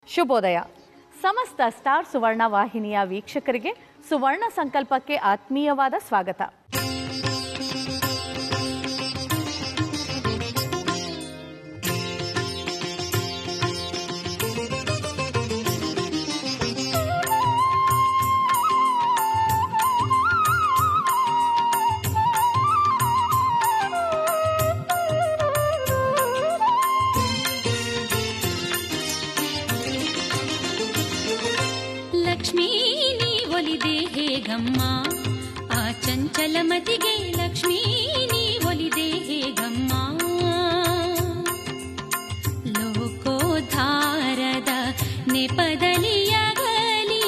ಶುಭೋದಯ ಸಮಸ್ತ ಸ್ಟಾರ್ ಸುವರ್ಣ ವಾಹಿನಿಯ ವೀಕ್ಷಕರಿಗೆ ಸುವರ್ಣ ಸಂಕಲ್ಪಕ್ಕೆ ಆತ್ಮೀಯವಾದ ಸ್ವಾಗತ ಲಕ್ಷ್ಮೀ ನೀ ಒಲಿದೆ ಹೇಗಮ್ಮ ಆ ಚಂಚಲ ಮತಿಗೆ ಲಕ್ಷ್ಮೀ ನೀ ಒಲಿದೆ ಹೇಗಮ್ಮ ಲೋಕೋದ್ಧಾರದ ನೆಪದಲಿಯಾಗಲಿ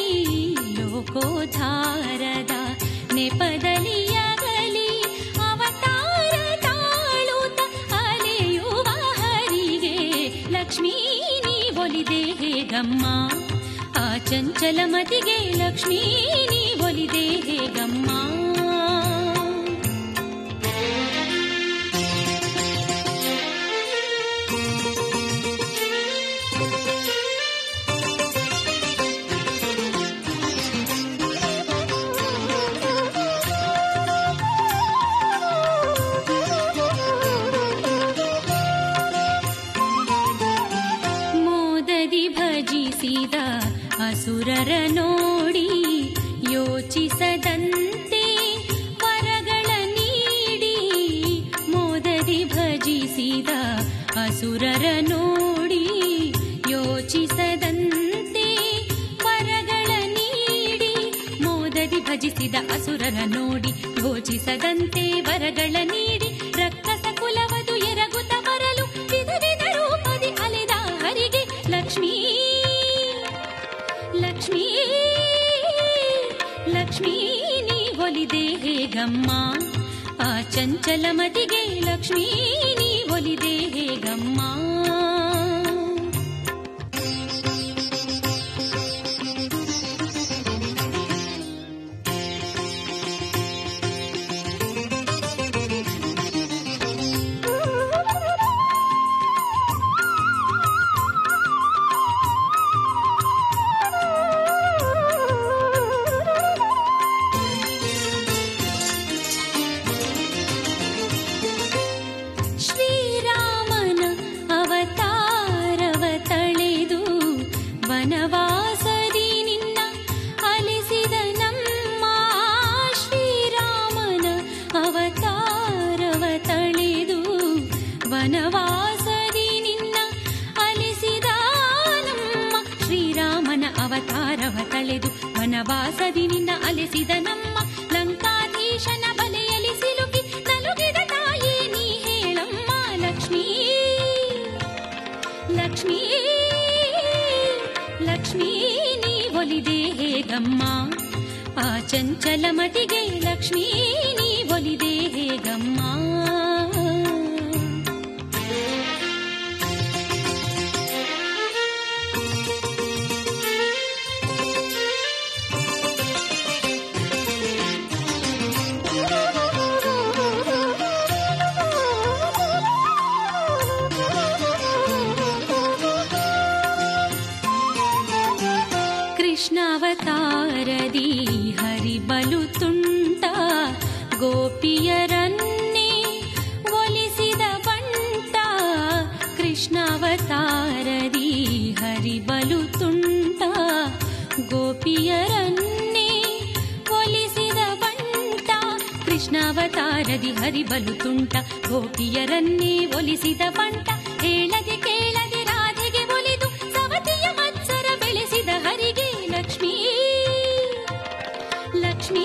ಲೋಕೋದ್ಧಾರದ ನೆಪದಲಿಯಾಗಲಿ ಅವತಾರ ತಾಳುತ್ತ ಅಲೆಯುವ ಹರಿಗೆ ಲಕ್ಷ್ಮೀ ನೀ ಒಲಿದೆ ಹೇಗಮ್ಮ ಆ ಚಂಚಲ ಮತಿಗೆ ಲಕ್ಷ್ಮೀ ನೀ ಒಲಿದೆ ಹೇಗಮ್ಮ ಮೋದದಿ ಭಜಿಸಿದ ಅಸುರರ ನೋಡಿ ಯೋಚಿಸದಂತೆ ವರಗಳ ನೀಡಿ ಮೋದದಿ ಭಜಿಸಿದ ಅಸುರರ ನೋಡಿ ಯೋಚಿಸದಂತೆ ವರಗಳ ನೀಡಿ ಮೋದದಿ ಭಜಿಸಿದ ಅಸುರರ ನೋಡಿ ಯೋಚಿಸದಂತೆ ವರಗಳ ನೀಡಿ ರಕ್ಕಸ ಕುಲವದು ಎರಗುತ್ತ ಬರಲು ವಿಧ ವಿಧ ರೂಪದಿ ಅಲೆದ ಹರಿಗೆ ಲಕ್ಷ್ಮೀ ಲಕ್ಷ್ಮೀ ಲಕ್ಷ್ಮೀ ನೀ ಒಲಿದೆ ಹೇಗಮ್ಮ ಆ ಚಂಚಲ ಮತಿಗೆ ಲಕ್ಷ್ಮೀ ನೀ ಒಲಿದೆ ಹೇಗಮ್ಮ ಶ್ರೀರಾಮನ ಅವತಾರವ ತಳೆದು ವನವಾಸದಿ ನಿನ್ನ ಅಲಿಸಿದ ನಮ್ಮ ಶ್ರೀರಾಮನ ಅವತಾರವ ತಳೆದು ವನವಾಸದಿ ನಿನ್ನ ಅಲಿಸಿದ ನಮ್ಮ ಶ್ರೀರಾಮನ ಅವತಾರವ ತಳೆದು ವನವಾಸದಿ ನಿನ್ನ ಅಲಿಸಿದ ನಮ್ಮ ಲಂಕಾಧೀಶನ ಬಲೆಯಲ್ಲಿ ಸಿಲುಕಿ ನಲುಗಿದ ತಾಯೇ ನೀ ಹೇಳಮ್ಮ ಲಕ್ಷ್ಮೀ ಲಕ್ಷ್ಮೀ ಲಕ್ಷ್ಮೀ ನೀ ಒಲಿದೆ ಹೇಗಮ್ಮ ಆ ಚಂಚಲ ಮತಿಗೆ ಲಕ್ಷ್ಮೀ ನೀ ಒಲಿದೆ ಹೇಗಮ್ಮ ಕೃಷ್ಣಾವತಾರದಿ ಹರಿಬಲು ತುಂಟ ಗೋಪಿಯರನ್ನೇ ಒಲಿಸಿದ ಬಂಟ ಕೃಷ್ಣಾವತಾರದಿ ಹರಿಬಲು ತುಂಟ ಗೋಪಿಯರನ್ನೇ ಒಲಿಸಿದ ಬಂಟ ಕೃಷ್ಣಾವತಾರದಿ ಹರಿಬಲು ತುಂಟ ಗೋಪಿಯರನ್ನೇ ಒಲಿಸಿದ ಬಂಟ ಹೇಳದೆ ಕೇಳದೆ ರಾಧೆಗೆ ಒಲಿದು ಸವತಿಯ ಮತ್ಸರ ಬೆಳೆಸಿದ ಹರಿಗೆ ಲಕ್ಷ್ಮೀ ಲಕ್ಷ್ಮೀ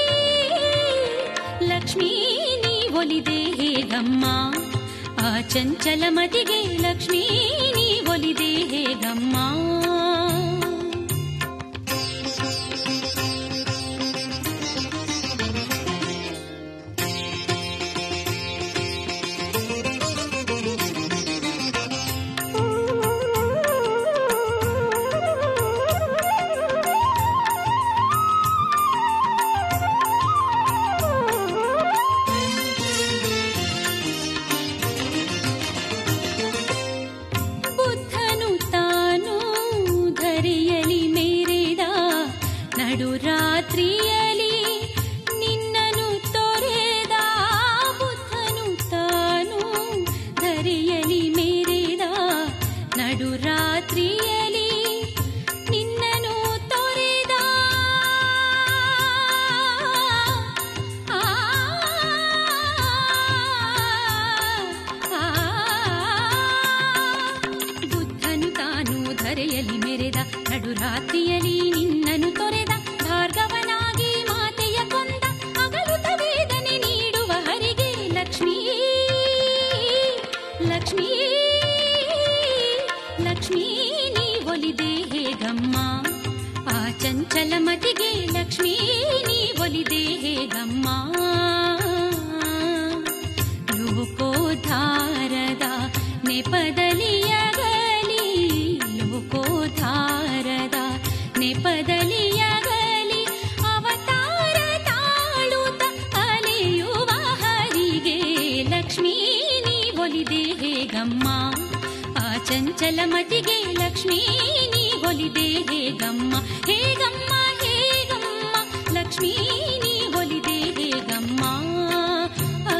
ಲಕ್ಷ್ಮೀ ನೀ ಒಲಿದೆ ಹೇಗಮ್ಮ ಆ ಚಂಚಲ ಮತಿಗೆ ಲಕ್ಷ್ಮೀ ನೀ ಒಲಿದೆ ಹೇಗಮ್ಮ ಬುದ್ಧನು ತಾನು ರಾತ್ರಿಯಲ್ಲಿ ನಿನ್ನನು ತೊರೆದ ಭಾರ್ಗವನಾಗಿ ಮಾತೆಯ ಕೊಂದ ಅಗಲುತ ವೇದನೆ ನೀಡುವ ಹರಿಗೆ ಲಕ್ಷ್ಮೀ ಲಕ್ಷ್ಮೀ ಲಕ್ಷ್ಮೀ ನೀ ಒಲಿದೆ ಹೇಗಮ್ಮ ಆ ಚಂಚಲ ಮತಿಗೆ ಲಕ್ಷ್ಮೀ ನೀ ಒಲಿದೆ ಹೇಗಮ್ಮ ಲೋಕೋದ್ಧಾರದ ನೆಪದಲಿಯಗಲಿ ಲೋಕೋದ್ಧಾರದ ನೆಪದಲಿಯಗಲಿ ಅವತಾರ ತಾಳುತ್ತ ಅಲೆಯುವ ಹರಿಗೆ ಲಕ್ಷ್ಮೀ ನೀ ಒಲಿದೆ ಹೇಗಮ್ಮ ಆ ಚಂಚಲ ಮತಿಗೆ ಲಕ್ಷ್ಮೀ ನೀ ಒಲಿದೆ ಹೇಗಮ್ಮ ಹೇಗಮ್ಮ ಹೇಗಮ್ಮ ಲಕ್ಷ್ಮೀ ನೀ ಒಲಿದೆ ಹೇಗಮ್ಮ ಆ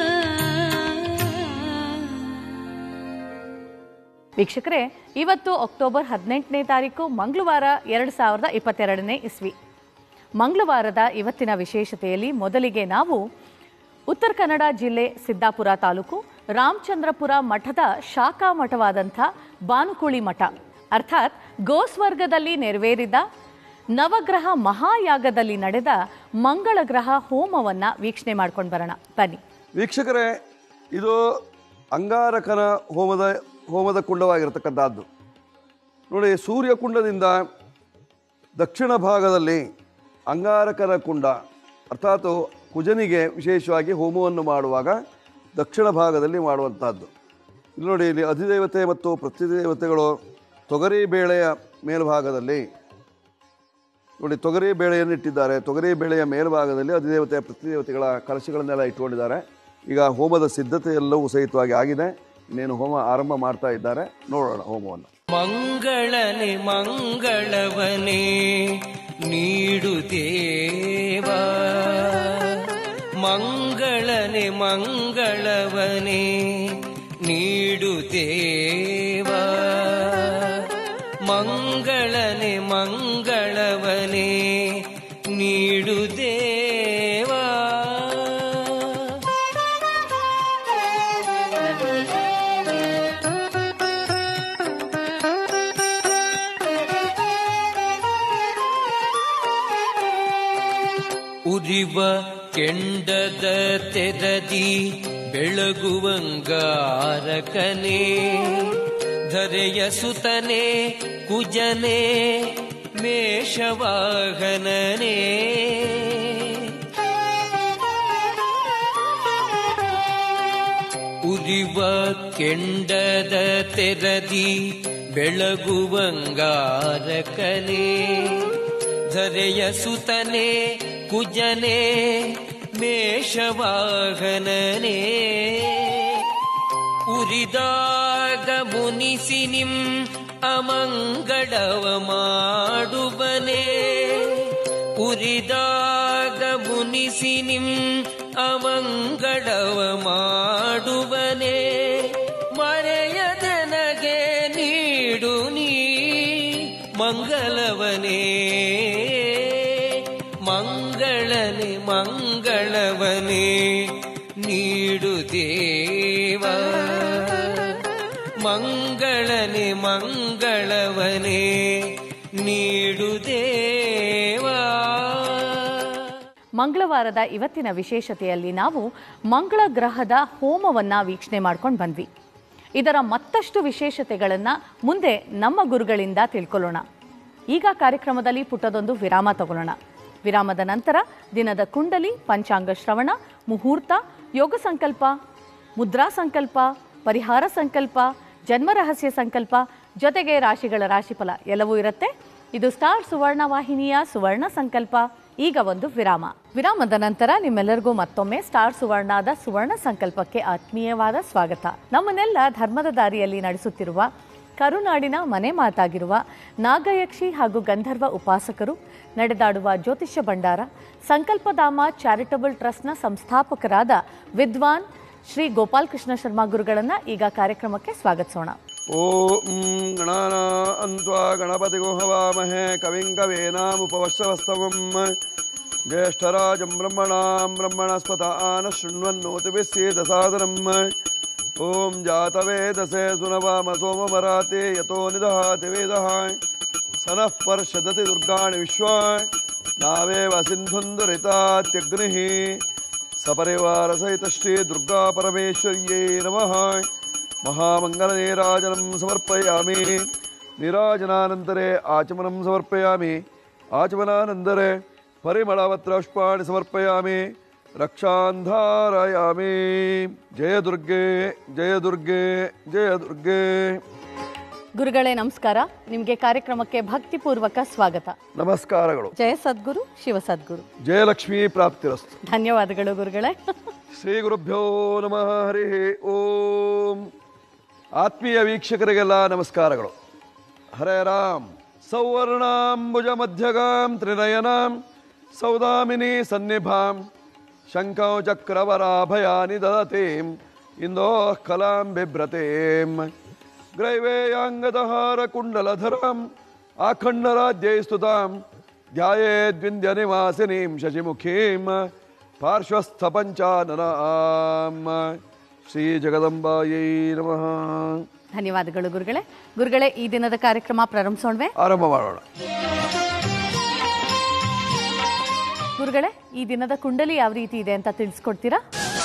ವೀಕ್ಷಕರೇ ಇವತ್ತು ಅಕ್ಟೋಬರ್ ಹದಿನೆಂಟನೇ ತಾರೀಕು ಮಂಗಳವಾರ ಎರಡು ಸಾವಿರದ ಇಪ್ಪತ್ತೆರಡನೇ ಇಸ್ವಿ ಮಂಗಳವಾರದ ಇವತ್ತಿನ ವಿಶೇಷತೆಯಲ್ಲಿ ಮೊದಲಿಗೆ ನಾವು ಉತ್ತರ ಕನ್ನಡ ಜಿಲ್ಲೆ ಸಿದ್ದಾಪುರ ತಾಲೂಕು ರಾಮಚಂದ್ರಪುರ ಮಠದ ಶಾಖಾ ಮಠವಾದಂಥ ಬಾನುಕುಳಿ ಮಠ ಅರ್ಥಾತ್ ಗೋಸ್ವರ್ಗದಲ್ಲಿ ನೆರವೇರಿದ ನವಗ್ರಹ ಮಹಾಯಾಗದಲ್ಲಿ ನಡೆದ ಮಂಗಳ ಗ್ರಹ ಹೋಮವನ್ನು ವೀಕ್ಷಣೆ ಮಾಡ್ಕೊಂಡು ಬರೋಣ ಬನ್ನಿ ವೀಕ್ಷಕರೇ ಇದು ಅಂಗಾರಕನ ಹೋಮದ ಹೋಮದ ಕುಂಡವಾಗಿರತಕ್ಕಂಥದ್ದು ನೋಡಿ ಸೂರ್ಯಕುಂಡದಿಂದ ದಕ್ಷಿಣ ಭಾಗದಲ್ಲಿ ಅಂಗಾರಕನ ಕುಂಡ ಅರ್ಥಾತ್ ಕುಜನಿಗೆ ವಿಶೇಷವಾಗಿ ಹೋಮವನ್ನು ಮಾಡುವಾಗ ದಕ್ಷಿಣ ಭಾಗದಲ್ಲಿ ಮಾಡುವಂಥದ್ದು ಇಲ್ಲಿ ನೋಡಿ ಇಲ್ಲಿ ಅಧಿದೇವತೆ ಮತ್ತು ಪ್ರತಿದೇವತೆಗಳು ತೊಗರಿ ಬೇಳೆಯ ಮೇಲ್ಭಾಗದಲ್ಲಿ ನೋಡಿ ತೊಗರಿ ಬೇಳೆಯನ್ನು ಇಟ್ಟಿದ್ದಾರೆ ತೊಗರಿ ಬೇಳೆಯ ಮೇಲ್ಭಾಗದಲ್ಲಿ ಅಧಿದೇವತೆಯ ಪ್ರತಿದೇವತೆಗಳ ಕಲಶಗಳನ್ನೆಲ್ಲ ಇಟ್ಕೊಂಡಿದ್ದಾರೆ ಈಗ ಹೋಮದ ಸಿದ್ಧತೆ ಎಲ್ಲವೂ ಸಹಿತವಾಗಿ ಆಗಿದೆ ಇನ್ನೇನು ಹೋಮ ಆರಂಭ ಮಾಡ್ತಾ ಇದ್ದಾರೆ ನೋಡೋಣ ಹೋಮವನ್ನು ಮಂಗಳನೆ ಮಂಗಳವನೇ ನೀಡು ದೇವ ಮಂಗಳನೆ ಮಂಗಳವನೇ ನೀಡು ದೇವ ಮಂಗಳನೆ ಮಂಗಳವನೇ ನೀಡು ದೇವಾ ಉರಿವ ಕೆಂಡದ ತೆರದಿ ಬೆಳಗುವಂಗಾರಕನೇ ಧರೆಯ ಸುತನೆ ಕುಜನೆ ಮೇಷವಾಹನನೇ ಉರಿವ ಕೆಂಡದ ತೆರದಿ ಬೆಳಗುವಂಗಾರಕನೇ ಧರೆಯ ಸುತನೆ ಕುಜನೆ ಮೇಷವಾಹನನೇ ಉರಿದಾಗ ಮುನಿಸಿ ನಿಂ ಅಮಂಗಳವ ಮಾಡುವನೇ ಉರಿದಾಗ ಮುನಿಸಿ ನಿಂ ಅಮಂಗಳವ ಮಾಡುವನೇ ಮರೆಯದನಗೆ ನೀಡು ನೀ ಮಂಗಳವನೇ ಮಂಗಳನೆ ಮಂಗಳವನೇ ನೀಡು ದೇವ ಮಂಗಳನೆ ಮಂಗಳವನೇ ನೀಡು ದೇವಾ ಮಂಗಳವಾರದ ಇವತ್ತಿನ ವಿಶೇಷತೆಯಲ್ಲಿ ನಾವು ಮಂಗಳ ಗ್ರಹದ ಹೋಮವನ್ನ ವೀಕ್ಷಣೆ ಮಾಡ್ಕೊಂಡು ಬಂದ್ವಿ ಇದರ ಮತ್ತಷ್ಟು ವಿಶೇಷತೆಗಳನ್ನ ಮುಂದೆ ನಮ್ಮ ಗುರುಗಳಿಂದ ತಿಳ್ಕೊಳ್ಳೋಣ ಈಗ ಕಾರ್ಯಕ್ರಮದಲ್ಲಿ ಪುಟ್ಟದೊಂದು ವಿರಾಮ ತಗೊಳ್ಳೋಣ ವಿರಾಮದ ನಂತರ ದಿನದ ಕುಂಡಲಿ ಪಂಚಾಂಗ ಶ್ರವಣ ಮುಹೂರ್ತ ಯೋಗ ಸಂಕಲ್ಪ ಮುದ್ರಾ ಸಂಕಲ್ಪ ಪರಿಹಾರ ಸಂಕಲ್ಪ ಜನ್ಮ ರಹಸ್ಯ ಸಂಕಲ್ಪ ಜೊತೆಗೆ ರಾಶಿಗಳ ರಾಶಿಫಲ ಎಲ್ಲವೂ ಇರುತ್ತೆ ಇದು ಸ್ಟಾರ್ ಸುವರ್ಣ ವಾಹಿನಿಯ ಸುವರ್ಣ ಸಂಕಲ್ಪ ಈಗ ಒಂದು ವಿರಾಮ ವಿರಾಮದ ನಂತರ ನಿಮ್ಮೆಲ್ಲರಿಗೂ ಮತ್ತೊಮ್ಮೆ ಸ್ಟಾರ್ ಸುವರ್ಣದ ಸುವರ್ಣ ಸಂಕಲ್ಪಕ್ಕೆ ಆತ್ಮೀಯವಾದ ಸ್ವಾಗತ ನಮ್ಮನ್ನೆಲ್ಲ ಧರ್ಮದ ದಾರಿಯಲ್ಲಿ ನಡೆಸುತ್ತಿರುವ ಕರುನಾಡಿನ ಮನೆ ಮಾತಾಗಿರುವ ನಾಗಯಕ್ಷಿ ಹಾಗೂ ಗಂಧರ್ವ ಉಪಾಸಕರು ನಡೆದಾಡುವ ಜ್ಯೋತಿಷ್ಯ ಭಂಡಾರ ಸಂಕಲ್ಪಧಾಮ ಚಾರಿಟಬಲ್ ಟ್ರಸ್ಟ್ನ ಸಂಸ್ಥಾಪಕರಾದ ವಿದ್ವಾನ್ ಶ್ರೀ ಗೋಪಾಲಕೃಷ್ಣ ಶರ್ಮಾ ಗುರುಗಳನ್ನ ಈಗ ಕಾರ್ಯಕ್ರಮಕ್ಕೆ ಸ್ವಾಗತಿಸೋಣ ಓಂ ಗಣಾನ ಅಂತ್ವಾ ಗಣಪತಿಗೋ ಹವಾಮಹೇ ಕವಿಂ ಕವೇನಾಮುಪವಶ್ರವಸ್ತವಂ ಜ್ಯೇಷ್ಠರಾಜಂ ಬ್ರಹ್ಮಣಾಂ ಬ್ರಹ್ಮಣಸ್ಪತ ಆನ ಶೃಣ್ವನ್ನೋತಿಭಿಸ್ಸೇದ ಸಾದರಂ ಓಂ ಜಾತವೇದಸೆ ಸುನವಾಮ ಸೋಮಮರಾತೆ ಯತೋ ನಿದಹಾತಿ ವೇದಃ ಸನಃ ಪರ್ಷದತಿ ದುರ್ಗಾಣಿ ವಿಶ್ವ ನಾವೇವ ಸಿಂಧುಂದುರಿತಾತ್ಯಗ್ನಿಃ ಸಪರಿವಾರ ಸಹಿತ ಶ್ರೀ ದುರ್ಗಾ ಪರಮೇಶ್ವರ್ಯೈ ನಮಃ ಮಹಾಮಂಗಲ ನೀರಾಜನಂ ಸಮರ್ಪಯಾಮಿ ನೀರಾಜನಾನಂತರೆ ಆಚಮನಂ ಸಮರ್ಪಯಾಮಿ ಆಚಮನಾನಂತರೆ ಪರಿಮಳವತ್ರಪುಷ್ಪಾಣಿ ಸಮರ್ಪಯಾಮಿ ರಕ್ಷಾಂಧಾರಯಾಮಿ ಜಯ ದುರ್ಗೆ ಜಯ ದುರ್ಗೆ ಜಯ ದುರ್ಗೆ ಗುರುಗಳೇ ನಮಸ್ಕಾರ ನಿಮಗೆ ಕಾರ್ಯಕ್ರಮಕ್ಕೆ ಭಕ್ತಿಪೂರ್ವಕ ಸ್ವಾಗತ ನಮಸ್ಕಾರಗಳು ಜಯ ಸದ್ಗುರು ಶಿವ ಸದ್ಗುರು ಜಯಲಕ್ಷ್ಮೀ ಪ್ರಾಪ್ತಿರಸ್ತು ಧನ್ಯವಾದಗಳು ಗುರುಗಳೇ ಶ್ರೀ ಗುರುಭ್ಯೋ ನಮಃ ಹರಿ ಓಂ ಆತ್ಮೀಯ ವೀಕ್ಷಕರಿಗೆಲ್ಲ ನಮಸ್ಕಾರಗಳು ಹರೇ ರಾಮ್ ಸೌವರ್ಣಾಂಬುಜ ಮಧ್ಯಗಾಂ ತ್ರಿನಯನಾಂ ಸೌದಾಮಿನಿ ಸನ್ನಿಭಾಂ ಶಂಕೌ ಚಕ್ರವರಾಭಯಾನಿ ದದತೀಂ ಇಂದೋ ಕಲಾಂ ಬಿಭ್ರತೇಂ ಗ್ರೈವೇಯಾಂಗದಹಾರ ಕುಂಡಲಧರಾಂ ಆಖಂಡರಾಜ್ಯೈ ಸ್ತುತಾಂ ಧ್ಯಾಯೇದ್ವಿಂದ್ಯ ನಿವಾಸಿನೀಂ ಶಶಿಮುಖೀಂ ಪಾರ್ಶ್ವಸ್ಥ ಪಂಚಾನನಾಂ ಶ್ರೀ ಜಗದಂಬಾಯೈ ನಮಃ ಧನ್ಯವಾದಗಳು ಗುರುಗಳೇ ಗುರುಗಳೇ ಈ ದಿನದ ಕಾರ್ಯಕ್ರಮ ಪ್ರಾರಂಭಿಸೋಣವೆ ಆರಂಭ ಮಾಡೋಣ ಗುರುಗಳೇ ಈ ದಿನದ ಕುಂಡಲಿ ಯಾವ ರೀತಿ ಇದೆ ಅಂತ ತಿಳಿಸ್ಕೊಡ್ತೀರಾ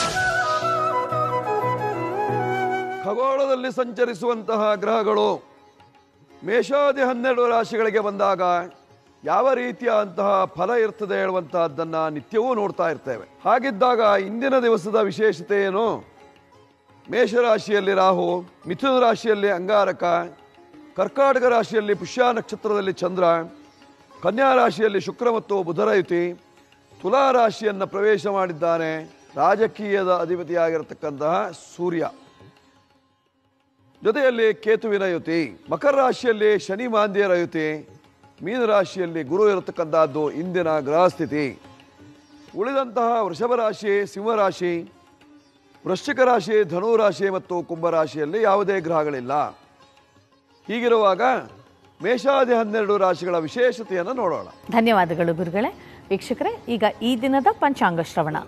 ಖಗೋಳದಲ್ಲಿ ಸಂಚರಿಸುವಂತಹ ಗ್ರಹಗಳು ಮೇಷಾದಿ ಹನ್ನೆರಡು ರಾಶಿಗಳಿಗೆ ಬಂದಾಗ ಯಾವ ರೀತಿಯ ಅಂತಹ ಫಲ ಇರ್ತದೆ ಹೇಳುವಂತಹದ್ದನ್ನ ನಿತ್ಯವೂ ನೋಡ್ತಾ ಇರ್ತೇವೆ ಹಾಗಿದ್ದಾಗ ಇಂದಿನ ದಿವಸದ ವಿಶೇಷತೆ ಏನು ಮೇಷರಾಶಿಯಲ್ಲಿ ರಾಹು ಮಿಥುನ ರಾಶಿಯಲ್ಲಿ ಅಂಗಾರಕ ಕರ್ಕಾಟಕ ರಾಶಿಯಲ್ಲಿ ಪುಷ್ಯ ನಕ್ಷತ್ರದಲ್ಲಿ ಚಂದ್ರ ಕನ್ಯಾ ರಾಶಿಯಲ್ಲಿ ಶುಕ್ರ ಮತ್ತು ಬುಧರ ಯುತಿ ತುಲಾ ರಾಶಿಯನ್ನು ಪ್ರವೇಶ ಮಾಡಿದ್ದಾನೆ ರಾಜಕೀಯದ ಅಧಿಪತಿಯಾಗಿರತಕ್ಕಂತಹ ಸೂರ್ಯ ಜೊತೆಯಲ್ಲಿ ಕೇತುವಿನ ಯುತಿ ಮಕರ ರಾಶಿಯಲ್ಲಿ ಶನಿ ಮಾಂದ್ಯರ ಯುತಿ ಮೀನ ರಾಶಿಯಲ್ಲಿ ಗುರು ಇರತಕ್ಕಂತಹದ್ದು ಇಂದಿನ ಗ್ರಹಸ್ಥಿತಿ ಉಳಿದಂತಹ ವೃಷಭ ರಾಶಿ ಸಿಂಹರಾಶಿ ವೃಶ್ಚಿಕ ರಾಶಿ ಧನು ರಾಶಿ ಮತ್ತು ಕುಂಭರಾಶಿಯಲ್ಲಿ ಯಾವುದೇ ಗ್ರಹಗಳಿಲ್ಲ ಹೀಗಿರುವಾಗ ಮೇಷಾದಿ ಹನ್ನೆರಡು ರಾಶಿಗಳ ವಿಶೇಷತೆಯನ್ನು ನೋಡೋಣ ಧನ್ಯವಾದಗಳು ಗುರುಗಳೇ ವೀಕ್ಷಕರೇ ಈಗ ಈ ದಿನದ ಪಂಚಾಂಗ ಶ್ರವಣ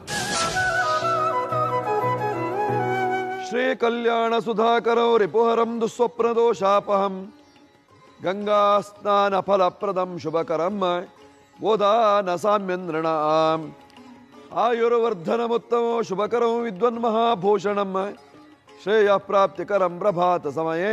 ಶ್ರೀ ಕಲ್ಯಾಣ ಸುಧಾಕರೌ ರಿಪುಹರಂ ದುಸ್ವಪ್ನದೋಷಾಪಹಂ ಗಂಗಾ ಸ್ನಾನ ಫಲಪ್ರದಂ ಶುಭಕರಂ ಗೋದಾನ ಸಾಮ್ಯಂದ್ರಣಾಂ ಆಯುರ್ವರ್ಧನಮುತ್ತಮೋ ಶುಭಕರಂ ವಿದ್ವನ್ಮಹಾಭೂಷಣಂ ಶ್ರೇಯ ಪ್ರಾಪ್ತಿಕರಂ ಪ್ರಭಾತ ಸಮಯೇ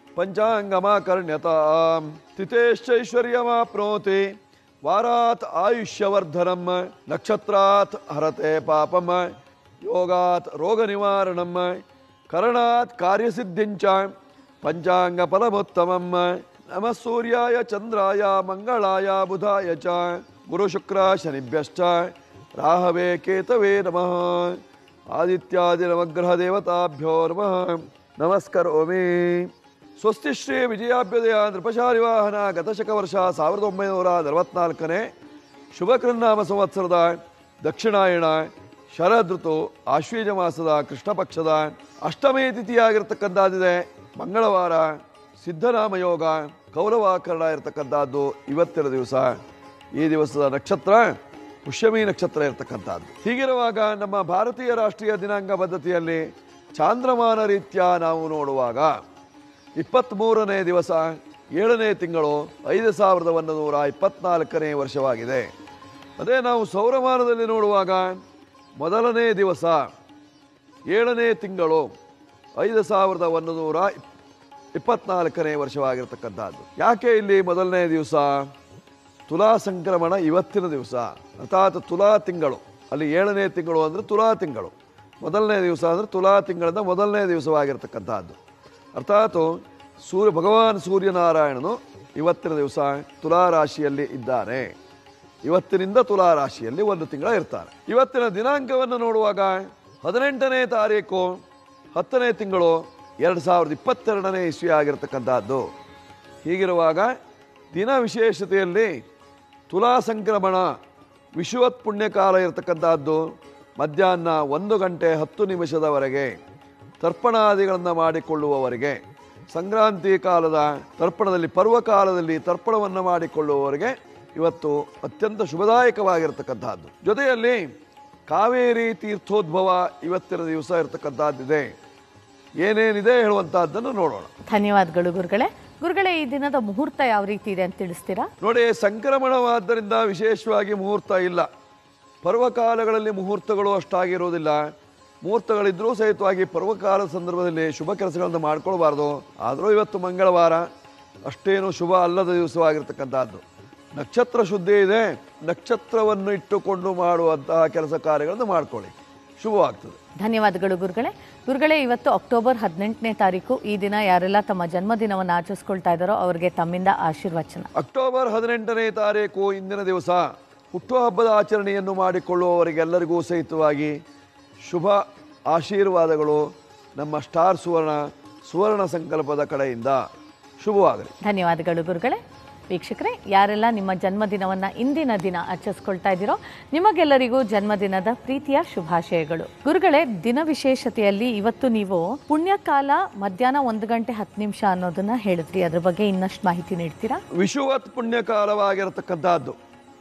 ಪಂಚಾಂಗಮಾಕರ್ಣ್ಯತಾಂ ತಿಥೇಶ್ಚೈಶ್ವರ್ಯಮಾಪ್ನೋತಿ ವಾರಾತ್ ಆಯುಷ್ಯವರ್ಧನಂ ನಕ್ಷತ್ರಾತ್ ಹರತೆ ಪಾಪಂ ಯೋಗಾತ್ ರೋಗ ನಿವಾರಣಂ ಕರಣಾತ್ ಕಾರ್ಯಸಿದ್ಧಿಂಚ ಪಂಚಾಂಗ ಫಲಮುತ್ತಮಂ ನಮಃ ಸೂರ್ಯಾಯ ಚಂದ್ರಾಯ ಮಂಗಳಾಯ ಬುಧಾಯ ಚ ಗುರು ಶುಕ್ರ ಶನಿಭ್ಯಶ್ಚ ರಾಹವೇ ಕೇತವೇ ನಮಃ ಆದಿತ್ಯಾದಿ ನವಗ್ರಹ ದೇವತಾಭ್ಯೋ ನಮಃ ನಮಸ್ಕರೋಮಿ ಸ್ವಸ್ತಿ ಶ್ರೀ ವಿಜಯಾಭ್ಯುದಯ ನೃಪಶಾಲಿ ವಾಹನ ಗತಶಕ ವರ್ಷ ಸಾವಿರದ ಒಂಬೈನೂರ ನಲವತ್ನಾಲ್ಕನೇ ಶುಭಕೃನ್ನಾಮ ಸಂವತ್ಸರದ ದಕ್ಷಿಣಾಯಣ ಶರದ್ ಋತು ಆಶ್ವೀಜ ಮಾಸದ ಕೃಷ್ಣ ಪಕ್ಷದ ಅಷ್ಟಮಿ ತಿಥಿಯಾಗಿರ್ತಕ್ಕಂಥದ್ದಿದೆ ಮಂಗಳವಾರ ಸಿದ್ಧನಾಮ ಯೋಗ ಕೌರವಾಕರಣ ಇರತಕ್ಕಂಥದ್ದು ಇವತ್ತಿನ ದಿವಸ ಈ ದಿವಸದ ನಕ್ಷತ್ರ ಪುಷ್ಯಮಿ ನಕ್ಷತ್ರ ಇರತಕ್ಕಂಥದ್ದು ಹೀಗಿರುವಾಗ ನಮ್ಮ ಭಾರತೀಯ ರಾಷ್ಟ್ರೀಯ ದಿನಾಂಕ ಪದ್ಧತಿಯಲ್ಲಿ ಚಾಂದ್ರಮಾನ ರೀತ್ಯ ನಾವು ನೋಡುವಾಗ ಇಪ್ಪತ್ತ್ಮೂರನೇ ದಿವಸ ಏಳನೇ ತಿಂಗಳು ಐದು ಸಾವಿರದ ಒಂದು ನೂರ ಇಪ್ಪತ್ನಾಲ್ಕನೇ ವರ್ಷವಾಗಿದೆ ಅದೇ ನಾವು ಸೌರಮಾನದಲ್ಲಿ ನೋಡುವಾಗ ಮೊದಲನೇ ದಿವಸ ಏಳನೇ ತಿಂಗಳು ಐದು ಸಾವಿರದ ಒಂದು ನೂರ ಇಪ್ಪತ್ನಾಲ್ಕನೇ ವರ್ಷವಾಗಿರ್ತಕ್ಕಂಥದ್ದು ಯಾಕೆ ಇಲ್ಲಿ ಮೊದಲನೇ ದಿವಸ ತುಲಾ ಸಂಕ್ರಮಣ ಇವತ್ತಿನ ದಿವಸ ಅರ್ಥಾತ್ ತುಲಾ ತಿಂಗಳು ಅಲ್ಲಿ ಏಳನೇ ತಿಂಗಳು ಅಂದರೆ ತುಲಾ ತಿಂಗಳು ಮೊದಲನೇ ದಿವಸ ಅಂದರೆ ತುಲಾ ತಿಂಗಳಿಂದ ಮೊದಲನೇ ದಿವಸವಾಗಿರ್ತಕ್ಕಂಥದ್ದು ಅರ್ಥಾತ್ ಸೂರ್ಯ ಭಗವಾನ್ ಸೂರ್ಯನಾರಾಯಣನು ಇವತ್ತಿನ ದಿವಸ ತುಲಾ ರಾಶಿಯಲ್ಲಿ ಇದ್ದಾನೆ ಇವತ್ತಿನಿಂದ ತುಲಾ ರಾಶಿಯಲ್ಲಿ ಒಂದು ತಿಂಗಳ ಇರ್ತಾರೆ ಇವತ್ತಿನ ದಿನಾಂಕವನ್ನು ನೋಡುವಾಗ ಹದಿನೆಂಟನೇ ತಾರೀಕು ಹತ್ತನೇ ತಿಂಗಳು ಎರಡು ಸಾವಿರದ ಇಪ್ಪತ್ತೆರಡನೇ ಇಸ್ವಿ ಆಗಿರ್ತಕ್ಕಂಥದ್ದು ಹೀಗಿರುವಾಗ ದಿನ ವಿಶೇಷತೆಯಲ್ಲಿ ತುಲಾ ಸಂಕ್ರಮಣ ವಿಶ್ವತ್ ಪುಣ್ಯಕಾಲ ಇರತಕ್ಕಂಥದ್ದು ಮಧ್ಯಾಹ್ನ ಒಂದು ಗಂಟೆ ಹತ್ತು ನಿಮಿಷದವರೆಗೆ ತರ್ಪಣಾದಿಗಳನ್ನು ಮಾಡಿಕೊಳ್ಳುವವರೆಗೆ ಸಂಕ್ರಾಂತಿ ಕಾಲದ ತರ್ಪಣದಲ್ಲಿ ಪರ್ವಕಾಲದಲ್ಲಿ ತರ್ಪಣವನ್ನು ಮಾಡಿಕೊಳ್ಳುವವರೆಗೆ ಇವತ್ತು ಅತ್ಯಂತ ಶುಭದಾಯಕವಾಗಿರ್ತಕ್ಕಂಥದ್ದು ಜೊತೆಯಲ್ಲಿ ಕಾವೇರಿ ತೀರ್ಥೋದ್ಭವ ಇವತ್ತಿನ ದಿವಸ ಇರತಕ್ಕಂಥದ್ದಿದೆ ಏನೇನಿದೆ ಹೇಳುವಂತಹದ್ದನ್ನು ನೋಡೋಣ ಧನ್ಯವಾದಗಳು ಗುರುಗಳೇ ಗುರುಗಳೇ ಈ ದಿನದ ಮುಹೂರ್ತ ಯಾವ ರೀತಿ ಇದೆ ಅಂತ ತಿಳಿಸ್ತೀರಾ ನೋಡಿ ಸಂಕ್ರಮಣವಾದ್ದರಿಂದ ವಿಶೇಷವಾಗಿ ಮುಹೂರ್ತ ಇಲ್ಲ ಪರ್ವಕಾಲಗಳಲ್ಲಿ ಮುಹೂರ್ತಗಳು ಅಷ್ಟಾಗಿರೋದಿಲ್ಲ ಮುಹೂರ್ತಗಳಿದ್ರೂ ಸಹಿತವಾಗಿ ಪರ್ವಕಾಲದ ಸಂದರ್ಭದಲ್ಲಿ ಶುಭ ಕೆಲಸಗಳನ್ನು ಮಾಡ್ಕೊಳ್ಬಾರ್ದು ಆದರೂ ಇವತ್ತು ಮಂಗಳವಾರ ಅಷ್ಟೇನು ಶುಭ ಅಲ್ಲದ ದಿವಸವಾಗಿರ್ತಕ್ಕಂಥದ್ದು ನಕ್ಷತ್ರ ಶುದ್ಧಿ ಇದೆ ನಕ್ಷತ್ರವನ್ನು ಇಟ್ಟುಕೊಂಡು ಮಾಡುವಂತಹ ಕೆಲಸ ಕಾರ್ಯಗಳನ್ನು ಮಾಡ್ಕೊಳ್ಳಿ ಶುಭವಾಗ್ತದೆ ಧನ್ಯವಾದಗಳು ಗುರುಗಳೇ ಗುರುಗಳೇ ಇವತ್ತು ಅಕ್ಟೋಬರ್ ಹದಿನೆಂಟನೇ ತಾರೀಕು ಈ ದಿನ ಯಾರೆಲ್ಲ ತಮ್ಮ ಜನ್ಮದಿನವನ್ನು ಆಚರಿಸ್ಕೊಳ್ತಾ ಇದ್ದಾರೋ ಅವರಿಗೆ ತಮ್ಮಿಂದ ಆಶೀರ್ವಚನ ಅಕ್ಟೋಬರ್ ಹದಿನೆಂಟನೇ ತಾರೀಕು ಇಂದಿನ ದಿವಸ ಹುಟ್ಟುಹಬ್ಬದ ಆಚರಣೆಯನ್ನು ಮಾಡಿಕೊಳ್ಳುವವರಿಗೆಲ್ಲರಿಗೂ ಸಹಿತವಾಗಿ ಶುಭ ಆಶೀರ್ವಾದಗಳು ನಮ್ಮ ಸ್ಟಾರ್ ಸುವರ್ಣ ಸುವರ್ಣ ಸಂಕಲ್ಪದ ಕಡೆಯಿಂದ ಶುಭವಾಗಲಿ ಧನ್ಯವಾದಗಳು ಗುರುಗಳೇ ವೀಕ್ಷಕರೇ ಯಾರೆಲ್ಲ ನಿಮ್ಮ ಜನ್ಮದಿನವನ್ನ ಇಂದಿನ ದಿನ ಆಚರಿಸ್ಕೊಳ್ತಾ ಇದ್ದೀರೋ ನಿಮಗೆಲ್ಲರಿಗೂ ಜನ್ಮದಿನದ ಪ್ರೀತಿಯ ಶುಭಾಶಯಗಳು ಗುರುಗಳೇ ದಿನ ವಿಶೇಷತೆಯಲ್ಲಿ ಇವತ್ತು ನೀವು ಪುಣ್ಯಕಾಲ ಮಧ್ಯಾಹ್ನ ಒಂದು ಗಂಟೆ ಹತ್ತು ನಿಮಿಷ ಅನ್ನೋದನ್ನ ಹೇಳಿದ್ರಿ ಅದ್ರ ಬಗ್ಗೆ ಇನ್ನಷ್ಟು ಮಾಹಿತಿ ನೀಡ್ತೀರಾ ವಿಷುವತ್ ಪುಣ್ಯಕಾಲವಾಗಿರತಕ್ಕಂಥದ್ದು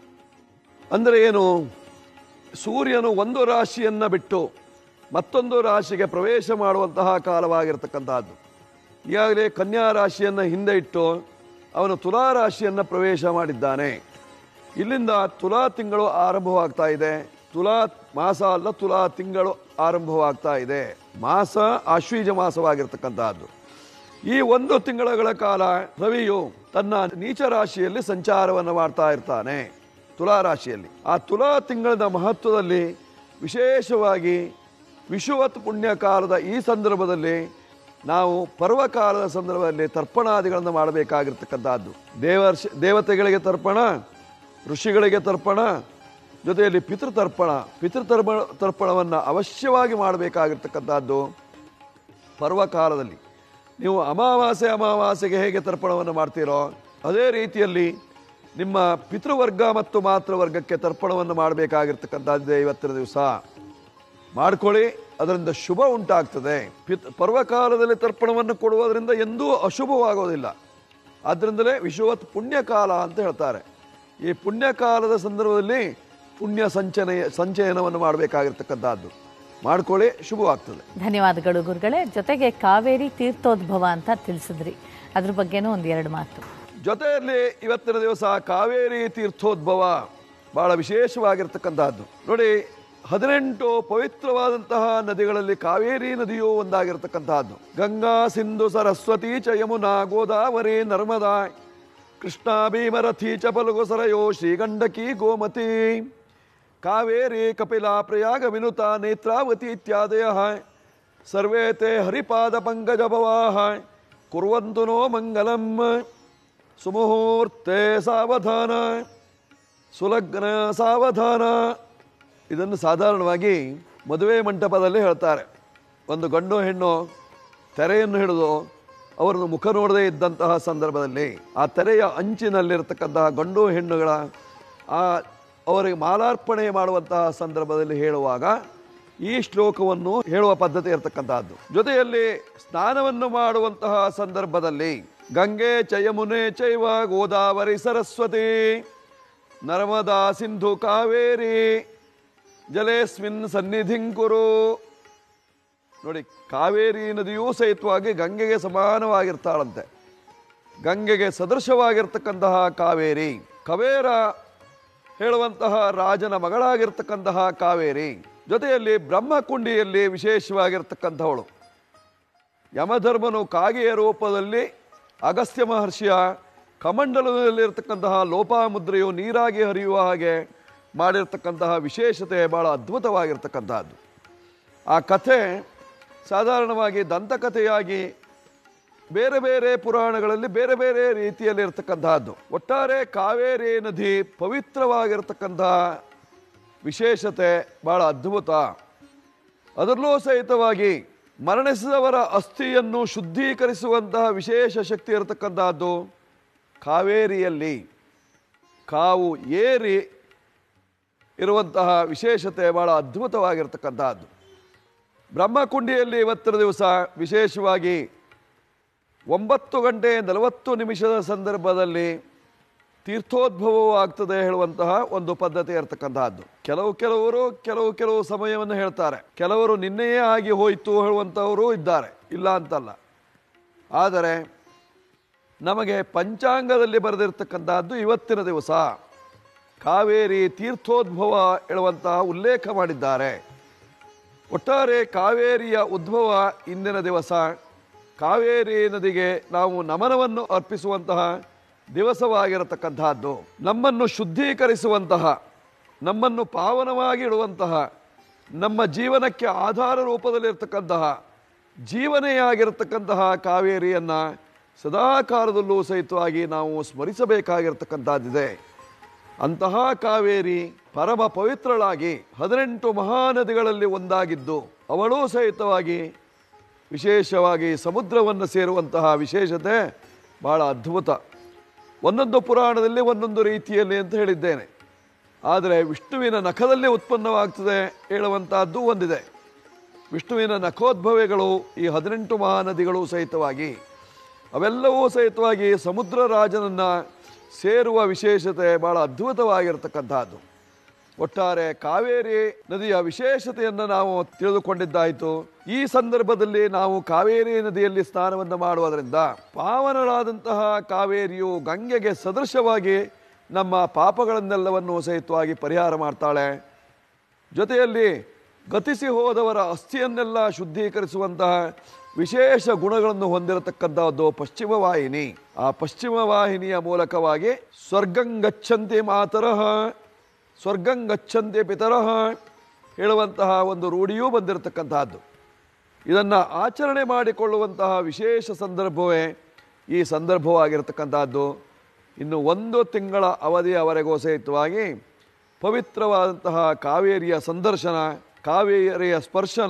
ಅಂದರೆ ಏನು ಸೂರ್ಯನು ಒಂದು ರಾಶಿಯನ್ನ ಬಿಟ್ಟು ಮತ್ತೊಂದು ರಾಶಿಗೆ ಪ್ರವೇಶ ಮಾಡುವಂತಹ ಕಾಲವಾಗಿರತಕ್ಕಂಥದ್ದು ಈಗಾಗಲೇ ಕನ್ಯಾ ರಾಶಿಯನ್ನು ಹಿಂದೆ ಇಟ್ಟು ಅವನು ತುಲಾ ರಾಶಿಯನ್ನು ಪ್ರವೇಶ ಮಾಡಿದ್ದಾನೆ ಇಲ್ಲಿಂದ ತುಲಾ ತಿಂಗಳು ಆರಂಭವಾಗ್ತಾ ಇದೆ ತುಲಾ ಮಾಸ ಅಲ್ಲ ತುಲಾ ತಿಂಗಳು ಆರಂಭವಾಗ್ತಾ ಇದೆ ಮಾಸ ಆಶ್ವೀಜ ಮಾಸವಾಗಿರ್ತಕ್ಕಂಥದ್ದು ಈ ಒಂದು ತಿಂಗಳ ಕಾಲ ರವಿಯು ತನ್ನ ನೀಚ ರಾಶಿಯಲ್ಲಿ ಸಂಚಾರವನ್ನು ಮಾಡ್ತಾ ಇರ್ತಾನೆ ತುಲಾ ರಾಶಿಯಲ್ಲಿ ಆ ತುಲಾ ತಿಂಗಳದ ಮಹತ್ವದಲ್ಲಿ ವಿಶೇಷವಾಗಿ ವಿಷುವತ್ ಪುಣ್ಯ ಕಾಲದ ಈ ಸಂದರ್ಭದಲ್ಲಿ ನಾವು ಪರ್ವಕಾಲದ ಸಂದರ್ಭದಲ್ಲಿ ತರ್ಪಣಾದಿಗಳನ್ನು ಮಾಡಬೇಕಾಗಿರ್ತಕ್ಕಂಥದ್ದು ದೇವರ್ಷ ದೇವತೆಗಳಿಗೆ ತರ್ಪಣ ಋಷಿಗಳಿಗೆ ತರ್ಪಣ ಜೊತೆಯಲ್ಲಿ ಪಿತೃತರ್ಪಣ ಪಿತೃತರ್ಪ ತರ್ಪಣವನ್ನು ಅವಶ್ಯವಾಗಿ ಮಾಡಬೇಕಾಗಿರ್ತಕ್ಕಂಥದ್ದು ಪರ್ವಕಾಲದಲ್ಲಿ ನೀವು ಅಮಾವಾಸ್ಯೆ ಅಮಾವಾಸ್ಯೆಗೆ ಹೇಗೆ ತರ್ಪಣವನ್ನು ಮಾಡ್ತೀರೋ ಅದೇ ರೀತಿಯಲ್ಲಿ ನಿಮ್ಮ ಪಿತೃವರ್ಗ ಮತ್ತು ಮಾತೃವರ್ಗಕ್ಕೆ ತರ್ಪಣವನ್ನು ಮಾಡಬೇಕಾಗಿರ್ತಕ್ಕಂಥದ್ದೇ ಇವತ್ತಿನ ದಿವಸ ಮಾಡ್ಕೊಳ್ಳಿ ಅದರಿಂದ ಶುಭ ಉಂಟಾಗ್ತದೆ ಪಿತ್ ಪರ್ವಕಾಲದಲ್ಲಿ ತರ್ಪಣವನ್ನು ಕೊಡುವುದರಿಂದ ಎಂದೂ ಅಶುಭವಾಗೋದಿಲ್ಲ ಆದ್ದರಿಂದಲೇ ವಿಶ್ವವತ್ ಪುಣ್ಯಕಾಲ ಅಂತ ಹೇಳ್ತಾರೆ ಈ ಪುಣ್ಯಕಾಲದ ಸಂದರ್ಭದಲ್ಲಿ ಪುಣ್ಯ ಸಂಚನೆಯ ಸಂಚಯನವನ್ನು ಮಾಡಬೇಕಾಗಿರ್ತಕ್ಕಂಥದ್ದು ಮಾಡ್ಕೊಳ್ಳಿ ಶುಭವಾಗ್ತದೆ ಧನ್ಯವಾದಗಳು ಗುರುಗಳೇ ಜೊತೆಗೆ ಕಾವೇರಿ ತೀರ್ಥೋದ್ಭವ ಅಂತ ತಿಳಿಸಿದ್ರಿ ಅದ್ರ ಬಗ್ಗೆನೂ ಒಂದು ಎರಡು ಮಾತು ಜೊತೆಯಲ್ಲಿ ಇವತ್ತಿನ ದಿವಸ ಕಾವೇರಿ ತೀರ್ಥೋದ್ಭವ ಬಹಳ ವಿಶೇಷವಾಗಿರ್ತಕ್ಕಂಥದ್ದು ನೋಡಿ ಹದಿನೆಂಟು ಪವಿತ್ರವಾದಂತಹ ನದಿಗಳಲ್ಲಿ ಕಾವೇರಿ ನದಿಯೂ ಒಂದಾಗಿರ್ತಕ್ಕಂತಹದ್ದು ಗಂಗಾ ಸಿಂಧು ಸರಸ್ವತಿ ಚ ಯಮುನಾ ಗೋದಾವರಿ ನರ್ಮದಾ ಕೃಷ್ಣ ಭೀಮರಥಿ ಚ ಫಲ್ಗು ಸರಯೋ ಶ್ರೀಗಂಡಕಿ ಗೋಮತಿ ಕಾವೇರಿ ಕಪಿಲಾ ಪ್ರಯಾಗ ವಿನುತ ನೇತ್ರಾವತಿ ಇತ್ಯಾದಯ ಸರ್ವೇ ತೇ ಹರಿಪಾದ ಪಂಕಜ ಭವಾಹ ಕುರ್ವಂತು ನೋ ಮಂಗಲಂ ಸುಮುಹೂರ್ತೆ ಸಾವಧಾನ ಸುಲಗ್ನ ಸಾವಧಾನ ಇದನ್ನು ಸಾಧಾರಣವಾಗಿ ಮದುವೆ ಮಂಟಪದಲ್ಲಿ ಹೇಳ್ತಾರೆ ಒಂದು ಗಂಡು ಹೆಣ್ಣು ತೆರೆಯನ್ನು ಹಿಡಿದು ಅವರನ್ನು ಮುಖ ನೋಡದೇ ಇದ್ದಂತಹ ಸಂದರ್ಭದಲ್ಲಿ ಆ ತೆರೆಯ ಅಂಚಿನಲ್ಲಿರ್ತಕ್ಕಂತಹ ಗಂಡು ಹೆಣ್ಣುಗಳ ಆ ಅವರಿಗೆ ಮಾಲಾರ್ಪಣೆ ಮಾಡುವಂತಹ ಸಂದರ್ಭದಲ್ಲಿ ಹೇಳುವಾಗ ಈ ಶ್ಲೋಕವನ್ನು ಹೇಳುವ ಪದ್ಧತಿ ಇರತಕ್ಕಂತಹದ್ದು ಜೊತೆಯಲ್ಲಿ ಸ್ನಾನವನ್ನು ಮಾಡುವಂತಹ ಸಂದರ್ಭದಲ್ಲಿ ಗಂಗೆ ಚಯಮುನೆ ಚೈವ ಗೋದಾವರಿ ಸರಸ್ವತಿ ನರ್ಮದಾ ಸಿಂಧು ಕಾವೇರಿ ಜಲೇಸ್ಮಿನ್ ಸನ್ನಿಧಿಂಕುರು ನೋಡಿ ಕಾವೇರಿ ನದಿಯೂ ಸಹಿತವಾಗಿ ಗಂಗೆಗೆ ಸಮಾನವಾಗಿರ್ತಾಳಂತೆ ಗಂಗೆಗೆ ಸದೃಶವಾಗಿರ್ತಕ್ಕಂತಹ ಕಾವೇರಿ ಕವೇರ ಹೇಳುವಂತಹ ರಾಜನ ಮಗಳಾಗಿರ್ತಕ್ಕಂತಹ ಕಾವೇರಿ ಜೊತೆಯಲ್ಲಿ ಬ್ರಹ್ಮಕುಂಡಿಯಲ್ಲಿ ವಿಶೇಷವಾಗಿರ್ತಕ್ಕಂಥವಳು ಯಮಧರ್ಮನು ಕಾಗೆಯ ರೂಪದಲ್ಲಿ ಅಗಸ್ತ್ಯ ಮಹರ್ಷಿಯ ಕಮಂಡಲದಲ್ಲಿರ್ತಕ್ಕಂತಹ ಲೋಪಾಮುದ್ರೆಯು ನೀರಾಗಿ ಹರಿಯುವ ಹಾಗೆ ಮಾಡಿರ್ತಕ್ಕಂತಹ ವಿಶೇಷತೆ ಬಹಳ ಅದ್ಭುತವಾಗಿರ್ತಕ್ಕಂತಹದ್ದು ಆ ಕಥೆ ಸಾಧಾರಣವಾಗಿ ದಂತಕಥೆಯಾಗಿ ಬೇರೆ ಬೇರೆ ಪುರಾಣಗಳಲ್ಲಿ ಬೇರೆ ಬೇರೆ ರೀತಿಯಲ್ಲಿ ಇರ್ತಕ್ಕಂತಹದ್ದು ಒಟ್ಟಾರೆ ಕಾವೇರಿ ನದಿ ಪವಿತ್ರವಾಗಿರ್ತಕ್ಕಂತಹ ವಿಶೇಷತೆ ಬಹಳ ಅದ್ಭುತ ಅದರಲ್ಲೂ ಸಹಿತವಾಗಿ ಮರಣಿಸಿದವರ ಅಸ್ಥಿಯನ್ನು ಶುದ್ಧೀಕರಿಸುವಂತಹ ವಿಶೇಷ ಶಕ್ತಿ ಇರತಕ್ಕಂತಹದ್ದು ಕಾವೇರಿಯಲ್ಲಿ ಕಾವು ಏರಿ ಇರುವಂತಹ ವಿಶೇಷತೆ ಬಹಳ ಅದ್ಭುತವಾಗಿರ್ತಕ್ಕಂತಹದ್ದು ಬ್ರಹ್ಮಕುಂಡಿಯಲ್ಲಿ ಇವತ್ತಿನ ದಿವಸ ವಿಶೇಷವಾಗಿ ಒಂಬತ್ತು ಗಂಟೆ ನಲವತ್ತು ನಿಮಿಷದ ಸಂದರ್ಭದಲ್ಲಿ ತೀರ್ಥೋದ್ಭವವೂ ಆಗ್ತದೆ ಹೇಳುವಂತಹ ಒಂದು ಪದ್ಧತಿ ಇರತಕ್ಕಂತಹದ್ದು ಕೆಲವು ಕೆಲವರು ಕೆಲವು ಕೆಲವು ಸಮಯವನ್ನು ಹೇಳ್ತಾರೆ ಕೆಲವರು ನಿನ್ನೆಯೇ ಆಗಿ ಹೋಯಿತು ಹೇಳುವಂಥವರು ಇದ್ದಾರೆ ಇಲ್ಲ ಅಂತಲ್ಲ ಆದರೆ ನಮಗೆ ಪಂಚಾಂಗದಲ್ಲಿ ಬರೆದಿರ್ತಕ್ಕಂಥದ್ದು ಇವತ್ತಿನ ದಿವಸ ಕಾವೇರಿ ತೀರ್ಥೋದ್ಭವ ಹೇಳುವಂತಹ ಉಲ್ಲೇಖ ಮಾಡಿದ್ದಾರೆ ಒಟ್ಟಾರೆ ಕಾವೇರಿಯ ಉದ್ಭವ ಇಂದಿನ ದಿವಸ ಕಾವೇರಿ ನದಿಗೆ ನಾವು ನಮನವನ್ನು ಅರ್ಪಿಸುವಂತಹ ದಿವಸವಾಗಿರತಕ್ಕಂತಹದ್ದು ನಮ್ಮನ್ನು ಶುದ್ಧೀಕರಿಸುವಂತಹ ನಮ್ಮನ್ನು ಪಾವನವಾಗಿ ಇಡುವಂತಹ ನಮ್ಮ ಜೀವನಕ್ಕೆ ಆಧಾರ ರೂಪದಲ್ಲಿರ್ತಕ್ಕಂತಹ ಜೀವನೆಯಾಗಿರತಕ್ಕಂತಹ ಕಾವೇರಿಯನ್ನ ಸದಾಕಾಲದಲ್ಲೂ ಸಹಿತವಾಗಿ ನಾವು ಸ್ಮರಿಸಬೇಕಾಗಿರ್ತಕ್ಕಂಥದ್ದಿದೆ ಅಂತಹ ಕಾವೇರಿ ಪರಮ ಪವಿತ್ರಳಾಗಿ ಹದಿನೆಂಟು ಮಹಾನದಿಗಳಲ್ಲಿ ಒಂದಾಗಿದ್ದು ಅವಳೂ ಸಹಿತವಾಗಿ ವಿಶೇಷವಾಗಿ ಸಮುದ್ರವನ್ನು ಸೇರುವಂತಹ ವಿಶೇಷತೆ ಬಹಳ ಅದ್ಭುತ ಒಂದೊಂದು ಪುರಾಣದಲ್ಲಿ ಒಂದೊಂದು ರೀತಿಯಲ್ಲಿ ಅಂತ ಹೇಳಿದ್ದೇನೆ ಆದರೆ ವಿಷ್ಣುವಿನ ನಖದಲ್ಲಿ ಉತ್ಪನ್ನವಾಗ್ತದೆ ಹೇಳುವಂತಹದ್ದು ಒಂದಿದೆ ವಿಷ್ಣುವಿನ ನಖೋದ್ಭವೆಗಳು ಈ ಹದಿನೆಂಟು ಮಹಾನದಿಗಳು ಸಹಿತವಾಗಿ ಅವೆಲ್ಲವೂ ಸಹಿತವಾಗಿ ಸಮುದ್ರ ರಾಜನನ್ನ ಸೇರುವ ವಿಶೇಷತೆ ಬಹಳ ಅದ್ಭುತವಾಗಿರತಕ್ಕಂತಹದ್ದು ಒಟ್ಟಾರೆ ಕಾವೇರಿ ನದಿಯ ವಿಶೇಷತೆಯನ್ನು ನಾವು ತಿಳಿದುಕೊಂಡಿದ್ದಾಯಿತು ಈ ಸಂದರ್ಭದಲ್ಲಿ ನಾವು ಕಾವೇರಿ ನದಿಯಲ್ಲಿ ಸ್ನಾನವನ್ನು ಮಾಡುವುದರಿಂದ ಪಾವನರಾದಂತಹ ಕಾವೇರಿಯು ಗಂಗೆಗೆ ಸದೃಶವಾಗಿ ನಮ್ಮ ಪಾಪಗಳನ್ನೆಲ್ಲವನ್ನು ಸಹಿತವಾಗಿ ಪರಿಹಾರ ಮಾಡ್ತಾಳೆ ಜೊತೆಯಲ್ಲಿ ಗತಿಸಿ ಹೋದವರ ಅಸ್ಥಿಯನ್ನೆಲ್ಲ ಶುದ್ಧೀಕರಿಸುವಂತಹ ವಿಶೇಷ ಗುಣಗಳನ್ನು ಹೊಂದಿರತಕ್ಕಂತಹದ್ದು ಪಶ್ಚಿಮ ವಾಹಿನಿ ಆ ಪಶ್ಚಿಮ ವಾಹಿನಿಯ ಮೂಲಕವಾಗಿ ಸ್ವರ್ಗಂಗಚ್ಚಂತಿ ಮಾತರಃ ಸ್ವರ್ಗಂಗಚ್ಚಂತಿ ಪಿತರಃ ಹೇಳುವಂತಹ ಒಂದು ರೂಢಿಯೂ ಬಂದಿರತಕ್ಕಂತಹದ್ದು ಇದನ್ನು ಆಚರಣೆ ಮಾಡಿಕೊಳ್ಳುವಂತಹ ವಿಶೇಷ ಸಂದರ್ಭವೇ ಈ ಸಂದರ್ಭವಾಗಿರತಕ್ಕಂತಹದ್ದು ಇನ್ನು ಒಂದು ತಿಂಗಳ ಅವಧಿಯವರೆಗೂ ಸಹಿತವಾಗಿ ಪವಿತ್ರವಾದಂತಹ ಕಾವೇರಿಯ ಸಂದರ್ಶನ ಕಾವೇರಿಯ ಸ್ಪರ್ಶನ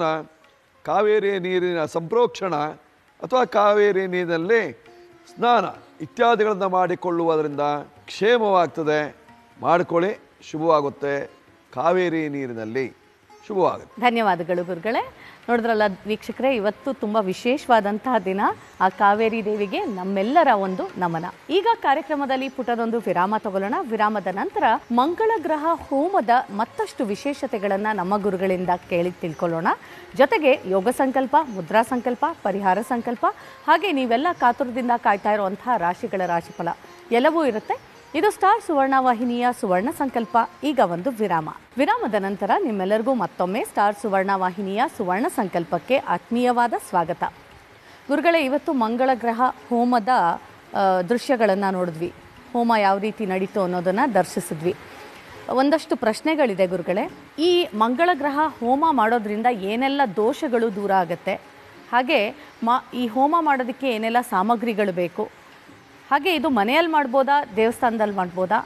ಕಾವೇರಿ ನೀರಿನ ಸಂಪ್ರೋಕ್ಷಣ ಅಥವಾ ಕಾವೇರಿ ನೀರಿನಲ್ಲಿ ಸ್ನಾನ ಇತ್ಯಾದಿಗಳನ್ನು ಮಾಡಿಕೊಳ್ಳುವುದರಿಂದ ಕ್ಷೇಮವಾಗ್ತದೆ ಮಾಡಿಕೊಳ್ಳಿ ಶುಭವಾಗುತ್ತೆ ಕಾವೇರಿ ನೀರಿನಲ್ಲಿ ಶುಭವಾಗುತ್ತೆ ಧನ್ಯವಾದಗಳು ಗುರುಗಳೇ ನೋಡಿದ್ರಲ್ಲ ವೀಕ್ಷಕರೇ ಇವತ್ತು ತುಂಬ ವಿಶೇಷವಾದಂತಹ ದಿನ ಆ ಕಾವೇರಿ ದೇವಿಗೆ ನಮ್ಮೆಲ್ಲರ ಒಂದು ನಮನ ಈಗ ಕಾರ್ಯಕ್ರಮದಲ್ಲಿ ಪುಟದೊಂದು ವಿರಾಮ ತಗೊಳ್ಳೋಣ ವಿರಾಮದ ನಂತರ ಮಂಗಳ ಗ್ರಹ ಹೋಮದ ಮತ್ತಷ್ಟು ವಿಶೇಷತೆಗಳನ್ನ ನಮ್ಮ ಗುರುಗಳಿಂದ ಕೇಳಿ ತಿಳ್ಕೊಳ್ಳೋಣ ಜೊತೆಗೆ ಯೋಗ ಸಂಕಲ್ಪ ಮುದ್ರಾ ಸಂಕಲ್ಪ ಪರಿಹಾರ ಸಂಕಲ್ಪ ಹಾಗೆ ನೀವೆಲ್ಲ ಕಾತುರದಿಂದ ಕಾಯ್ತಾ ಇರುವಂತಹ ರಾಶಿಗಳ ರಾಶಿಫಲ ಎಲ್ಲವೂ ಇರುತ್ತೆ ಇದು ಸ್ಟಾರ್ ಸುವರ್ಣ ವಾಹಿನಿಯ ಸುವರ್ಣ ಸಂಕಲ್ಪ ಈಗ ಒಂದು ವಿರಾಮ ವಿರಾಮದ ನಂತರ ನಿಮ್ಮೆಲ್ಲರಿಗೂ ಮತ್ತೊಮ್ಮೆ ಸ್ಟಾರ್ ಸುವರ್ಣ ವಾಹಿನಿಯ ಸುವರ್ಣ ಸಂಕಲ್ಪಕ್ಕೆ ಆತ್ಮೀಯವಾದ ಸ್ವಾಗತ ಗುರುಗಳೇ ಇವತ್ತು ಮಂಗಳ ಗ್ರಹ ಹೋಮದ ದೃಶ್ಯಗಳನ್ನು ನೋಡಿದ್ವಿ ಹೋಮ ಯಾವ ರೀತಿ ನಡೀತು ಅನ್ನೋದನ್ನು ದರ್ಶಿಸಿದ್ವಿ ಒಂದಷ್ಟು ಪ್ರಶ್ನೆಗಳಿದೆ ಗುರುಗಳೇ ಈ ಮಂಗಳ ಗ್ರಹ ಹೋಮ ಮಾಡೋದ್ರಿಂದ ಏನೆಲ್ಲ ದೋಷಗಳು ದೂರ ಆಗುತ್ತೆ ಹಾಗೆ ಮಾ ಈ ಹೋಮ ಮಾಡೋದಕ್ಕೆ ಏನೆಲ್ಲ ಸಾಮಗ್ರಿಗಳು ಬೇಕು ಹಾಗೆ ಇದು ಮನೆಯಲ್ಲಿ ಮಾಡ್ಬೋದಾ ದೇವಸ್ಥಾನದಲ್ಲಿ ಮಾಡ್ಬೋದಾ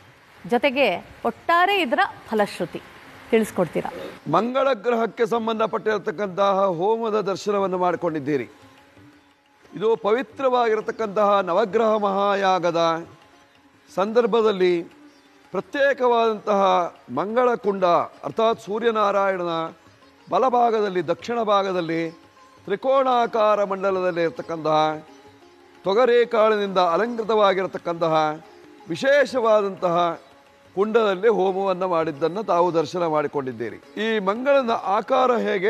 ಜೊತೆಗೆ ಒಟ್ಟಾರೆ ಇದರ ಫಲಶ್ರುತಿ ತಿಳಿಸ್ಕೊಡ್ತೀರಾ ಮಂಗಳ ಗ್ರಹಕ್ಕೆ ಸಂಬಂಧಪಟ್ಟಿರತಕ್ಕಂತಹ ಹೋಮದ ದರ್ಶನವನ್ನು ಮಾಡಿಕೊಂಡಿದ್ದೀರಿ ಇದು ಪವಿತ್ರವಾಗಿರತಕ್ಕಂತಹ ನವಗ್ರಹ ಮಹಾಯಾಗದ ಸಂದರ್ಭದಲ್ಲಿ ಪ್ರತ್ಯೇಕವಾದಂತಹ ಮಂಗಳ ಕುಂಡ ಅರ್ಥಾತ್ ಸೂರ್ಯನಾರಾಯಣನ ಬಲಭಾಗದಲ್ಲಿ ದಕ್ಷಿಣ ಭಾಗದಲ್ಲಿ ತ್ರಿಕೋಣಾಕಾರ ಮಂಡಲದಲ್ಲಿ ಇರತಕ್ಕಂತಹ ತೊಗರೆ ಕಾಳಿನಿಂದ ಅಲಂಕೃತವಾಗಿರತಕ್ಕಂತಹ ವಿಶೇಷವಾದಂತಹ ಕುಂಡದಲ್ಲಿ ಹೋಮವನ್ನು ಮಾಡಿದ್ದನ್ನು ತಾವು ದರ್ಶನ ಮಾಡಿಕೊಂಡಿದ್ದೀರಿ ಈ ಮಂಗಳನ ಆಕಾರ ಹೇಗೆ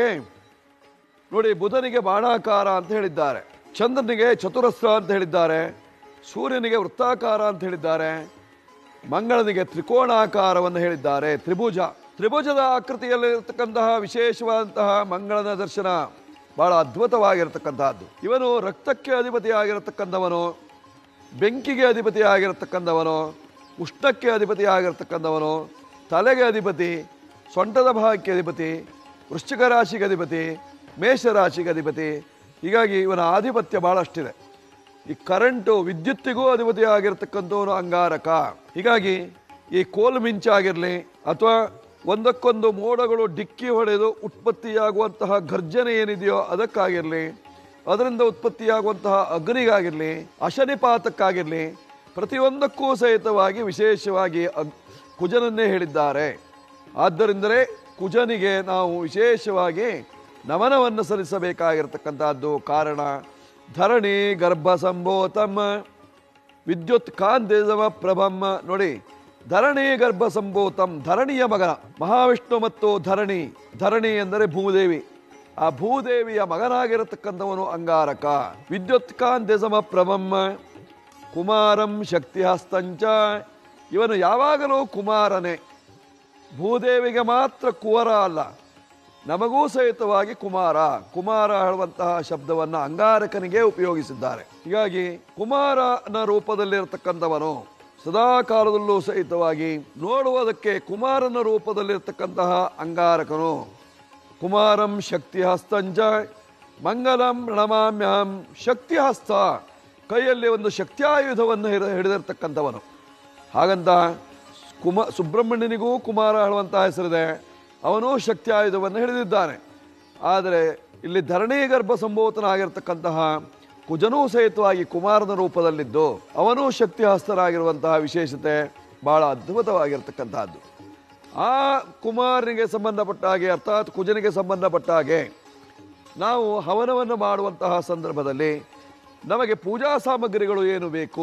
ನೋಡಿ ಬುಧನಿಗೆ ಬಾಣಾಕಾರ ಅಂತ ಹೇಳಿದ್ದಾರೆ ಚಂದ್ರನಿಗೆ ಚತುರಸ್ರ ಅಂತ ಹೇಳಿದ್ದಾರೆ ಸೂರ್ಯನಿಗೆ ವೃತ್ತಾಕಾರ ಅಂತ ಹೇಳಿದ್ದಾರೆ ಮಂಗಳನಿಗೆ ತ್ರಿಕೋಣಾಕಾರವನ್ನು ಹೇಳಿದ್ದಾರೆ ತ್ರಿಭುಜ ತ್ರಿಭುಜದ ಆಕೃತಿಯಲ್ಲಿರತಕ್ಕಂತಹ ವಿಶೇಷವಾದಂತಹ ಮಂಗಳನ ದರ್ಶನ ಬಹಳ ಅದ್ಭುತವಾಗಿರತಕ್ಕಂತಹದ್ದು ಇವನು ರಕ್ತಕ್ಕೆ ಅಧಿಪತಿಯಾಗಿರತಕ್ಕಂಥವನು ಬೆಂಕಿಗೆ ಅಧಿಪತಿಯಾಗಿರತಕ್ಕಂಥವನು ಉಷ್ಣಕ್ಕೆ ಅಧಿಪತಿಯಾಗಿರತಕ್ಕಂಥವನು ತಲೆಗೆ ಅಧಿಪತಿ ಸೊಂಟದ ಭಾಗಕ್ಕೆ ಅಧಿಪತಿ ವೃಶ್ಚಿಕ ರಾಶಿಗೆ ಅಧಿಪತಿ ಮೇಷರಾಶಿಗೆ ಅಧಿಪತಿ ಹೀಗಾಗಿ ಇವನ ಆಧಿಪತ್ಯ ಬಹಳಷ್ಟಿದೆ ಈ ಕರೆಂಟು ವಿದ್ಯುತ್ತಿಗೂ ಅಧಿಪತಿ ಆಗಿರ್ತಕ್ಕಂಥವನು ಅಂಗಾರಕ ಹೀಗಾಗಿ ಈ ಕೋಲು ಮಿಂಚಾಗಿರಲಿ ಅಥವಾ ಒಂದಕ್ಕೊಂದು ಮೋಡಗಳು ಡಿಕ್ಕಿ ಹೊಡೆದು ಉತ್ಪತ್ತಿಯಾಗುವಂತಹ ಘರ್ಜನೆ ಏನಿದೆಯೋ ಅದಕ್ಕಾಗಿರಲಿ ಅದರಿಂದ ಉತ್ಪತ್ತಿಯಾಗುವಂತಹ ಅಗ್ನಿಗಾಗಿರಲಿ ಅಶನಿಪಾತಕ್ಕಾಗಿರಲಿ ಪ್ರತಿಯೊಂದಕ್ಕೂ ಸಹಿತವಾಗಿ ವಿಶೇಷವಾಗಿ ಅಗ್ ಕುಜನನ್ನೇ ಹೇಳಿದ್ದಾರೆ ಆದ್ದರಿಂದಲೇ ಕುಜನಿಗೆ ನಾವು ವಿಶೇಷವಾಗಿ ನಮನವನ್ನು ಸಲ್ಲಿಸಬೇಕಾಗಿರತಕ್ಕಂಥದ್ದು ಕಾರಣ ಧರಣಿ ಗರ್ಭ ಸಂಭೋತಂ ವಿದ್ಯುತ್ ಕಾಂತಿಸಮ ಪ್ರಭಮ್ಮ ನೋಡಿ ಧರಣಿ ಗರ್ಭ ಸಂಭೂತಂ ಧರಣಿಯ ಮಗನ ಮಹಾವಿಷ್ಣು ಮತ್ತು ಧರಣಿ ಧರಣಿ ಎಂದರೆ ಭೂದೇವಿ ಆ ಭೂದೇವಿಯ ಮಗನಾಗಿರತಕ್ಕಂಥವನು ಅಂಗಾರಕ ವಿದ್ಯುತ್ ಕಾಂತಿ ಸಮ ಪ್ರಭಮ್ಮ ಕುಮಾರಂ ಶಕ್ತಿ ಹಸ್ತಂಚ ಇವನು ಯಾವಾಗಲೂ ಕುಮಾರನೇ ಭೂದೇವಿಗೆ ಮಾತ್ರ ಕುವರ ಅಲ್ಲ ನಮಗೂ ಸಹಿತವಾಗಿ ಕುಮಾರ ಕುಮಾರ ಹೇಳುವಂತಹ ಶಬ್ದವನ್ನು ಅಂಗಾರಕನಿಗೆ ಉಪಯೋಗಿಸಿದ್ದಾರೆ ಹೀಗಾಗಿ ಕುಮಾರನ ರೂಪದಲ್ಲಿರತಕ್ಕಂಥವನು ಸದಾ ಕಾಲದಲ್ಲೂ ಸಹಿತವಾಗಿ ನೋಡುವುದಕ್ಕೆ ಕುಮಾರನ ರೂಪದಲ್ಲಿರ್ತಕ್ಕಂತಹ ಅಂಗಾರಕನು ಕುಮಾರಂ ಶಕ್ತಿ ಹಸ್ತಂಚ ಮಂಗಲಂ ಪ್ರಣಮಾಮ್ಯಹಂ ಶಕ್ತಿ ಹಸ್ತ ಕೈಯಲ್ಲಿ ಒಂದು ಶಕ್ತಿಯಾಯುಧವನ್ನು ಹಿಡ ಹಿಡಿದಿರ್ತಕ್ಕಂಥವನು ಹಾಗಂತ ಕುಮ ಸುಬ್ರಹ್ಮಣ್ಯನಿಗೂ ಕುಮಾರ ಹೇಳುವಂತಹ ಹೆಸರಿದೆ ಅವನು ಶಕ್ತಿ ಆಯುಧವನ್ನು ಹಿಡಿದಿದ್ದಾನೆ ಆದರೆ ಇಲ್ಲಿ ಧರಣಿ ಗರ್ಭ ಸಂಭೂತನಾಗಿರ್ತಕ್ಕಂತಹ ಕುಜನೂ ಸಹಿತವಾಗಿ ಕುಮಾರನ ರೂಪದಲ್ಲಿದ್ದು ಅವನು ಶಕ್ತಿ ಹಸ್ತನಾಗಿರುವಂತಹ ವಿಶೇಷತೆ ಬಹಳ ಅದ್ಭುತವಾಗಿರ್ತಕ್ಕಂತಹದ್ದು ಆ ಕುಮಾರನಿಗೆ ಸಂಬಂಧಪಟ್ಟ ಹಾಗೆ ಅರ್ಥಾತ್ ಕುಜನಿಗೆ ಸಂಬಂಧಪಟ್ಟ ಹಾಗೆ ನಾವು ಹವನವನ್ನು ಮಾಡುವಂತಹ ಸಂದರ್ಭದಲ್ಲಿ ನಮಗೆ ಪೂಜಾ ಸಾಮಗ್ರಿಗಳು ಏನು ಬೇಕು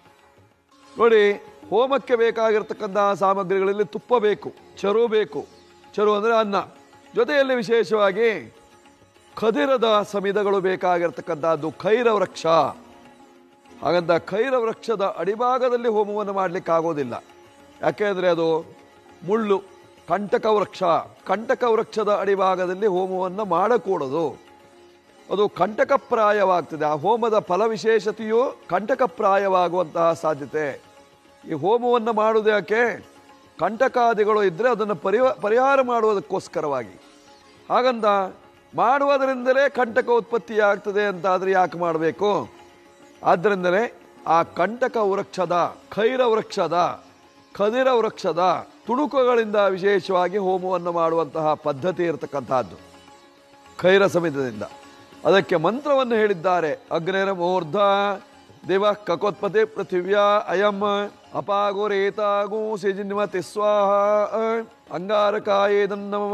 ನೋಡಿ ಹೋಮಕ್ಕೆ ಬೇಕಾಗಿರ್ತಕ್ಕಂತಹ ಸಾಮಗ್ರಿಗಳಲ್ಲಿ ತುಪ್ಪ ಬೇಕು ಚರು ಬೇಕು ಚರು ಅಂದರೆ ಅನ್ನ ಜೊತೆಯಲ್ಲಿ ವಿಶೇಷವಾಗಿ ಖದಿರದ ಸಮಿದಗಳು ಬೇಕಾಗಿರ್ತಕ್ಕಂಥದ್ದು ಖೈರ ವೃಕ್ಷ ಹಾಗಂತ ಖೈರ ವೃಕ್ಷದ ಅಡಿಭಾಗದಲ್ಲಿ ಹೋಮವನ್ನು ಮಾಡಲಿಕ್ಕೆ ಆಗೋದಿಲ್ಲ ಯಾಕೆಂದರೆ ಅದು ಮುಳ್ಳು ಕಂಟಕ ವೃಕ್ಷ ಕಂಟಕ ವೃಕ್ಷದ ಅಡಿಭಾಗದಲ್ಲಿ ಹೋಮವನ್ನು ಮಾಡಕೂಡದು ಅದು ಕಂಟಕಪ್ರಾಯವಾಗ್ತದೆ ಆ ಹೋಮದ ಫಲವಿಶೇಷತೆಯು ಕಂಟಕಪ್ರಾಯವಾಗುವಂತಹ ಸಾಧ್ಯತೆ ಈ ಹೋಮವನ್ನು ಮಾಡುವುದು ಯಾಕೆ ಕಂಟಕಾದಿಗಳು ಇದ್ದರೆ ಅದನ್ನು ಪರಿವ ಪರಿಹಾರ ಮಾಡುವುದಕ್ಕೋಸ್ಕರವಾಗಿ ಹಾಗಂತ ಮಾಡುವುದರಿಂದಲೇ ಕಂಟಕ ಉತ್ಪತ್ತಿಯಾಗ್ತದೆ ಅಂತ ಆದರೆ ಯಾಕೆ ಮಾಡಬೇಕು ಆದ್ದರಿಂದಲೇ ಆ ಕಂಟಕ ವೃಕ್ಷದ ಖೈರ ವೃಕ್ಷದ ಖದಿರ ವೃಕ್ಷದ ತುಣುಕುಗಳಿಂದ ವಿಶೇಷವಾಗಿ ಹೋಮವನ್ನು ಮಾಡುವಂತಹ ಪದ್ಧತಿ ಇರತಕ್ಕಂತಹದ್ದು ಖೈರ ಸಮಿತದಿಂದ ಅದಕ್ಕೆ ಮಂತ್ರವನ್ನು ಹೇಳಿದ್ದಾರೆ ಅಗ್ನೇರ ಮೂರ್ಧ ದೇವ ಕಕೋತ್ಪತಿ ಪೃಥಿವ್ಯಾ ಅಯಂ ಅಪಾಗೋರೇತಾಗೋ ಸಿಜಿನ್ಮತಿ ಸ್ವಾಹ ಅಂಗಾರಕಾಯೇದನ್ನಮ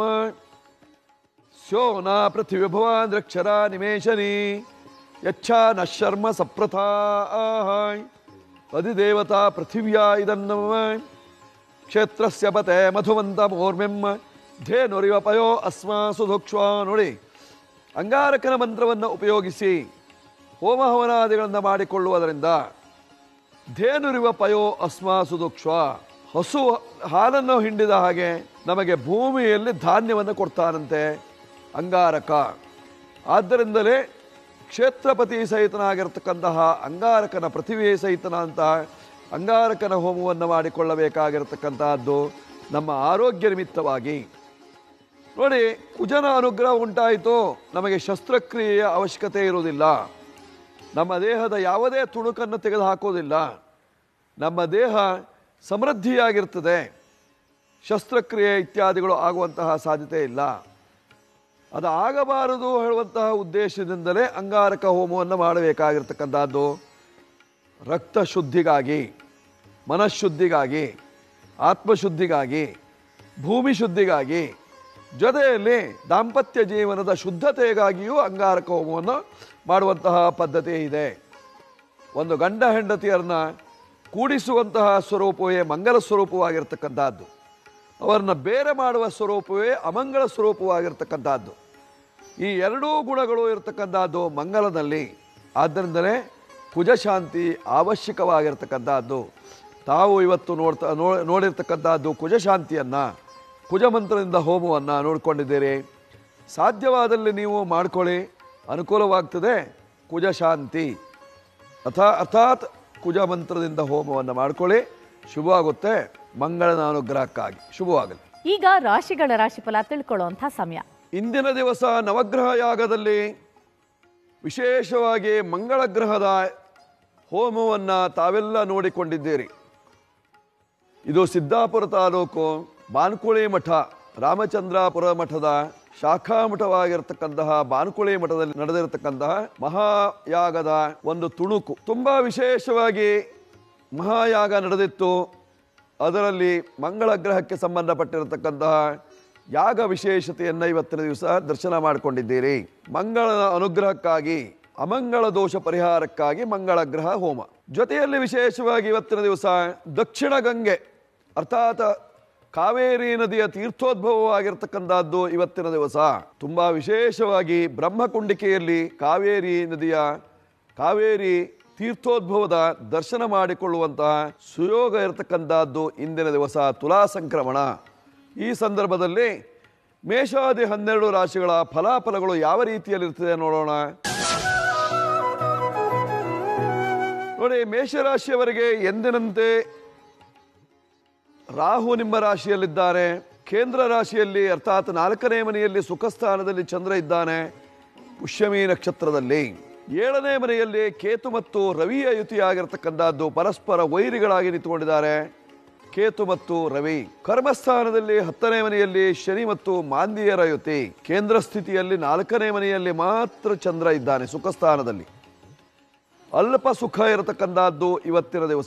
ಸ್ಯೋನ ಪೃಥಿವಿ ಭವಾನ್ ರಕ್ಷರ ನಿಮೇಶನಿ ಯಚ್ಛಾ ನ ಶರ್ಮ ಸಪ್ರಥಾ ಅಧಿದೇವತಾ ಪೃಥಿವ್ಯಾ ಇದನ್ನಮ ಕ್ಷೇತ್ರಸ್ಯ ಪತೆ ಮಧುವಂತ ಮೋರ್ಮೆಂ ಧೇನುರಿವ ಪಯೋ ಅಸ್ಮಾ ಸುಧುಕ್ಷ್ವ ನೋಡಿ ಅಂಗಾರಕನ ಮಂತ್ರವನ್ನು ಉಪಯೋಗಿಸಿ ಹೋಮ ಹವನಾದಿಗಳನ್ನು ಮಾಡಿಕೊಳ್ಳುವುದರಿಂದ ಧೇನುರಿವ ಪಯೋ ಅಸ್ಮಾ ಸುದುಕ್ಷ್ವ ಹಸು ಹಾಲನ್ನು ಹಿಂಡಿದ ಹಾಗೆ ನಮಗೆ ಭೂಮಿಯಲ್ಲಿ ಧಾನ್ಯವನ್ನು ಕೊಡ್ತಾನಂತೆ ಅಂಗಾರಕ ಆದ್ದರಿಂದಲೇ ಕ್ಷೇತ್ರಪತಿ ಸಹಿತನಾಗಿರ್ತಕ್ಕಂತಹ ಅಂಗಾರಕನ ಪೃಥಿವಿ ಸಹಿತನಂತಹ ಅಂಗಾರಕನ ಹೋಮವನ್ನು ಮಾಡಿಕೊಳ್ಳಬೇಕಾಗಿರತಕ್ಕಂತಹದ್ದು ನಮ್ಮ ಆರೋಗ್ಯ ನಿಮಿತ್ತವಾಗಿ ನೋಡಿ ಕುಜನ ಅನುಗ್ರಹ ಉಂಟಾಯಿತು ನಮಗೆ ಶಸ್ತ್ರಕ್ರಿಯೆಯ ಅವಶ್ಯಕತೆ ಇರುವುದಿಲ್ಲ ನಮ್ಮ ದೇಹದ ಯಾವುದೇ ತುಣುಕನ್ನು ತೆಗೆದು ಹಾಕೋದಿಲ್ಲ ನಮ್ಮ ದೇಹ ಸಮೃದ್ಧಿಯಾಗಿರ್ತದೆ ಶಸ್ತ್ರಕ್ರಿಯೆ ಇತ್ಯಾದಿಗಳು ಆಗುವಂತಹ ಸಾಧ್ಯತೆ ಇಲ್ಲ ಅದು ಆಗಬಾರದು ಹೇಳುವಂತಹ ಉದ್ದೇಶದಿಂದಲೇ ಅಂಗಾರಕ ಹೋಮವನ್ನು ಮಾಡಬೇಕಾಗಿರ್ತಕ್ಕಂಥದ್ದು ರಕ್ತ ಶುದ್ಧಿಗಾಗಿ ಮನಃಶುದ್ಧಿಗಾಗಿ ಆತ್ಮಶುದ್ಧಿಗಾಗಿ ಭೂಮಿ ಶುದ್ಧಿಗಾಗಿ ಜೊತೆಯಲ್ಲಿ ದಾಂಪತ್ಯ ಜೀವನದ ಶುದ್ಧತೆಗಾಗಿಯೂ ಅಂಗಾರಕ ಹೋಮವನ್ನು ಮಾಡುವಂತಹ ಪದ್ಧತಿ ಇದೆ ಒಂದು ಗಂಡ ಹೆಂಡತಿಯರನ್ನ ಕೂಡಿಸುವಂತಹ ಸ್ವರೂಪವೇ ಮಂಗಲ ಸ್ವರೂಪವಾಗಿರ್ತಕ್ಕಂಥದ್ದು ಅವರನ್ನ ಬೇರೆ ಮಾಡುವ ಸ್ವರೂಪವೇ ಅಮಂಗಳ ಸ್ವರೂಪವಾಗಿರ್ತಕ್ಕಂಥದ್ದು ಈ ಎರಡೂ ಗುಣಗಳು ಇರತಕ್ಕಂಥದ್ದು ಮಂಗಲದಲ್ಲಿ ಆದ್ದರಿಂದಲೇ ಕುಜಶಾಂತಿ ಅವಶ್ಯಕವಾಗಿರ್ತಕ್ಕಂಥದ್ದು ತಾವು ಇವತ್ತು ನೋಡ್ತಾ ನೋ ನೋಡಿರ್ತಕ್ಕಂಥದ್ದು ಕುಜಶಾಂತಿಯನ್ನು ಕುಜಮಂತ್ರದಿಂದ ಹೋಮವನ್ನು ನೋಡ್ಕೊಂಡಿದ್ದೀರಿ ಸಾಧ್ಯವಾದಲ್ಲಿ ನೀವು ಮಾಡ್ಕೊಳ್ಳಿ ಅನುಕೂಲವಾಗ್ತದೆ ಕುಜಶಾಂತಿ ಅಥಾ ಅರ್ಥಾತ್ ಕುಜ ಮಂತ್ರದಿಂದ ಹೋಮವನ್ನು ಮಾಡ್ಕೊಳ್ಳಿ ಶುಭವಾಗುತ್ತೆ ಮಂಗಳನ ಅನುಗ್ರಹಕ್ಕಾಗಿ ಶುಭವಾಗಲಿ ಈಗ ರಾಶಿಗಳ ರಾಶಿಫಲ ತಿಳ್ಕೊಳ್ಳುವಂಥ ಸಮಯ ಇಂದಿನ ದಿವಸ ನವಗ್ರಹ ಯಾಗದಲ್ಲಿ ವಿಶೇಷವಾಗಿ ಮಂಗಳ ಗ್ರಹದ ಹೋಮವನ್ನು ತಾವೆಲ್ಲ ನೋಡಿಕೊಂಡಿದ್ದೀರಿ ಇದು ಸಿದ್ದಾಪುರ ತಾಲೂಕು ಬಾನ್ಕುಳಿ ಮಠ ರಾಮಚಂದ್ರಾಪುರ ಮಠದ ಶಾಖಾ ಮಠವಾಗಿರ್ತಕ್ಕಂತಹ ಬಾನ್ಕುಳಿ ಮಠದಲ್ಲಿ ನಡೆದಿರತಕ್ಕಂತಹ ಮಹಾಯಾಗದ ಒಂದು ತುಣುಕು ತುಂಬಾ ವಿಶೇಷವಾಗಿ ಮಹಾಯಾಗ ನಡೆದಿತ್ತು ಅದರಲ್ಲಿ ಮಂಗಳ ಗ್ರಹಕ್ಕೆ ಸಂಬಂಧಪಟ್ಟಿರತಕ್ಕಂತಹ ಯಾಗ ವಿಶೇಷತೆಯನ್ನು ಇವತ್ತಿನ ದಿವಸ ದರ್ಶನ ಮಾಡಿಕೊಂಡಿದ್ದೀರಿ ಮಂಗಳನ ಅನುಗ್ರಹಕ್ಕಾಗಿ ಅಮಂಗಳ ದೋಷ ಪರಿಹಾರಕ್ಕಾಗಿ ಮಂಗಳ ಗ್ರಹ ಹೋಮ ಜೊತೆಯಲ್ಲಿ ವಿಶೇಷವಾಗಿ ಇವತ್ತಿನ ದಿವಸ ದಕ್ಷಿಣ ಗಂಗೆ ಅರ್ಥಾತ್ ಕಾವೇರಿ ನದಿಯ ತೀರ್ಥೋದ್ಭವವಾಗಿರ್ತಕ್ಕಂಥದ್ದು ಇವತ್ತಿನ ದಿವಸ ತುಂಬಾ ವಿಶೇಷವಾಗಿ ಬ್ರಹ್ಮಕುಂಡಿಕೆಯಲ್ಲಿ ಕಾವೇರಿ ನದಿಯ ಕಾವೇರಿ ತೀರ್ಥೋದ್ಭವದ ದರ್ಶನ ಮಾಡಿಕೊಳ್ಳುವಂತಹ ಸುಯೋಗ ಇರತಕ್ಕಂತಹದ್ದು ಇಂದಿನ ದಿವಸ ತುಲಾ ಸಂಕ್ರಮಣ ಈ ಸಂದರ್ಭದಲ್ಲಿ ಮೇಷಾದಿ ಹನ್ನೆರಡು ರಾಶಿಗಳ ಫಲಾಫಲಗಳು ಯಾವ ರೀತಿಯಲ್ಲಿರ್ತದೆ ನೋಡೋಣ ನೋಡಿ ಮೇಷರಾಶಿಯವರಿಗೆ ಎಂದಿನಂತೆ ರಾಹು ನಿಮ್ಮ ರಾಶಿಯಲ್ಲಿದ್ದಾರೆ ಕೇಂದ್ರ ರಾಶಿಯಲ್ಲಿ ಅರ್ಥಾತ್ ನಾಲ್ಕನೇ ಮನೆಯಲ್ಲಿ ಸುಖ ಸ್ಥಾನದಲ್ಲಿ ಚಂದ್ರ ಇದ್ದಾನೆ ಪುಷ್ಯಮಿ ನಕ್ಷತ್ರದಲ್ಲಿ ಏಳನೇ ಮನೆಯಲ್ಲಿ ಕೇತು ಮತ್ತು ರವಿಯ ಯುತಿಯಾಗಿರ್ತಕ್ಕಂಥದ್ದು ಪರಸ್ಪರ ವೈರಿಗಳಾಗಿ ನಿಂತುಕೊಂಡಿದ್ದಾರೆ ಕೇತು ಮತ್ತು ರವಿ ಕರ್ಮಸ್ಥಾನದಲ್ಲಿ ಹತ್ತನೇ ಮನೆಯಲ್ಲಿ ಶನಿ ಮತ್ತು ಮಾಂದಿಯರ ಯುತಿ ಕೇಂದ್ರ ಸ್ಥಿತಿಯಲ್ಲಿ ನಾಲ್ಕನೇ ಮನೆಯಲ್ಲಿ ಮಾತ್ರ ಚಂದ್ರ ಇದ್ದಾನೆ ಸುಖ ಸ್ಥಾನದಲ್ಲಿ ಅಲ್ಪ ಸುಖ ಇರತಕ್ಕಂಥದ್ದು ಇವತ್ತಿನ ದಿವಸ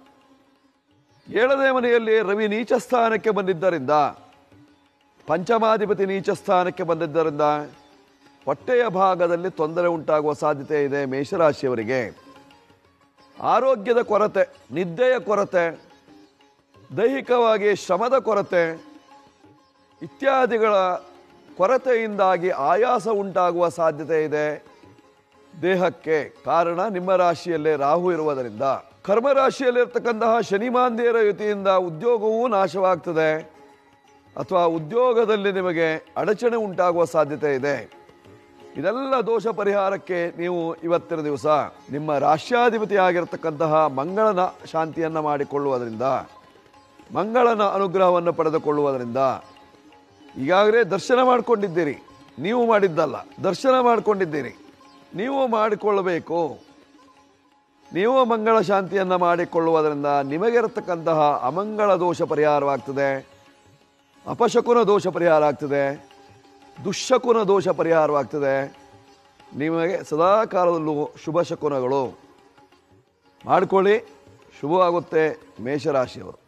ಏಳನೇ ಮನೆಯಲ್ಲಿ ರವಿ ನೀಚ ಸ್ಥಾನಕ್ಕೆ ಬಂದಿದ್ದರಿಂದ ಪಂಚಮಾಧಿಪತಿ ನೀಚ ಸ್ಥಾನಕ್ಕೆ ಬಂದಿದ್ದರಿಂದ ಹೊಟ್ಟೆಯ ಭಾಗದಲ್ಲಿ ತೊಂದರೆ ಉಂಟಾಗುವ ಸಾಧ್ಯತೆ ಇದೆ ಮೇಷರಾಶಿಯವರಿಗೆ ಆರೋಗ್ಯದ ಕೊರತೆ ನಿದ್ದೆಯ ಕೊರತೆ ದೈಹಿಕವಾಗಿ ಶ್ರಮದ ಕೊರತೆ ಇತ್ಯಾದಿಗಳ ಕೊರತೆಯಿಂದಾಗಿ ಆಯಾಸ ಉಂಟಾಗುವ ಸಾಧ್ಯತೆ ಇದೆ ದೇಹಕ್ಕೆ ಕಾರಣ ನಿಮ್ಮ ರಾಶಿಯಲ್ಲೇ ರಾಹು ಇರುವುದರಿಂದ ಕರ್ಮ ರಾಶಿಯಲ್ಲಿರ್ತಕ್ಕಂತಹ ಶನಿಮಾಂದಿಯರ ಯುತಿಯಿಂದ ಉದ್ಯೋಗವೂ ನಾಶವಾಗ್ತದೆ ಅಥವಾ ಉದ್ಯೋಗದಲ್ಲಿ ನಿಮಗೆ ಅಡಚಣೆ ಉಂಟಾಗುವ ಸಾಧ್ಯತೆ ಇದೆ ಇದೆಲ್ಲ ದೋಷ ಪರಿಹಾರಕ್ಕೆ ನೀವು ಇವತ್ತಿನ ದಿವಸ ನಿಮ್ಮ ರಾಷ್ಟ್ರಾಧಿಪತಿ ಆಗಿರತಕ್ಕಂತಹ ಮಂಗಳನ ಶಾಂತಿಯನ್ನು ಮಾಡಿಕೊಳ್ಳುವುದರಿಂದ ಮಂಗಳನ ಅನುಗ್ರಹವನ್ನು ಪಡೆದುಕೊಳ್ಳುವುದರಿಂದ ಈಗಾಗಲೇ ದರ್ಶನ ಮಾಡಿಕೊಂಡಿದ್ದೀರಿ ನೀವು ಮಾಡಿದ್ದಲ್ಲ ದರ್ಶನ ಮಾಡಿಕೊಂಡಿದ್ದೀರಿ ನೀವು ಮಾಡಿಕೊಳ್ಳಬೇಕು ನೀವು ಮಂಗಳ ಶಾಂತಿಯನ್ನು ಮಾಡಿಕೊಳ್ಳುವುದರಿಂದ ನಿಮಗಿರತಕ್ಕಂತಹ ಅಮಂಗಳ ದೋಷ ಪರಿಹಾರವಾಗ್ತದೆ ಅಪಶಕುನ ದೋಷ ಪರಿಹಾರ ಆಗ್ತದೆ ದುಶ್ಶಕುನ ದೋಷ ಪರಿಹಾರವಾಗ್ತದೆ ನಿಮಗೆ ಸದಾ ಕಾಲದಲ್ಲೂ ಶುಭ ಶಕುನಗಳು ಮಾಡಿಕೊಳ್ಳಿ ಶುಭವಾಗುತ್ತೆ ಮೇಷರಾಶಿಯವರು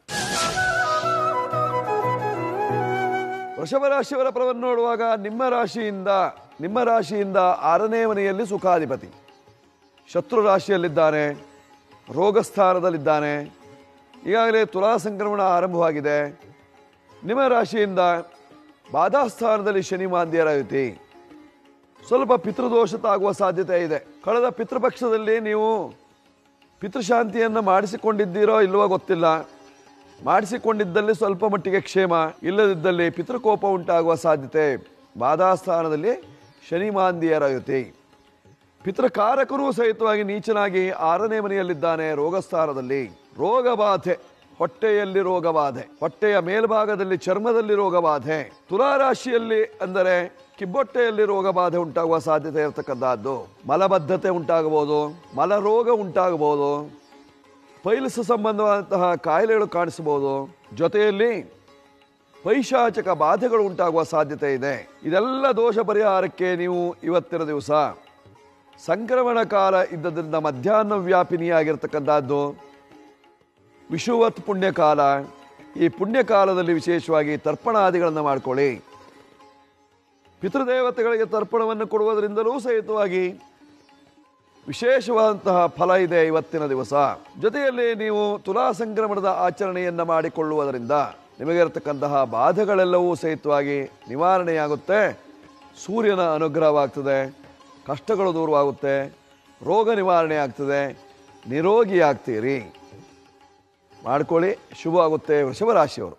ವೃಷಭ ರಾಶಿಯವರ ಫಲವನ್ನು ನೋಡುವಾಗ ನಿಮ್ಮ ರಾಶಿಯಿಂದ ನಿಮ್ಮ ರಾಶಿಯಿಂದ ಆರನೇ ಮನೆಯಲ್ಲಿ ಸುಖಾಧಿಪತಿ ಶತ್ರು ರಾಶಿಯಲ್ಲಿದ್ದಾನೆ ರೋಗಸ್ಥಾನದಲ್ಲಿದ್ದಾನೆ ಈಗಾಗಲೇ ತುಲಾ ಸಂಕ್ರಮಣ ಆರಂಭವಾಗಿದೆ ನಿಮ್ಮ ರಾಶಿಯಿಂದ ಬಾಧಾಸ್ಥಾನದಲ್ಲಿ ಶನಿ ಮಾಂದ್ಯರ ಯುತಿ ಸ್ವಲ್ಪ ಪಿತೃದೋಷ ತಾಗುವ ಸಾಧ್ಯತೆ ಇದೆ ಕಳೆದ ಪಿತೃಪಕ್ಷದಲ್ಲಿ ನೀವು ಪಿತೃಶಾಂತಿಯನ್ನು ಮಾಡಿಸಿಕೊಂಡಿದ್ದೀರೋ ಇಲ್ವೋ ಗೊತ್ತಿಲ್ಲ ಮಾಡಿಸಿಕೊಂಡಿದ್ದಲ್ಲಿ ಸ್ವಲ್ಪ ಮಟ್ಟಿಗೆ ಕ್ಷೇಮ ಇಲ್ಲದಿದ್ದಲ್ಲಿ ಪಿತೃಕೋಪ ಉಂಟಾಗುವ ಸಾಧ್ಯತೆ ಬಾಧಾಸ್ಥಾನದಲ್ಲಿ ಶನಿ ಮಾಂದಿಯರ ಯುತಿ ಪಿತೃಕಾರಕರೂ ಸಹಿತವಾಗಿ ನೀಚನಾಗಿ ಆರನೇ ಮನೆಯಲ್ಲಿದ್ದಾನೆ ರೋಗಸ್ಥಾನದಲ್ಲಿ ರೋಗಬಾಧೆ ಹೊಟ್ಟೆಯಲ್ಲಿ ರೋಗಬಾಧೆ ಹೊಟ್ಟೆಯ ಮೇಲ್ಭಾಗದಲ್ಲಿ ಚರ್ಮದಲ್ಲಿ ರೋಗಬಾಧೆ ತುಲಾರಾಶಿಯಲ್ಲಿ ಅಂದರೆ ಕಿಬ್ಬೊಟ್ಟೆಯಲ್ಲಿ ರೋಗಬಾಧೆ ಉಂಟಾಗುವ ಸಾಧ್ಯತೆ ಇರತಕ್ಕಂತಹದ್ದು ಮಲಬದ್ಧತೆ ಉಂಟಾಗಬಹುದು ಮಲರೋಗ ಉಂಟಾಗಬಹುದು ಪೈಲ್ಸ್ ಸಂಬಂಧವಾದಂತಹ ಕಾಯಿಲೆಗಳು ಕಾಣಿಸಬಹುದು ಜೊತೆಯಲ್ಲಿ ಪೈಶಾಚಕ ಬಾಧೆಗಳು ಉಂಟಾಗುವ ಸಾಧ್ಯತೆ ಇದೆ ಇದೆಲ್ಲ ದೋಷ ಪರಿಹಾರಕ್ಕೆ ನೀವು ಇವತ್ತಿನ ದಿವಸ ಸಂಕ್ರಮಣ ಕಾಲ ಇದ್ದದ್ರಿಂದ ಮಧ್ಯಾಹ್ನ ವ್ಯಾಪಿನಿಯಾಗಿರ್ತಕ್ಕಂಥದ್ದು ವಿಷುವತ್ ಪುಣ್ಯಕಾಲ ಈ ಪುಣ್ಯಕಾಲದಲ್ಲಿ ವಿಶೇಷವಾಗಿ ತರ್ಪಣಾದಿಗಳನ್ನು ಮಾಡಿಕೊಳ್ಳಿ ಪಿತೃದೇವತೆಗಳಿಗೆ ತರ್ಪಣವನ್ನು ಕೊಡುವುದರಿಂದಲೂ ಸಹಿತವಾಗಿ ವಿಶೇಷವಾದಂತಹ ಫಲ ಇದೆ ಇವತ್ತಿನ ದಿವಸ ಜೊತೆಯಲ್ಲಿ ನೀವು ತುಲಾ ಸಂಕ್ರಮಣದ ಆಚರಣೆಯನ್ನು ಮಾಡಿಕೊಳ್ಳುವುದರಿಂದ ನಿಮಗಿರತಕ್ಕಂತಹ ಬಾಧೆಗಳೆಲ್ಲವೂ ಸಹಿತವಾಗಿ ನಿವಾರಣೆಯಾಗುತ್ತೆ ಸೂರ್ಯನ ಅನುಗ್ರಹವಾಗ್ತದೆ ಕಷ್ಟಗಳು ದೂರವಾಗುತ್ತೆ ರೋಗ ನಿವಾರಣೆ ಆಗ್ತದೆ ನಿರೋಗಿ ಆಗ್ತೀರಿ ಮಾಡ್ಕೊಳ್ಳಿ ಶುಭ ಆಗುತ್ತೆ ವೃಷಭ ರಾಶಿಯವರು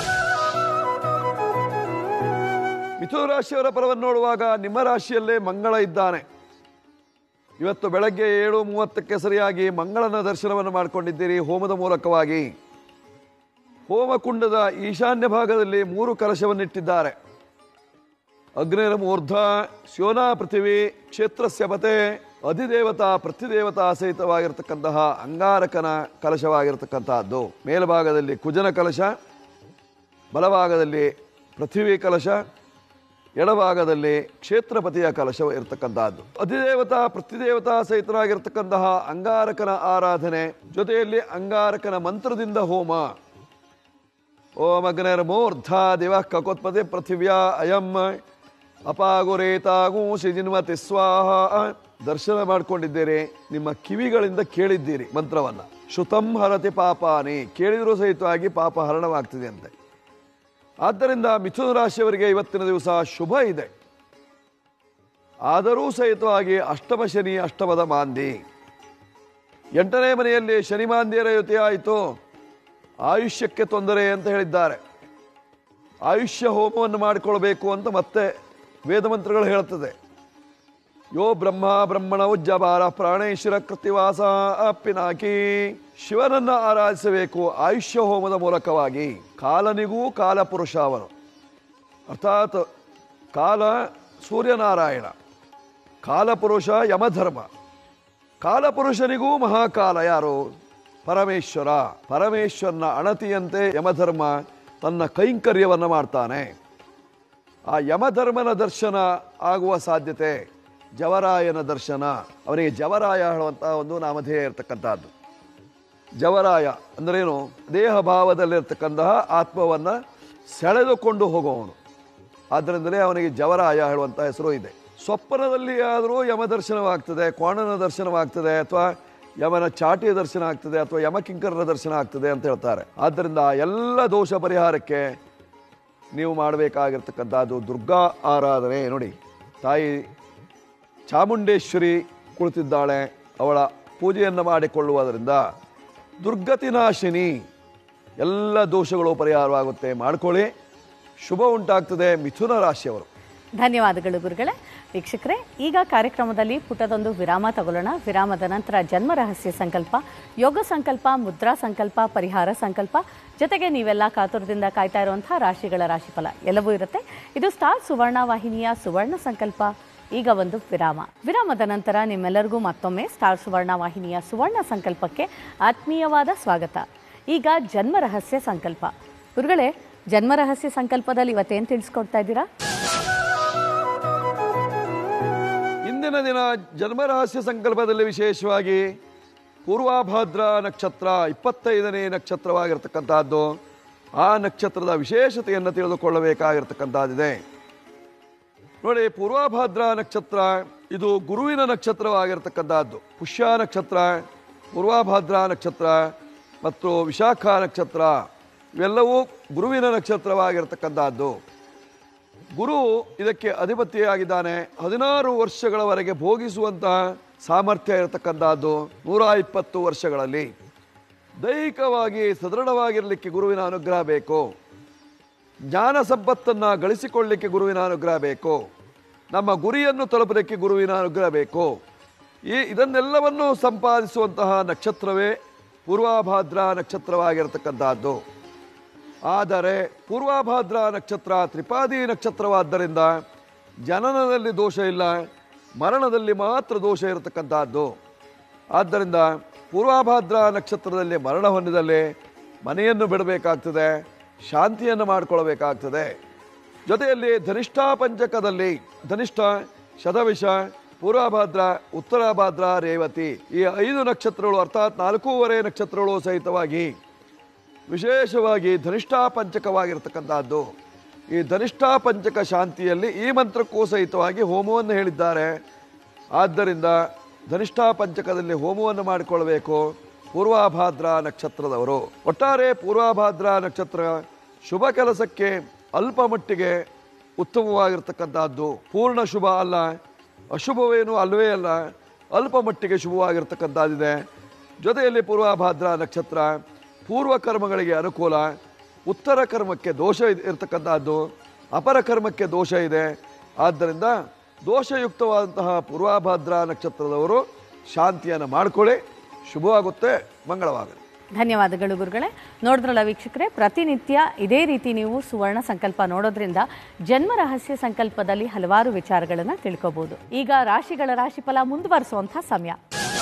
ಮಿಥುನ ರಾಶಿಯವರ ಫಲವನ್ನು ನೋಡುವಾಗ ನಿಮ್ಮ ರಾಶಿಯಲ್ಲೇ ಮಂಗಳ ಇದ್ದಾನೆ ಇವತ್ತು ಬೆಳಗ್ಗೆ ಏಳು ಮೂವತ್ತಕ್ಕೆ ಸರಿಯಾಗಿ ಮಂಗಳನ ದರ್ಶನವನ್ನು ಮಾಡಿಕೊಂಡಿದ್ದೀರಿ ಹೋಮದ ಮೂಲಕವಾಗಿ ಹೋಮಕುಂಡದ ಈಶಾನ್ಯ ಭಾಗದಲ್ಲಿ ಮೂರು ಕಲಶವನ್ನಿಟ್ಟಿದ್ದಾರೆ ಅಗ್ನಿರ ಮೂರ್ಧ ಸ್ಯೋನಾ ಪೃಥಿವಿ ಕ್ಷೇತ್ರಸ್ಯ ಪತೆ ಅಧಿದೇವತಾ ಪ್ರತಿದೇವತಾ ಸಹಿತವಾಗಿರ್ತಕ್ಕಂತಹ ಅಂಗಾರಕನ ಕಲಶವಾಗಿರ್ತಕ್ಕಂತಹದ್ದು ಮೇಲ್ಭಾಗದಲ್ಲಿ ಕುಜನ ಕಲಶ ಬಲಭಾಗದಲ್ಲಿ ಪೃಥ್ವಿ ಕಲಶ ಎಡಭಾಗದಲ್ಲಿ ಕ್ಷೇತ್ರಪತಿಯ ಕಲಶ ಇರತಕ್ಕಂತಹದ್ದು ಅಧಿದೇವತಾ ಪ್ರತಿದೇವತಾ ಸಹಿತರಾಗಿರ್ತಕ್ಕಂತಹ ಅಂಗಾರಕನ ಆರಾಧನೆ ಜೊತೆಯಲ್ಲಿ ಅಂಗಾರಕನ ಮಂತ್ರದಿಂದ ಹೋಮ ಓಂ ಅಗ್ನಿರ್ಮೂರ್ಧ ದಿವ ಕಕೋತ್ಪತಿ ಪೃಥಿವ್ಯಾ ಅಯಂ ಅಪಾಗುರೇತಾಗೂ ಶಿಜಿನ್ವತಿ ಸ್ವಾಹ ದರ್ಶನ ಮಾಡ್ಕೊಂಡಿದ್ದೀರಿ ನಿಮ್ಮ ಕಿವಿಗಳಿಂದ ಕೇಳಿದ್ದೀರಿ ಮಂತ್ರವನ್ನ ಶುತಂ ಹರತಿ ಪಾಪಾನಿ ಕೇಳಿದರೂ ಸಹಿತವಾಗಿ ಪಾಪ ಹರಣವಾಗ್ತಿದೆ ಅಂತೆ ಆದ್ದರಿಂದ ಮಿಥುನ ರಾಶಿಯವರಿಗೆ ಇವತ್ತಿನ ದಿವಸ ಶುಭ ಇದೆ ಆದರೂ ಸಹಿತವಾಗಿ ಅಷ್ಟಮ ಶನಿ ಅಷ್ಟಮದ ಮಾಂದಿ ಎಂಟನೇ ಮನೆಯಲ್ಲಿ ಶನಿಮಾಂದ್ಯರ ಯುತಿ ಆಯಿತು ಆಯುಷ್ಯಕ್ಕೆ ತೊಂದರೆ ಅಂತ ಹೇಳಿದ್ದಾರೆ ಆಯುಷ್ಯ ಹೋಮವನ್ನು ಮಾಡಿಕೊಳ್ಬೇಕು ಅಂತ ಮತ್ತೆ ವೇದ ಮಂತ್ರಗಳು ಹೇಳುತ್ತದೆ ಯೋ ಬ್ರಹ್ಮ ಬ್ರಹ್ಮಣ ಉಜ್ಜಬಾರ ಪ್ರಾಣೇಶ್ವರ ಕೃತಿವಾಸ ಪಿನಾಕಿ ಶಿವನನ್ನ ಆರಾಧಿಸಬೇಕು ಆಯುಷ್ಯ ಹೋಮದ ಮೂಲಕವಾಗಿ ಕಾಲನಿಗೂ ಕಾಲಪುರುಷ ಅವನು ಅರ್ಥಾತ್ ಕಾಲ ಸೂರ್ಯನಾರಾಯಣ ಕಾಲಪುರುಷ ಯಮಧರ್ಮ ಕಾಲಪುರುಷನಿಗೂ ಮಹಾಕಾಲ ಯಾರು ಪರಮೇಶ್ವರ ಪರಮೇಶ್ವರನ ಅಣತಿಯಂತೆ ಯಮಧರ್ಮ ತನ್ನ ಕೈಂಕರ್ಯವನ್ನು ಮಾಡ್ತಾನೆ ಆ ಯಮಧರ್ಮನ ದರ್ಶನ ಆಗುವ ಸಾಧ್ಯತೆ ಜವರಾಯನ ದರ್ಶನ ಅವನಿಗೆ ಜವರಾಯ ಹೇಳುವಂತಹ ಒಂದು ನಾಮಧೇಯ ಇರತಕ್ಕಂಥದ್ದು ಜವರಾಯ ಅಂದ್ರೇನು ದೇಹ ಭಾವದಲ್ಲಿರ್ತಕ್ಕಂತಹ ಆತ್ಮವನ್ನು ಸೆಳೆದುಕೊಂಡು ಹೋಗುವವನು ಆದ್ದರಿಂದಲೇ ಅವನಿಗೆ ಜವರಾಯ ಹೇಳುವಂಥ ಹೆಸರು ಇದೆ ಸ್ವಪ್ನದಲ್ಲಿ ಆದರೂ ಯಮ ದರ್ಶನವಾಗ್ತದೆ ಕೋಣನ ದರ್ಶನವಾಗ್ತದೆ ಅಥವಾ ಯಮನ ಚಾಟಿಯ ದರ್ಶನ ಆಗ್ತದೆ ಅಥವಾ ಯಮಕಿಂಕರರ ದರ್ಶನ ಆಗ್ತದೆ ಅಂತ ಹೇಳ್ತಾರೆ ಆದ್ದರಿಂದ ಆ ಎಲ್ಲ ದೋಷ ಪರಿಹಾರಕ್ಕೆ ನೀವು ಮಾಡಬೇಕಾಗಿರ್ತಕ್ಕಂಥದ್ದು ದುರ್ಗಾ ಆರಾಧನೆ ನೋಡಿ ತಾಯಿ ಚಾಮುಂಡೇಶ್ವರಿ ಕುಳಿತಿದ್ದಾಳೆ ಅವಳ ಪೂಜೆಯನ್ನು ಮಾಡಿಕೊಳ್ಳುವುದರಿಂದ ದುರ್ಗತಿನಾಶಿನಿ ಎಲ್ಲ ದೋಷಗಳು ಪರಿಹಾರವಾಗುತ್ತೆ ಮಾಡ್ಕೊಳ್ಳಿ ಶುಭ ಉಂಟಾಗ್ತದೆ ಮಿಥುನ ರಾಶಿಯವರು ಧನ್ಯವಾದಗಳು ಗುರುಗಳೇ ವೀಕ್ಷಕರೇ ಈಗ ಕಾರ್ಯಕ್ರಮದಲ್ಲಿ ಪುಟದೊಂದು ವಿರಾಮ ತಗೊಳ್ಳೋಣ ವಿರಾಮದ ನಂತರ ಜನ್ಮ ರಹಸ್ಯ ಸಂಕಲ್ಪ ಯೋಗ ಸಂಕಲ್ಪ ಮುದ್ರಾ ಸಂಕಲ್ಪ ಪರಿಹಾರ ಸಂಕಲ್ಪ ಜೊತೆಗೆ ನೀವೆಲ್ಲ ಕಾತುರದಿಂದ ಕಾಯ್ತಾ ಇರುವಂತಹ ರಾಶಿಗಳ ರಾಶಿಫಲ ಎಲ್ಲವೂ ಇರುತ್ತೆ ಇದು ಸ್ಟಾರ್ ಸುವರ್ಣ ವಾಹಿನಿಯ ಸುವರ್ಣ ಸಂಕಲ್ಪ ಈಗ ಒಂದು ವಿರಾಮ ವಿರಾಮದ ನಂತರ ನಿಮ್ಮೆಲ್ಲರಿಗೂ ಮತ್ತೊಮ್ಮೆ ಸ್ಟಾರ್ ಸುವರ್ಣ ವಾಹಿನಿಯ ಸುವರ್ಣ ಸಂಕಲ್ಪಕ್ಕೆ ಆತ್ಮೀಯವಾದ ಸ್ವಾಗತ ಈಗ ಜನ್ಮ ರಹಸ್ಯ ಸಂಕಲ್ಪ ಗುರುಗಳೇ ಜನ್ಮ ರಹಸ್ಯ ಸಂಕಲ್ಪದಲ್ಲಿ ಇವತ್ತೇನು ತಿಳಿಸ್ಕೊಡ್ತಾ ಇದ್ದೀರಾ ಇಂದಿನ ದಿನ ಜನ್ಮ ರಹಸ್ಯ ಸಂಕಲ್ಪದಲ್ಲಿ ವಿಶೇಷವಾಗಿ ಪೂರ್ವಾಭಾದ್ರ ನಕ್ಷತ್ರ ಇಪ್ಪತ್ತೈದನೇ ನಕ್ಷತ್ರವಾಗಿರ್ತಕ್ಕಂಥದ್ದು ಆ ನಕ್ಷತ್ರದ ವಿಶೇಷತೆಯನ್ನು ತಿಳಿದುಕೊಳ್ಳಬೇಕಾಗಿರ್ತಕ್ಕಂಥದ್ದಿದೆ ನೋಡಿ ಪೂರ್ವಾಭಾದ್ರ ನಕ್ಷತ್ರ ಇದು ಗುರುವಿನ ನಕ್ಷತ್ರವಾಗಿರ್ತಕ್ಕಂಥದ್ದು ಪುಷ್ಯ ನಕ್ಷತ್ರ ಪೂರ್ವಾಭಾದ್ರ ನಕ್ಷತ್ರ ಮತ್ತು ವಿಶಾಖ ನಕ್ಷತ್ರ ಇವೆಲ್ಲವೂ ಗುರುವಿನ ನಕ್ಷತ್ರವಾಗಿರ್ತಕ್ಕಂಥದ್ದು ಗುರು ಇದಕ್ಕೆ ಅಧಿಪತಿಯಾಗಿದ್ದಾನೆ ಹದಿನಾರು ವರ್ಷಗಳವರೆಗೆ ಭೋಗಿಸುವಂತಹ ಸಾಮರ್ಥ್ಯ ಇರತಕ್ಕಂಥದ್ದು ನೂರ ಇಪ್ಪತ್ತು ವರ್ಷಗಳಲ್ಲಿ ದೈಹಿಕವಾಗಿ ಸದೃಢವಾಗಿರಲಿಕ್ಕೆ ಗುರುವಿನ ಅನುಗ್ರಹ ಬೇಕು ಜ್ಞಾನ ಸಂಪತ್ತನ್ನು ಗಳಿಸಿಕೊಳ್ಳಲಿಕ್ಕೆ ಗುರುವಿನ ಅನುಗ್ರಹ ಬೇಕು ನಮ್ಮ ಗುರಿಯನ್ನು ತಲುಪಲಿಕ್ಕೆ ಗುರುವಿನ ಅನುಗ್ರಹ ಬೇಕು ಈ ಇದನ್ನೆಲ್ಲವನ್ನು ಸಂಪಾದಿಸುವಂತಹ ನಕ್ಷತ್ರವೇ ಪೂರ್ವಾಭಾದ್ರ ನಕ್ಷತ್ರವಾಗಿರತಕ್ಕಂತಹದ್ದು ಆದರೆ ಪೂರ್ವಾಭಾದ್ರ ನಕ್ಷತ್ರ ತ್ರಿಪಾದಿ ನಕ್ಷತ್ರವಾದ್ದರಿಂದ ಜನನದಲ್ಲಿ ದೋಷ ಇಲ್ಲ ಮರಣದಲ್ಲಿ ಮಾತ್ರ ದೋಷ ಇರತಕ್ಕಂತಹದ್ದು ಆದ್ದರಿಂದ ಪೂರ್ವಾಭಾದ್ರ ನಕ್ಷತ್ರದಲ್ಲಿ ಮರಣ ಹೊಂದಿದಲ್ಲಿ ಮನೆಯನ್ನು ಬಿಡಬೇಕಾಗ್ತದೆ ಶಾಂತಿಯನ್ನು ಮಾಡಿಕೊಳ್ಬೇಕಾಗ್ತದೆ ಜೊತೆಯಲ್ಲಿ ಧನಿಷ್ಠಾ ಪಂಚಕದಲ್ಲಿ ಧನಿಷ್ಠ ಶತವಿಷ ಪೂರ್ವಭಾದ್ರ ಉತ್ತರಭಾದ್ರ ರೇವತಿ ಈ ಐದು ನಕ್ಷತ್ರಗಳು ಅರ್ಥಾತ್ ನಾಲ್ಕೂವರೆ ನಕ್ಷತ್ರಗಳು ಸಹಿತವಾಗಿ ವಿಶೇಷವಾಗಿ ಧನಿಷ್ಠಾ ಪಂಚಕವಾಗಿರ್ತಕ್ಕಂಥದ್ದು ಈ ಧನಿಷ್ಠಾ ಪಂಚಕ ಶಾಂತಿಯಲ್ಲಿ ಈ ಮಂತ್ರಕ್ಕೂ ಸಹಿತವಾಗಿ ಹೋಮವನ್ನು ಹೇಳಿದ್ದಾರೆ ಆದ್ದರಿಂದ ಧನಿಷ್ಠಾ ಪಂಚಕದಲ್ಲಿ ಹೋಮವನ್ನು ಮಾಡಿಕೊಳ್ಬೇಕು ಪೂರ್ವಾಭಾದ್ರ ನಕ್ಷತ್ರದವರು ಒಟ್ಟಾರೆ ಪೂರ್ವಾಭಾದ್ರ ನಕ್ಷತ್ರ ಶುಭ ಕೆಲಸಕ್ಕೆ ಅಲ್ಪ ಮಟ್ಟಿಗೆ ಉತ್ತಮವಾಗಿರ್ತಕ್ಕಂಥದ್ದು ಪೂರ್ಣ ಶುಭ ಅಲ್ಲ ಅಶುಭವೇನು ಅಲ್ಲವೇ ಅಲ್ಲ ಅಲ್ಪ ಮಟ್ಟಿಗೆ ಶುಭವಾಗಿರ್ತಕ್ಕಂಥದ್ದಿದೆ ಜೊತೆಯಲ್ಲಿ ಪೂರ್ವಾಭಾದ್ರ ನಕ್ಷತ್ರ ಪೂರ್ವ ಕರ್ಮಗಳಿಗೆ ಅನುಕೂಲ ಉತ್ತರ ಕರ್ಮಕ್ಕೆ ದೋಷ ಇದ್- ಇರ್ತಕ್ಕಂಥದ್ದು ಅಪರ ಕರ್ಮಕ್ಕೆ ದೋಷ ಇದೆ ಆದ್ದರಿಂದ ದೋಷಯುಕ್ತವಾದಂತಹ ಪೂರ್ವಾಭಾದ್ರ ನಕ್ಷತ್ರದವರು ಶಾಂತಿಯನ್ನು ಮಾಡಿಕೊಳ್ಳಿ ಶುಭವಾಗುತ್ತೆ ಮಂಗಳವಾಗಲಿ ಧನ್ಯವಾದಗಳು ಗುರುಗಳೇ ನೋಡಿದ್ರಲ್ಲ ವೀಕ್ಷಕರೇ ಪ್ರತಿನಿತ್ಯ ಇದೇ ರೀತಿ ನೀವು ಸುವರ್ಣ ಸಂಕಲ್ಪ ನೋಡೋದ್ರಿಂದ ಜನ್ಮ ರಹಸ್ಯ ಸಂಕಲ್ಪದಲ್ಲಿ ಹಲವಾರು ವಿಚಾರಗಳನ್ನು ತಿಳ್ಕೋಬಹುದು ಈಗ ರಾಶಿಗಳ ರಾಶಿಫಲ ಮುಂದುವರಿಸುವಂಥ ಸಮಯ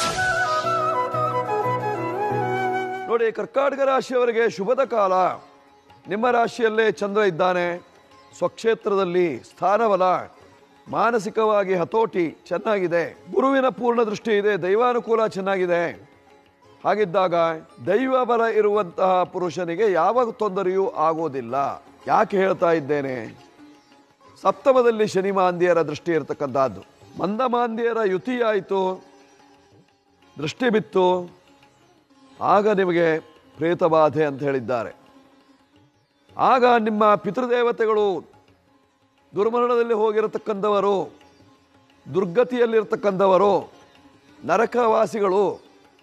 ನೋಡಿ ಕರ್ಕಾಟಕ ರಾಶಿಯವರಿಗೆ ಶುಭದ ಕಾಲ ನಿಮ್ಮ ರಾಶಿಯಲ್ಲೇ ಚಂದ್ರ ಇದ್ದಾನೆ ಸ್ವಕ್ಷೇತ್ರದಲ್ಲಿ ಸ್ಥಾನಬಲ ಮಾನಸಿಕವಾಗಿ ಹತೋಟಿ ಚೆನ್ನಾಗಿದೆ ಗುರುವಿನ ಪೂರ್ಣ ದೃಷ್ಟಿ ಇದೆ ದೈವಾನುಕೂಲ ಚೆನ್ನಾಗಿದೆ ಹಾಗಿದ್ದಾಗ ದೈವ ಬಲ ಇರುವಂತಹ ಪುರುಷನಿಗೆ ಯಾವ ತೊಂದರೆಯೂ ಆಗೋದಿಲ್ಲ ಯಾಕೆ ಹೇಳ್ತಾ ಇದ್ದೇನೆ ಸಪ್ತಮದಲ್ಲಿ ಶನಿ ಮಾಂದ್ಯರ ದೃಷ್ಟಿ ಇರತಕ್ಕಂಥದ್ದು ಮಂದ ಮಾಂದ್ಯರ ಯುತಿಯಾಯಿತು ದೃಷ್ಟಿ ಬಿತ್ತು ಆಗ ನಿಮಗೆ ಪ್ರೇತಬಾಧೆ ಅಂತ ಹೇಳಿದ್ದಾರೆ ಆಗ ನಿಮ್ಮ ಪಿತೃದೇವತೆಗಳು ದುರ್ಮರಣದಲ್ಲಿ ಹೋಗಿರತಕ್ಕಂಥವರು ದುರ್ಗತಿಯಲ್ಲಿರ್ತಕ್ಕಂಥವರು ನರಕವಾಸಿಗಳು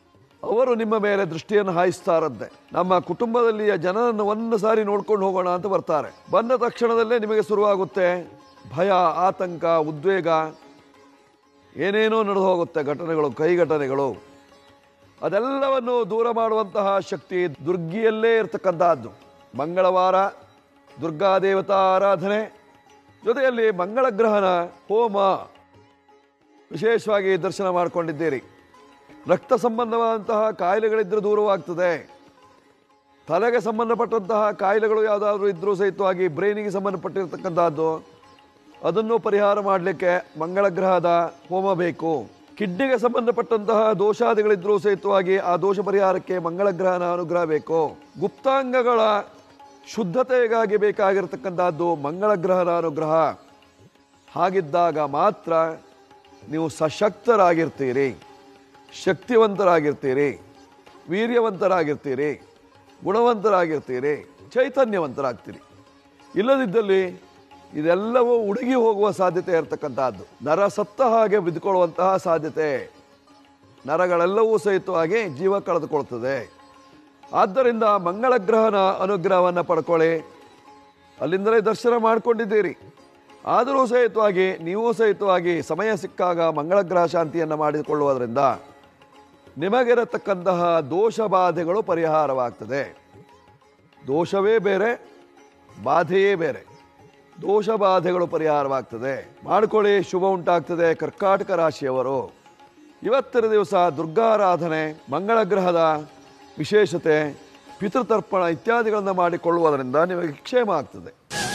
ಅವರು ನಿಮ್ಮ ಮೇಲೆ ದೃಷ್ಟಿಯನ್ನು ಹಾಯಿಸ್ತಾರಂತೆ ನಮ್ಮ ಕುಟುಂಬದಲ್ಲಿಯ ಜನರನ್ನು ಒಂದು ಸಾರಿ ನೋಡ್ಕೊಂಡು ಹೋಗೋಣ ಅಂತ ಬರ್ತಾರೆ ಬಂದ ತಕ್ಷಣದಲ್ಲೇ ನಿಮಗೆ ಶುರುವಾಗುತ್ತೆ ಭಯ ಆತಂಕ ಉದ್ವೇಗ ಏನೇನೋ ನಡೆದು ಹೋಗುತ್ತೆ ಘಟನೆಗಳು ಕೈ ಘಟನೆಗಳು ಅದೆಲ್ಲವನ್ನು ದೂರ ಮಾಡುವಂತಹ ಶಕ್ತಿ ದುರ್ಗಿಯಲ್ಲೇ ಇರತಕ್ಕಂತಹದ್ದು ಮಂಗಳವಾರ ದುರ್ಗಾ ದೇವತಾ ಆರಾಧನೆ ಜೊತೆಯಲ್ಲಿ ಮಂಗಳ ಗ್ರಹಣ ಹೋಮ ವಿಶೇಷವಾಗಿ ದರ್ಶನ ಮಾಡಿಕೊಂಡಿದ್ದೀರಿ ರಕ್ತ ಸಂಬಂಧವಾದಂತಹ ಕಾಯಿಲೆಗಳಿದ್ರೂ ದೂರವಾಗ್ತದೆ ತಲೆಗೆ ಸಂಬಂಧಪಟ್ಟಂತಹ ಕಾಯಿಲೆಗಳು ಯಾವುದಾದ್ರೂ ಇದ್ರೂ ಸಹಿತವಾಗಿ ಬ್ರೈನಿಗೆ ಸಂಬಂಧಪಟ್ಟಿರ್ತಕ್ಕಂಥದ್ದು ಅದನ್ನು ಪರಿಹಾರ ಮಾಡಲಿಕ್ಕೆ ಮಂಗಳ ಗ್ರಹದ ಹೋಮ ಬೇಕು ಕಿಡ್ನಿಗೆ ಸಂಬಂಧಪಟ್ಟಂತಹ ದೋಷಾದಿಗಳಿದ್ರೂ ಸಹಿತವಾಗಿ ಆ ದೋಷ ಪರಿಹಾರಕ್ಕೆ ಮಂಗಳ ಗ್ರಹನ ಅನುಗ್ರಹ ಬೇಕು ಗುಪ್ತಾಂಗಗಳ ಶುದ್ಧತೆಗಾಗಿ ಬೇಕಾಗಿರತಕ್ಕಂಥದ್ದು ಮಂಗಳ ಗ್ರಹದ ಅನುಗ್ರಹ ಹಾಗಿದ್ದಾಗ ಮಾತ್ರ ನೀವು ಸಶಕ್ತರಾಗಿರ್ತೀರಿ ಶಕ್ತಿವಂತರಾಗಿರ್ತೀರಿ ವೀರ್ಯವಂತರಾಗಿರ್ತೀರಿ ಗುಣವಂತರಾಗಿರ್ತೀರಿ ಚೈತನ್ಯವಂತರಾಗ್ತೀರಿ ಇಲ್ಲದಿದ್ದಲ್ಲಿ ಇದೆಲ್ಲವೂ ಉಡುಗಿ ಹೋಗುವ ಸಾಧ್ಯತೆ ಇರತಕ್ಕಂತಹದ್ದು ನರ ಸತ್ತ ಹಾಗೆ ಬಿದ್ದುಕೊಳ್ಳುವಂತಹ ಸಾಧ್ಯತೆ ನರಗಳೆಲ್ಲವೂ ಸಹಿತವಾಗಿ ಜೀವ ಕಳೆದುಕೊಳ್ತದೆ ಆದ್ದರಿಂದ ಮಂಗಳ ಗ್ರಹನ ಅನುಗ್ರಹವನ್ನು ಪಡ್ಕೊಳ್ಳಿ ಅಲ್ಲಿಂದಲೇ ದರ್ಶನ ಮಾಡಿಕೊಂಡಿದ್ದೀರಿ ಆದರೂ ಸಹಿತವಾಗಿ ನೀವು ಸಹಿತವಾಗಿ ಸಮಯ ಸಿಕ್ಕಾಗ ಮಂಗಳ ಗ್ರಹ ಶಾಂತಿಯನ್ನು ಮಾಡಿಕೊಳ್ಳುವುದರಿಂದ ನಿಮಗಿರತಕ್ಕಂತಹ ದೋಷ ಬಾಧೆಗಳು ಪರಿಹಾರವಾಗ್ತದೆ ದೋಷವೇ ಬೇರೆ ಬಾಧೆಯೇ ಬೇರೆ ದೋಷ ಬಾಧೆಗಳು ಪರಿಹಾರವಾಗ್ತದೆ ಮಾಡ್ಕೊಳ್ಳಿ ಶುಭ ಉಂಟಾಗ್ತದೆ ಕರ್ಕಾಟಕ ರಾಶಿಯವರು ಇವತ್ತಿನ ದಿವಸ ದುರ್ಗಾರಾಧನೆ ಮಂಗಳ ಗ್ರಹದ ವಿಶೇಷತೆ ಪಿತೃತರ್ಪಣ ಇತ್ಯಾದಿಗಳನ್ನು ಮಾಡಿಕೊಳ್ಳುವುದರಿಂದ ನಿಮಗೆ ಕ್ಷೇಮ ಆಗ್ತದೆ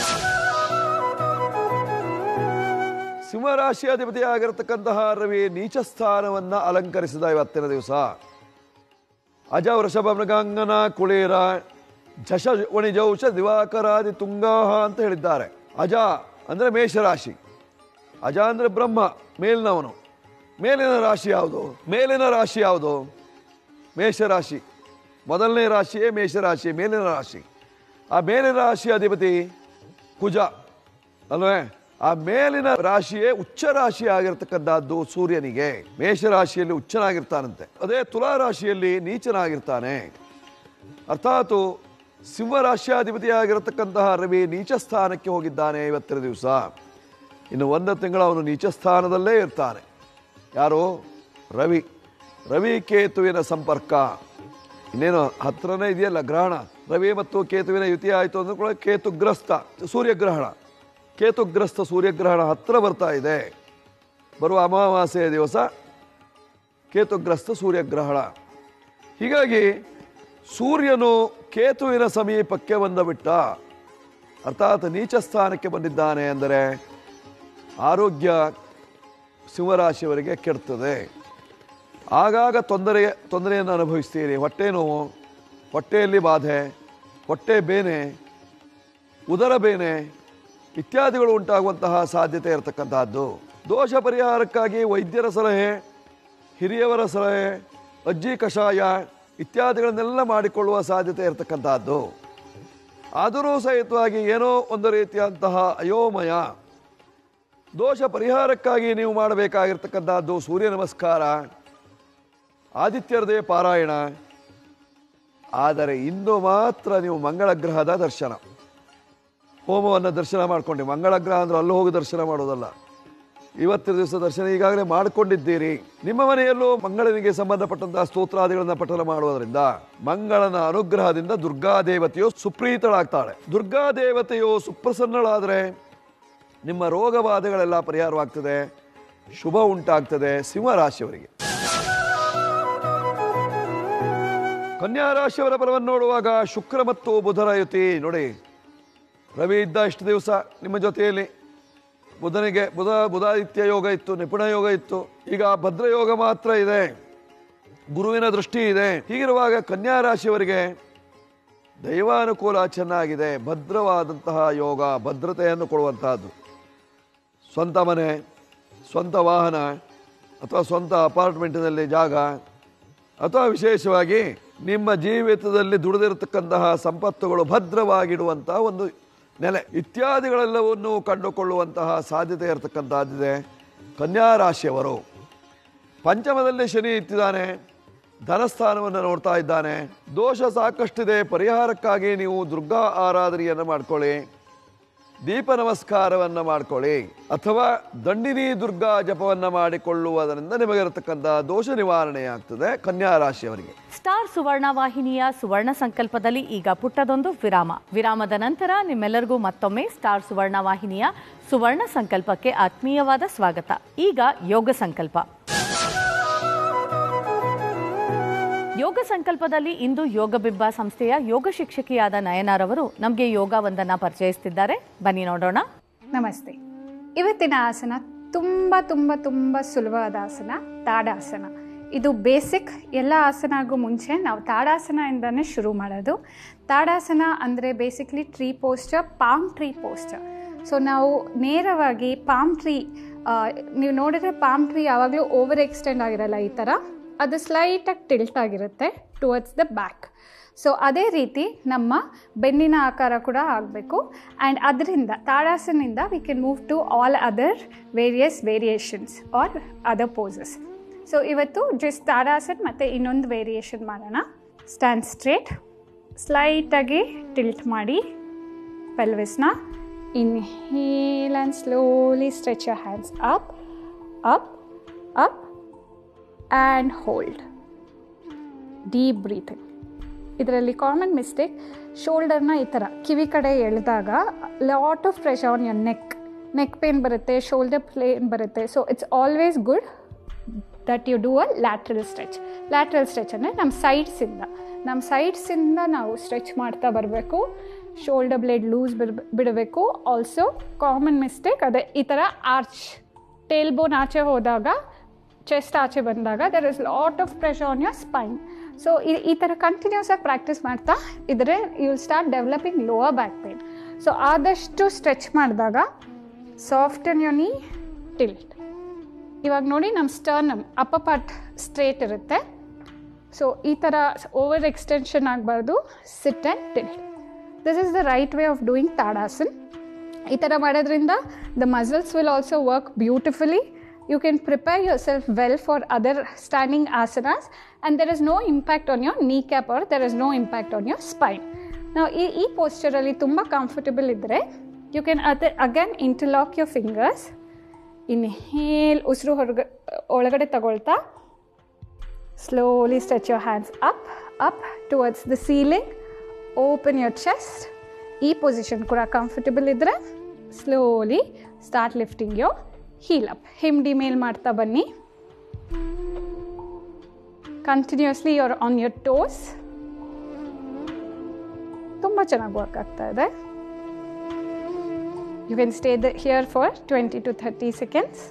ಸಿಂಹರಾಶಿ ಅಧಿಪತಿಯಾಗಿರತಕ್ಕಂತಹ ರವಿ ನೀಚ ಸ್ಥಾನವನ್ನ ಅಲಂಕರಿಸಿದ ಇವತ್ತಿನ ದಿವಸ ಅಜ ವೃಷಭ ಮೃಗಾಂಗನ ಕುಳೇರ ಜಶ ವಣಿಜೌಷ ದಿವಾಕರಾದಿ ತುಂಗಾಹ ಅಂತ ಹೇಳಿದ್ದಾರೆ ಅಜ ಅಂದ್ರೆ ಮೇಷರಾಶಿ ಅಜ ಅಂದ್ರೆ ಬ್ರಹ್ಮ ಮೇಲಿನವನು ಮೇಲಿನ ರಾಶಿ ಯಾವುದು ಮೇಲಿನ ರಾಶಿ ಯಾವುದು ಮೇಷರಾಶಿ ಮೊದಲನೇ ರಾಶಿಯೇ ಮೇಷರಾಶಿ ಮೇಲಿನ ರಾಶಿ ಆ ಮೇಲಿನ ರಾಶಿ ಅಧಿಪತಿ ಕುಜ ಅಲ್ವೇ ಆ ಮೇಲಿನ ರಾಶಿಯೇ ಉಚ್ಚ ರಾಶಿ ಆಗಿರ್ತಕ್ಕಂಥದ್ದು ಸೂರ್ಯನಿಗೆ ಮೇಷರಾಶಿಯಲ್ಲಿ ಉಚ್ಚನಾಗಿರ್ತಾನಂತೆ ಅದೇ ತುಲಾ ರಾಶಿಯಲ್ಲಿ ನೀಚನಾಗಿರ್ತಾನೆ ಅರ್ಥಾತ್ ಸಿಂಹರಾಶ್ಯಾಧಿಪತಿಯಾಗಿರತಕ್ಕಂತಹ ರವಿ ನೀಚ ಸ್ಥಾನಕ್ಕೆ ಹೋಗಿದ್ದಾನೆ ಇವತ್ತಿನ ದಿವಸ ಇನ್ನು ಒಂದು ತಿಂಗಳು ಅವನು ನೀಚ ಸ್ಥಾನದಲ್ಲೇ ಇರ್ತಾನೆ ಯಾರು ರವಿ ರವಿ ಕೇತುವಿನ ಸಂಪರ್ಕ ಇನ್ನೇನು ಹತ್ರನೇ ಇದೆಯಲ್ಲ ಗ್ರಹಣ ರವಿ ಮತ್ತು ಕೇತುವಿನ ಯುತಿ ಆಯಿತು ಅಂದ್ರೆ ಕೂಡ ಕೇತುಗ್ರಸ್ತ ಸೂರ್ಯಗ್ರಹಣ ಕೇತುಗ್ರಸ್ತ ಸೂರ್ಯಗ್ರಹಣ ಹತ್ರ ಬರ್ತಾ ಇದೆ ಬರುವ ಅಮಾವಾಸ್ಯೆಯ ದಿವಸ ಕೇತುಗ್ರಸ್ತ ಸೂರ್ಯಗ್ರಹಣ ಹೀಗಾಗಿ ಸೂರ್ಯನು ಕೇತುವಿನ ಸಮೀಪಕ್ಕೆ ಬಂದ ಬಿಟ್ಟ ಅರ್ಥಾತ್ ನೀಚ ಸ್ಥಾನಕ್ಕೆ ಬಂದಿದ್ದಾನೆ ಅಂದರೆ ಆರೋಗ್ಯ ಸಿಂಹರಾಶಿಯವರಿಗೆ ಕೆಡ್ತದೆ ಆಗಾಗ ತೊಂದರೆ ತೊಂದರೆಯನ್ನು ಅನುಭವಿಸ್ತೀರಿ ಹೊಟ್ಟೆ ನೋವು ಹೊಟ್ಟೆಯಲ್ಲಿ ಬಾಧೆ ಹೊಟ್ಟೆ ಬೇನೆ ಉದರ ಬೇನೆ ಇತ್ಯಾದಿಗಳು ಉಂಟಾಗುವಂತಹ ಸಾಧ್ಯತೆ ಇರತಕ್ಕಂತಹದ್ದು ದೋಷ ಪರಿಹಾರಕ್ಕಾಗಿ ವೈದ್ಯರ ಸಲಹೆ ಹಿರಿಯವರ ಸಲಹೆ ಅಜ್ಜಿ ಕಷಾಯ ಇತ್ಯಾದಿಗಳನ್ನೆಲ್ಲ ಮಾಡಿಕೊಳ್ಳುವ ಸಾಧ್ಯತೆ ಇರತಕ್ಕಂತಹದ್ದು ಆದರೂ ಸಹಿತವಾಗಿ ಏನೋ ಒಂದು ರೀತಿಯಂತಹ ಅಯೋಮಯ ದೋಷ ಪರಿಹಾರಕ್ಕಾಗಿ ನೀವು ಮಾಡಬೇಕಾಗಿರ್ತಕ್ಕಂಥದ್ದು ಸೂರ್ಯ ನಮಸ್ಕಾರ ಆದಿತ್ಯರದೇ ಪಾರಾಯಣ ಆದರೆ ಇಂದು ಮಾತ್ರ ನೀವು ಮಂಗಳ ಗ್ರಹದ ದರ್ಶನ ಹೋಮವನ್ನು ದರ್ಶನ ಮಾಡ್ಕೊಂಡು ಮಂಗಳ ಗ್ರಹ ಅಂದ್ರೆ ಅಲ್ಲಿ ಹೋಗಿ ದರ್ಶನ ಮಾಡೋದಲ್ಲ ಇವತ್ತಿನ ದಿವಸ ದರ್ಶನ ಈಗಾಗಲೇ ಮಾಡಿಕೊಂಡಿದ್ದೀರಿ ನಿಮ್ಮ ಮನೆಯಲ್ಲೂ ಮಂಗಳನಿಗೆ ಸಂಬಂಧಪಟ್ಟಂತಹ ಸ್ತೋತ್ರಾದಿಗಳನ್ನ ಪಠನ ಮಾಡುವುದರಿಂದ ಮಂಗಳನ ಅನುಗ್ರಹದಿಂದ ದುರ್ಗಾದೇವತೆಯು ಸುಪ್ರೀತಳಾಗ್ತಾಳೆ ದುರ್ಗಾದೇವತೆಯು ಸುಪ್ರಸನ್ನಳಾದರೆ ನಿಮ್ಮ ರೋಗ ಬಾಧೆಗಳೆಲ್ಲ ಪರಿಹಾರವಾಗ್ತದೆ ಶುಭ ಉಂಟಾಗ್ತದೆ ಸಿಂಹರಾಶಿಯವರಿಗೆ ಕನ್ಯಾ ರಾಶಿಯವರ ಫಲವನ್ನು ನೋಡುವಾಗ ಶುಕ್ರ ಮತ್ತು ಬುಧರ ಯುತಿ ನೋಡಿ ರವಿ ಇದ್ದ ಇಷ್ಟು ದಿವಸ ನಿಮ್ಮ ಜೊತೆಯಲ್ಲಿ ಬುಧನಿಗೆ ಬುಧ ಬುಧಾದಿತ್ಯ ಯೋಗ ಇತ್ತು ನಿಪುಣ ಯೋಗ ಇತ್ತು ಈಗ ಭದ್ರ ಯೋಗ ಮಾತ್ರ ಇದೆ ಗುರುವಿನ ದೃಷ್ಟಿ ಇದೆ ಹೀಗಿರುವಾಗ ಕನ್ಯಾ ರಾಶಿಯವರಿಗೆ ದೈವಾನುಕೂಲ ಚೆನ್ನಾಗಿದೆ ಭದ್ರವಾದಂತಹ ಯೋಗ ಭದ್ರತೆಯನ್ನು ಕೊಡುವಂತಹದ್ದು ಸ್ವಂತ ಮನೆ ಸ್ವಂತ ವಾಹನ ಅಥವಾ ಸ್ವಂತ ಅಪಾರ್ಟ್ಮೆಂಟಿನಲ್ಲಿ ಜಾಗ ಅಥವಾ ವಿಶೇಷವಾಗಿ ನಿಮ್ಮ ಜೀವಿತದಲ್ಲಿ ದುಡಿದಿರತಕ್ಕಂತಹ ಸಂಪತ್ತುಗಳು ಭದ್ರವಾಗಿಡುವಂತಹ ಒಂದು ನೆಲೆ ಇತ್ಯಾದಿಗಳೆಲ್ಲವನ್ನು ಕಂಡುಕೊಳ್ಳುವಂತಹ ಸಾಧ್ಯತೆ ಇರತಕ್ಕಂತಹದ್ದಿದೆ ಕನ್ಯಾ ರಾಶಿಯವರು ಪಂಚಮದಲ್ಲಿ ಶನಿ ಇತ್ತಿದ್ದಾನೆ ಧನಸ್ಥಾನವನ್ನು ನೋಡ್ತಾ ಇದ್ದಾನೆ ದೋಷ ಸಾಕಷ್ಟಿದೆ ಪರಿಹಾರಕ್ಕಾಗಿ ನೀವು ದುರ್ಗಾ ಆರಾಧನೆಯನ್ನು ಮಾಡ್ಕೊಳ್ಳಿ ದೀಪ ನಮಸ್ಕಾರವನ್ನು ಮಾಡ್ಕೊಳ್ಳಿ ಅಥವಾ ದಂಡಿನಿ ದುರ್ಗಾ ಜಪವನ್ನ ಮಾಡಿಕೊಳ್ಳುವುದರಿಂದ ನಿಮಗಿರತಕ್ಕಂಥ ದೋಷ ನಿವಾರಣೆ ಆಗ್ತದೆ ಕನ್ಯಾ ರಾಶಿಯವರಿಗೆ ಸ್ಟಾರ್ ಸುವರ್ಣ ವಾಹಿನಿಯ ಸುವರ್ಣ ಸಂಕಲ್ಪದಲ್ಲಿ ಈಗ ಪುಟ್ಟದೊಂದು ವಿರಾಮ ವಿರಾಮದ ನಂತರ ನಿಮ್ಮೆಲ್ಲರಿಗೂ ಮತ್ತೊಮ್ಮೆ ಸ್ಟಾರ್ ಸುವರ್ಣ ವಾಹಿನಿಯ ಸುವರ್ಣ ಸಂಕಲ್ಪಕ್ಕೆ ಆತ್ಮೀಯವಾದ ಸ್ವಾಗತ ಈಗ ಯೋಗ ಸಂಕಲ್ಪ ಯೋಗ ಸಂಕಲ್ಪದಲ್ಲಿ ಇಂದು ಯೋಗ ಬಿಂಬ ಸಂಸ್ಥೆಯ ಯೋಗ ಶಿಕ್ಷಕಿಯಾದ ನಯನಾರವರು ನಮಗೆ ಯೋಗ ಒಂದನ್ನ ಪರಿಚಯಿಸ್ತಿದ್ದಾರೆ ಬನ್ನಿ ನೋಡೋಣ ನಮಸ್ತೆ ಇವತ್ತಿನ ಆಸನ ತುಂಬ ತುಂಬ ತುಂಬ ಸುಲಭವಾದ ಆಸನ ತಾಡಾಸನ ಇದು ಬೇಸಿಕ್ ಎಲ್ಲ ಆಸನಗೂ ಮುಂಚೆ ನಾವು ತಾಡಾಸನದಿಂದನೇ ಶುರು ಮಾಡೋದು ತಾಡಾಸನ ಅಂದರೆ basically tree posture palm tree posture so ನಾವು ನೇರವಾಗಿ ಪಾಮ್ ಟ್ರೀ ನೀವು ನೋಡಿದ್ರೆ ಪಾಮ್ ಟ್ರೀ ಯಾವಾಗಲೂ ಓವರ್ ಎಕ್ಸ್ಟೆಂಡ್ ಆಗಿರಲ್ಲ ಈ ಥರ ಅದು ಸ್ಲೈಟಾಗಿ ಟಿಲ್ಟ್ ಆಗಿರುತ್ತೆ ಟುವರ್ಡ್ಸ್ ದ ಬ್ಯಾಕ್ ಸೊ ಅದೇ ರೀತಿ ನಮ್ಮ ಬೆನ್ನಿನ ಆಕಾರ ಕೂಡ ಆಗಬೇಕು ಆ್ಯಂಡ್ ಅದರಿಂದ ತಾಡಾಸನಿಂದ we can move to all other various variations or other poses so ಇವತ್ತು ಜಸ್ಟ್ ತಾಡಾಸನ್ ಮತ್ತು ಇನ್ನೊಂದು ವೇರಿಯೇಷನ್ ಮಾಡೋಣ ಸ್ಟ್ಯಾಂಡ್ ಸ್ಟ್ರೇಟ್ ಸ್ಲೈಟಾಗಿ ಟಿಲ್ಟ್ ಮಾಡಿ ಪೆಲ್ವಿಸ್ನ inhale and slowly stretch your hands up up up and hold deep breathing ಇದರಲ್ಲಿ ಕಾಮನ್ ಮಿಸ್ಟೇಕ್ ಶೋಲ್ಡರ್ನ ಈ ಥರ ಕಿವಿ ಕಡೆ ಎಳೆದಾಗ lot of pressure on your neck neck pain ಬರುತ್ತೆ ಶೋಲ್ಡರ್ ಪೇನ್ ಬರುತ್ತೆ so it's always good that you do a lateral stretch lateral stretch ಅಂದರೆ ನಮ್ಮ ಸೈಡ್ಸಿಂದ ನಮ್ಮ ಸೈಡ್ಸಿಂದ ನಾವು ಸ್ಟ್ರೆಚ್ ಮಾಡ್ತಾ ಬರಬೇಕು ಶೋಲ್ಡರ್ ಬ್ಲೇಡ್ ಲೂಸ್ ಬಿಡ್ ಬಿಡಬೇಕು ಆಲ್ಸೋ ಕಾಮನ್ ಮಿಸ್ಟೇಕ್ ಅದೇ ಈ ಥರ ಆರ್ಚ್ ಟೇಲ್ ಬೋನ್ ಆಚೆ ಹೋದಾಗ ಚೆಸ್ಟ್ ಆಚೆ ಬಂದಾಗ there is lot of pressure on your spine so ಈ ಥರ ಕಂಟಿನ್ಯೂಸ್ ಆಗಿ ಪ್ರಾಕ್ಟೀಸ್ ಮಾಡ್ತಾ ಇದ್ರೆ you will start developing lower back pain so ಆದಷ್ಟು ಸ್ಟ್ರೆಚ್ ಮಾಡಿದಾಗ soft on your knee tilt ಇವಾಗ ನೋಡಿ ನಮ್ಮ ಸ್ಟರ್ನಮ್ ಅಪ್ಪ ಪಾರ್ಟ್ ಸ್ಟ್ರೇಟ್ ಇರುತ್ತೆ ಸೊ ಈ ಥರ ಓವರ್ ಎಕ್ಸ್ಟೆನ್ಷನ್ ಆಗಬಾರ್ದು sit and tilt this is the right way of doing Tadasana ಈ ಥರ ಮಾಡೋದ್ರಿಂದ the muscles will also work beautifully you can prepare yourself well for other standing asanas and there is no impact on your kneecap or there is no impact on your spine. Now, ಈ ಈ ಪೋಸ್ಚರಲ್ಲಿ ತುಂಬ comfortable ಇದ್ದರೆ you can ಅದ again interlock your fingers inhale ಉಸಿರು ಹೊರಗ ಒಳಗಡೆ ತಗೊಳ್ತಾ slowly stretch your hands up up towards the ceiling open your chest ಈ ಪೊಸಿಷನ್ ಕೂಡ ಕಂಫರ್ಟಬಲ್ ಇದ್ದರೆ slowly start lifting your heel up ಹಿಂಡಿ ಮೇಲ್ ಮಾಡ್ತಾ ಬನ್ನಿ continuously your on your toes ತುಂಬ ಚೆನ್ನಾಗಿ ವರ್ಕ್ ಆಗ್ತಾ ಇದೆ you can stay the here for twenty to thirty seconds